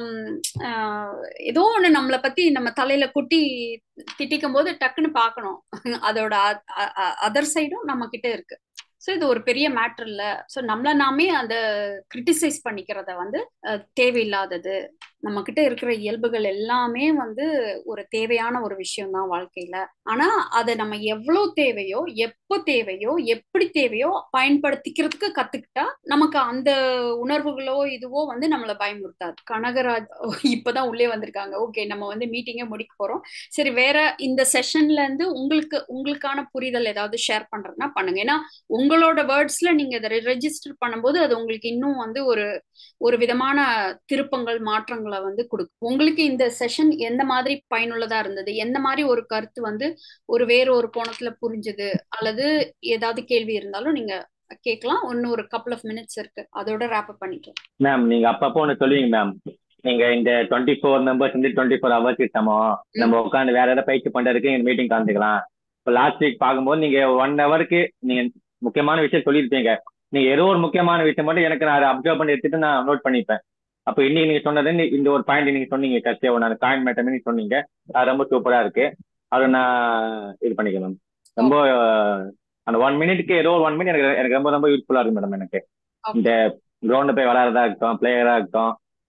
ஏதோ ஒண்ணு நம்மளை பத்தி நம்ம தலையில குட்டி திட்டிக்கும் போது டக்குன்னு பார்க்கணும் அதோட அதர் சைடும் நம்ம கிட்ட இருக்கு ஸோ இது ஒரு பெரிய மேட்ரு இல்லை ஸோ நம்மள நாமே அந்த கிரிட்டிசைஸ் பண்ணிக்கிறத வந்து தேவையில்லாதது நம்ம கிட்ட இருக்கிற இயல்புகள் எல்லாமே வந்து ஒரு தேவையான ஒரு விஷயம் தான் வாழ்க்கையில ஆனா அதை நம்ம எவ்வளவு தேவையோ எப்போ தேவையோ எப்படி தேவையோ பயன்படுத்திக்கிறதுக்கு கத்துக்கிட்டா நமக்கு அந்த உணர்வுகளோ இதுவோ வந்து நம்மளை பயமுறுத்தாது கனகராஜ் இப்பதான் உள்ளே வந்திருக்காங்க ஓகே நம்ம வந்து மீட்டிங்கே முடிக்க போறோம் சரி வேற இந்த செஷன்ல இருந்து உங்களுக்கு உங்களுக்கான புரிதல் ஏதாவது ஷேர் பண்றதுன்னா பண்ணுங்க ஏன்னா உங்களோட வேர்ட்ஸ்ல நீங்க இதை ரெஜிஸ்டர் பண்ணும்போது அது உங்களுக்கு இன்னும் வந்து ஒரு ஒரு விதமான திருப்பங்கள் மாற்றங்களை வந்து கொடுக்கும் உங்களுக்கு இந்த செஷன் எந்த மாதிரி பயனுள்ளதா இருந்தது எந்த மாதிரி ஒரு கருத்து வந்து ஒரு வேற ஒரு கோணத்துல புரிஞ்சுது அல்லது ஏதாவது கேள்வி இருந்தாலும் நீங்க கேட்கலாம் ஒன்னு ஒரு கப்பல் ஆஃப் மினிட்ஸ் இருக்கு அதோட ரேப் அப் பண்ணிக்கலாம் மேம் நீங்க அப்பப்போ ஒன்று சொல்லுவீங்க மேம் நீங்க இந்த டுவெண்ட்டி ஃபோர் மெம்பர்ஸ் வந்து டுவெண்ட்டி ஃபோர் ஹவர்ஸ் கிட்டமோ நம்ம உட்காந்து வேற ஏதாவது பயிற்சி பண்றதுக்கு எங்க மீட்டிங் கலந்துக்கலாம் இப்போ லாஸ்ட் வீக் பார்க்கும்போது நீங்க ஒன் ஹவருக்கு நீங்க முக்கியமான விஷயம் சொல்லியிருப்பீங்க நீங்க ஏதோ ஒரு முக்கியமான விஷயம் மட்டும் எனக்கு நான் அதை அப்சர்வ் பண்ணி எடுத்துட்டு நான் நோட் பண்ணிப்பேன் அப்போ இன்னைக்கு நீங்க சொன்னது இந்த ஒரு பாயிண்ட் நீங்க சொன்னீங்க கட்சியா ஒன்று காயின் மேட்டமே நீங்க சொன்னீங்க அது ரொம்ப சூப்பரா இருக்கு அதை நான் இது பண்ணிக்கிறேன் ரொம்ப அந்த ஒன் மினிட்க்கு ஏதோ ஒரு ஒன் மினிட் எனக்கு எனக்கு ரொம்ப ரொம்ப யூஸ்ஃபுல்லா இருக்கு மேடம் எனக்கு இந்த கிரவுண்ட் போய் விளையாடுறதா இருக்கட்டும் பிளேயரா இருக்கட்டும்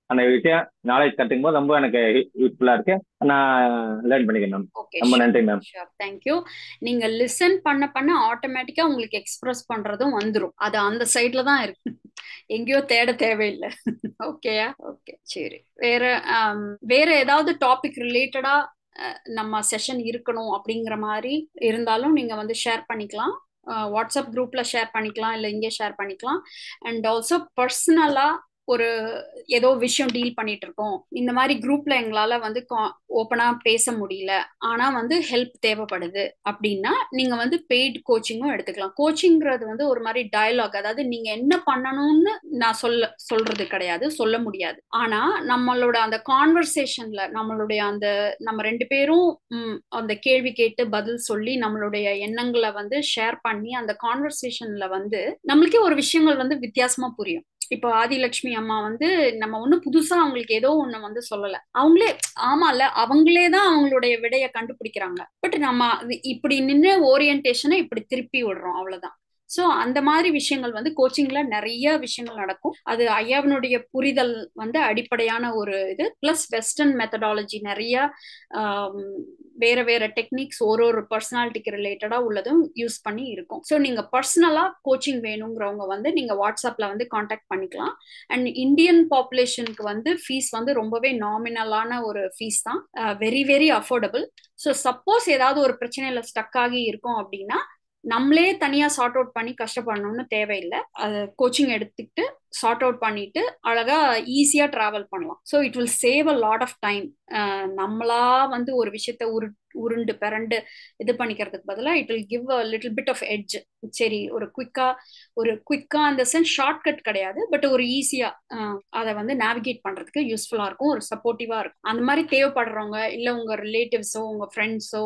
அந்த விஷயம் நாலேஜ் கற்றுக்கும் போது ரொம்ப எனக்கு யூஸ்ஃபுல்லா இருக்கு நான் லேர்ன் பண்ணிக்கிறேன் மேம் ஓகே ரொம்ப நன்றி மேம் ஷூர் தேங்க்யூ நீங்க லிசன் பண்ண பண்ண ஆட்டோமேட்டிக்கா உங்களுக்கு எக்ஸ்பிரஸ் பண்றதும் வந்துரும் அது அந்த சைட்ல தான் இருக்கு எங்கேயோ தேட தேவையில்லை ஓகேயா ஓகே சரி வேற ஆம், வேற ஏதாவது டாபிக் ரிலேட்டடா நம்ம செஷன் இருக்கணும் அப்படிங்கிற மாதிரி இருந்தாலும் நீங்க வந்து ஷேர் பண்ணிக்கலாம் அஹ், வாட்ஸ்அப் குரூப்ல ஷேர் பண்ணிக்கலாம் இல்லை இங்கே ஷேர் பண்ணிக்கலாம் அண்ட் ஆல்சோ பர்சனலா ஒரு ஏதோ விஷயம் டீல் பண்ணிட்டு இருக்கோம் இந்த மாதிரி குரூப்ல எங்களால வந்து ஓப்பனா பேச முடியல ஆனா வந்து ஹெல்ப் தேவைப்படுது அப்படின்னா நீங்க வந்து பெய்ட் கோச்சிங்கும் எடுத்துக்கலாம் கோச்சிங்கிறது வந்து ஒரு மாதிரி டயலாக் அதாவது நீங்க என்ன பண்ணணும்னு நான் சொல்ல சொல்றது கிடையாது சொல்ல முடியாது ஆனா நம்மளோட அந்த கான்வர்சேஷன்ல நம்மளுடைய அந்த நம்ம ரெண்டு பேரும் ம், அந்த கேள்வி கேட்டு பதில் சொல்லி நம்மளுடைய எண்ணங்களை வந்து ஷேர் பண்ணி அந்த கான்வர்சேஷன்ல வந்து நம்மளுக்கே ஒரு விஷயங்கள் வந்து வித்தியாசமா புரியும் இப்போ ஆதிலட்சுமி அம்மா வந்து நம்ம ஒன்றும் புதுசா அவங்களுக்கு ஏதோ ஒண்ணு வந்து சொல்லல அவங்களே ஆமால அவங்களே தான் அவங்களுடைய விடைய கண்டுபிடிக்கிறாங்க பட் நம்ம அது இப்படி நின்று ஓரியன்டேஷனை இப்படி திருப்பி விடுறோம் அவ்வளவுதான் ஸோ அந்த மாதிரி விஷயங்கள் வந்து கோச்சிங்ல நிறைய விஷயங்கள் நடக்கும் அது ஐயாவினுடைய புரிதல் வந்து அடிப்படையான ஒரு இது பிளஸ் வெஸ்டர்ன் மெத்தடாலஜி நிறைய ஆம், வேற வேற டெக்னிக்ஸ் ஒரு ஒரு பர்சனாலிட்டிக்கு ரிலேட்டடா உள்ளதும் யூஸ் பண்ணி இருக்கும் ஸோ நீங்க பர்சனலா கோச்சிங் வேணுங்கிறவங்க வந்து நீங்க வாட்ஸ்அப்ல வந்து காண்டாக்ட் பண்ணிக்கலாம் அண்ட் இந்தியன் பாப்புலேஷனுக்கு வந்து ஃபீஸ் வந்து ரொம்பவே நாமினலான ஒரு ஃபீஸ் தான் very very affordable so suppose ஏதாவது ஒரு பிரச்சனையில ஸ்டக் ஆகி இருக்கும் அப்படின்னா நம்மளே தனியா சார்ட் அவுட் பண்ணி கஷ்டப்படணும்னு தேவையில்லை அது கோச்சிங் எடுத்துக்கிட்டு சார்ட் அவுட் பண்ணிட்டு அழகா ஈஸியா டிராவல் பண்ணலாம் so it will save a lot of time நம்மளா வந்து ஒரு விஷயத்த உரு உருண்டு பிறண்டு இது பண்ணிக்கிறதுக்கு பதிலாக it will give a little bit of edge சரி ஒரு குயிக்கா ஒரு குயிக்கா அந்த சென்ஸ் ஷார்ட் கட் கிடையாது பட் ஒரு ஈஸியா அதை வந்து நேவிகேட் பண்றதுக்கு யூஸ்ஃபுல்லா இருக்கும் ஒரு சப்போர்ட்டிவா இருக்கும் அந்த மாதிரி தேவைப்படுறவங்க இல்ல உங்க ரிலேட்டிவ்ஸோ உங்க ஃப்ரெண்ட்ஸோ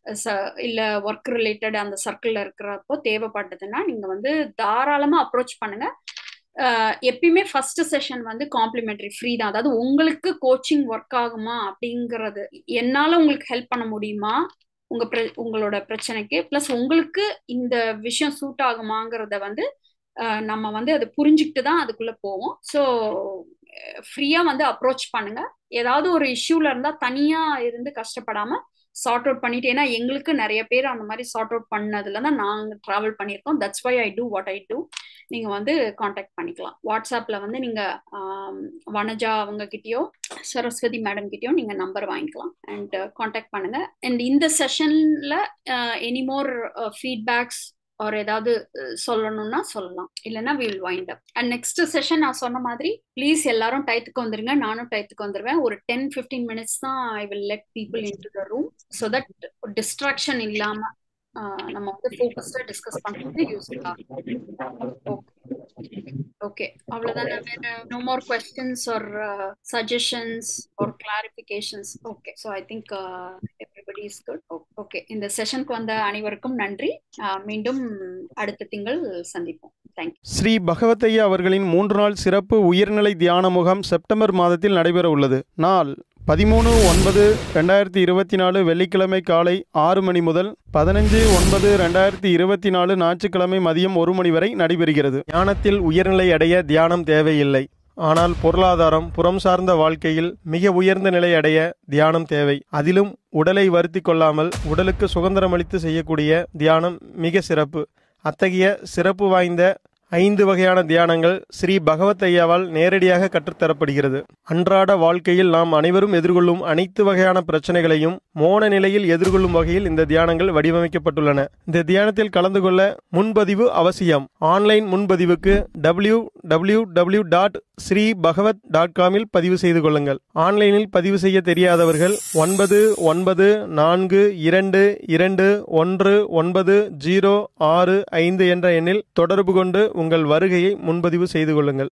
இல்ல ஒர்க் ரிலேட்டட் அந்த சர்க்கிள்ல இருக்கிறப்போ தேவைப்பட்டதுன்னா நீங்க வந்து தாராளமா அப்ரோச் பண்ணுங்க அஹ் எப்பயுமே ஃபர்ஸ்ட் செஷன் வந்து காம்ப்ளிமெண்டரி ஃப்ரீ தான் அதாவது உங்களுக்கு கோச்சிங் ஒர்க் ஆகுமா அப்படிங்கறது என்னால உங்களுக்கு ஹெல்ப் பண்ண முடியுமா உங்க பிர- உங்களோட பிரச்சனைக்கு ப்ளஸ் உங்களுக்கு இந்த விஷயம் சூட் ஆகுமாங்கிறத வந்து அஹ் நம்ம வந்து அது புரிஞ்சுக்கிட்டு தான் அதுக்குள்ள போவோம் ஸோ ஃப்ரீயா வந்து அப்ரோச் பண்ணுங்க ஏதாவது ஒரு இஷ்யூல இருந்தா தனியா இருந்து கஷ்டப்படாம சார்ட் அவுட் பண்ணிட்டு ஏன்னா எங்களுக்கு நிறைய பேர் அந்த மாதிரி சார்ட் அவுட் பண்ணதுல தான் நாங்க டிராவல் பண்ணியிருக்கோம் that's why I do what I do நீங்க வந்து காண்டாக்ட் பண்ணிக்கலாம் வாட்ஸ்அப்ல வந்து நீங்க ஆம், வனஜா அவங்க கிட்டயோ சரஸ்வதி மேடம் கிட்டயோ நீங்க நம்பர் வாங்கிக்கலாம் அண்ட் காண்டாக்ட் பண்ணுங்க அண்ட் இந்த செஷன்ல எனிமோர் ஃபீட்பேக்ஸ் ஒரு ஏதாவது அஹ், சொல்லணும்னா சொல்லலாம் இல்லைன்னா will wind up and next session நான் சொன்ன மாதிரி ப்ளீஸ் எல்லாரும் டயத்துக்கு வந்துருங்க நானும் டயத்துக்கு வந்துருவேன் ஒரு டென் ஃபிஃப்டீன் மினிட்ஸ் தான் I will let people into the room so that distraction இல்லாம அஹ், நம்ம வந்து ஃபோக்கஸ்டா டிஸ்கஸ் பண்றது யூஸ்ஃபுல்லா ஓகே அவ்வளவுதானே வேற no more questions or suggestions or clarifications okay so I think everybody is good okay இந்த செஷனுக்கு வந்த அனைவருக்கும் நன்றி அஹ், மீண்டும் அடுத்த திங்கள் சந்திப்போம் தேங்க்யூ ஸ்ரீ பகவத்தையா அவர்களின் மூன்று நாள் சிறப்பு உயர்நிலை தியான முகாம் செப்டம்பர் மாதத்தில் நடைபெற உள்ளது நாள் பதிமூணு ஒன்பது ரெண்டாயிரத்தி இருபத்தி நாலு வெள்ளிக்கிழமை காலை ஆறு மணி முதல் பதினஞ்சு ஒன்பது ரெண்டாயிரத்தி இருபத்தி நாலு ஞாயிற்றுக்கிழமை மதியம் ஒரு மணி வரை நடைபெறுகிறது தியானத்தில் உயர்நிலை அடைய தியானம் தேவையில்லை ஆனால் பொருளாதாரம் புறம் சார்ந்த வாழ்க்கையில் மிக உயர்ந்த நிலை அடைய தியானம் தேவை அதிலும் உடலை வருத்தி கொள்ளாமல் உடலுக்கு சுதந்திரமளித்து செய்யக்கூடிய தியானம் மிக சிறப்பு அத்தகைய சிறப்பு வாய்ந்த ஐந்து வகையான தியானங்கள் ஸ்ரீ பகவத் ஐயாவால் நேரடியாக கற்றுத்தரப்படுகிறது அன்றாட வாழ்க்கையில் நாம் அனைவரும் எதிர்கொள்ளும் அனைத்து வகையான பிரச்சனைகளையும் மோன நிலையில் எதிர்கொள்ளும் வகையில் இந்த தியானங்கள் வடிவமைக்கப்பட்டுள்ளன இந்த தியானத்தில் கலந்து கொள்ள முன்பதிவு அவசியம் ஆன்லைன் முன்பதிவுக்கு W W W dot Sri Bhagavad dot காமில் பதிவு செய்து கொள்ளுங்கள் ஆன்லைனில் பதிவு செய்ய தெரியாதவர்கள் ஒன்பது ஒன்பது நான்கு இரண்டு இரண்டு ஒன்று ஒன்பது ஜீரோ ஆறு ஐந்து என்ற எண்ணில் தொடர்பு கொண்டு உங்கள் வருகையை முன்பதிவு செய்து கொள்ளுங்கள்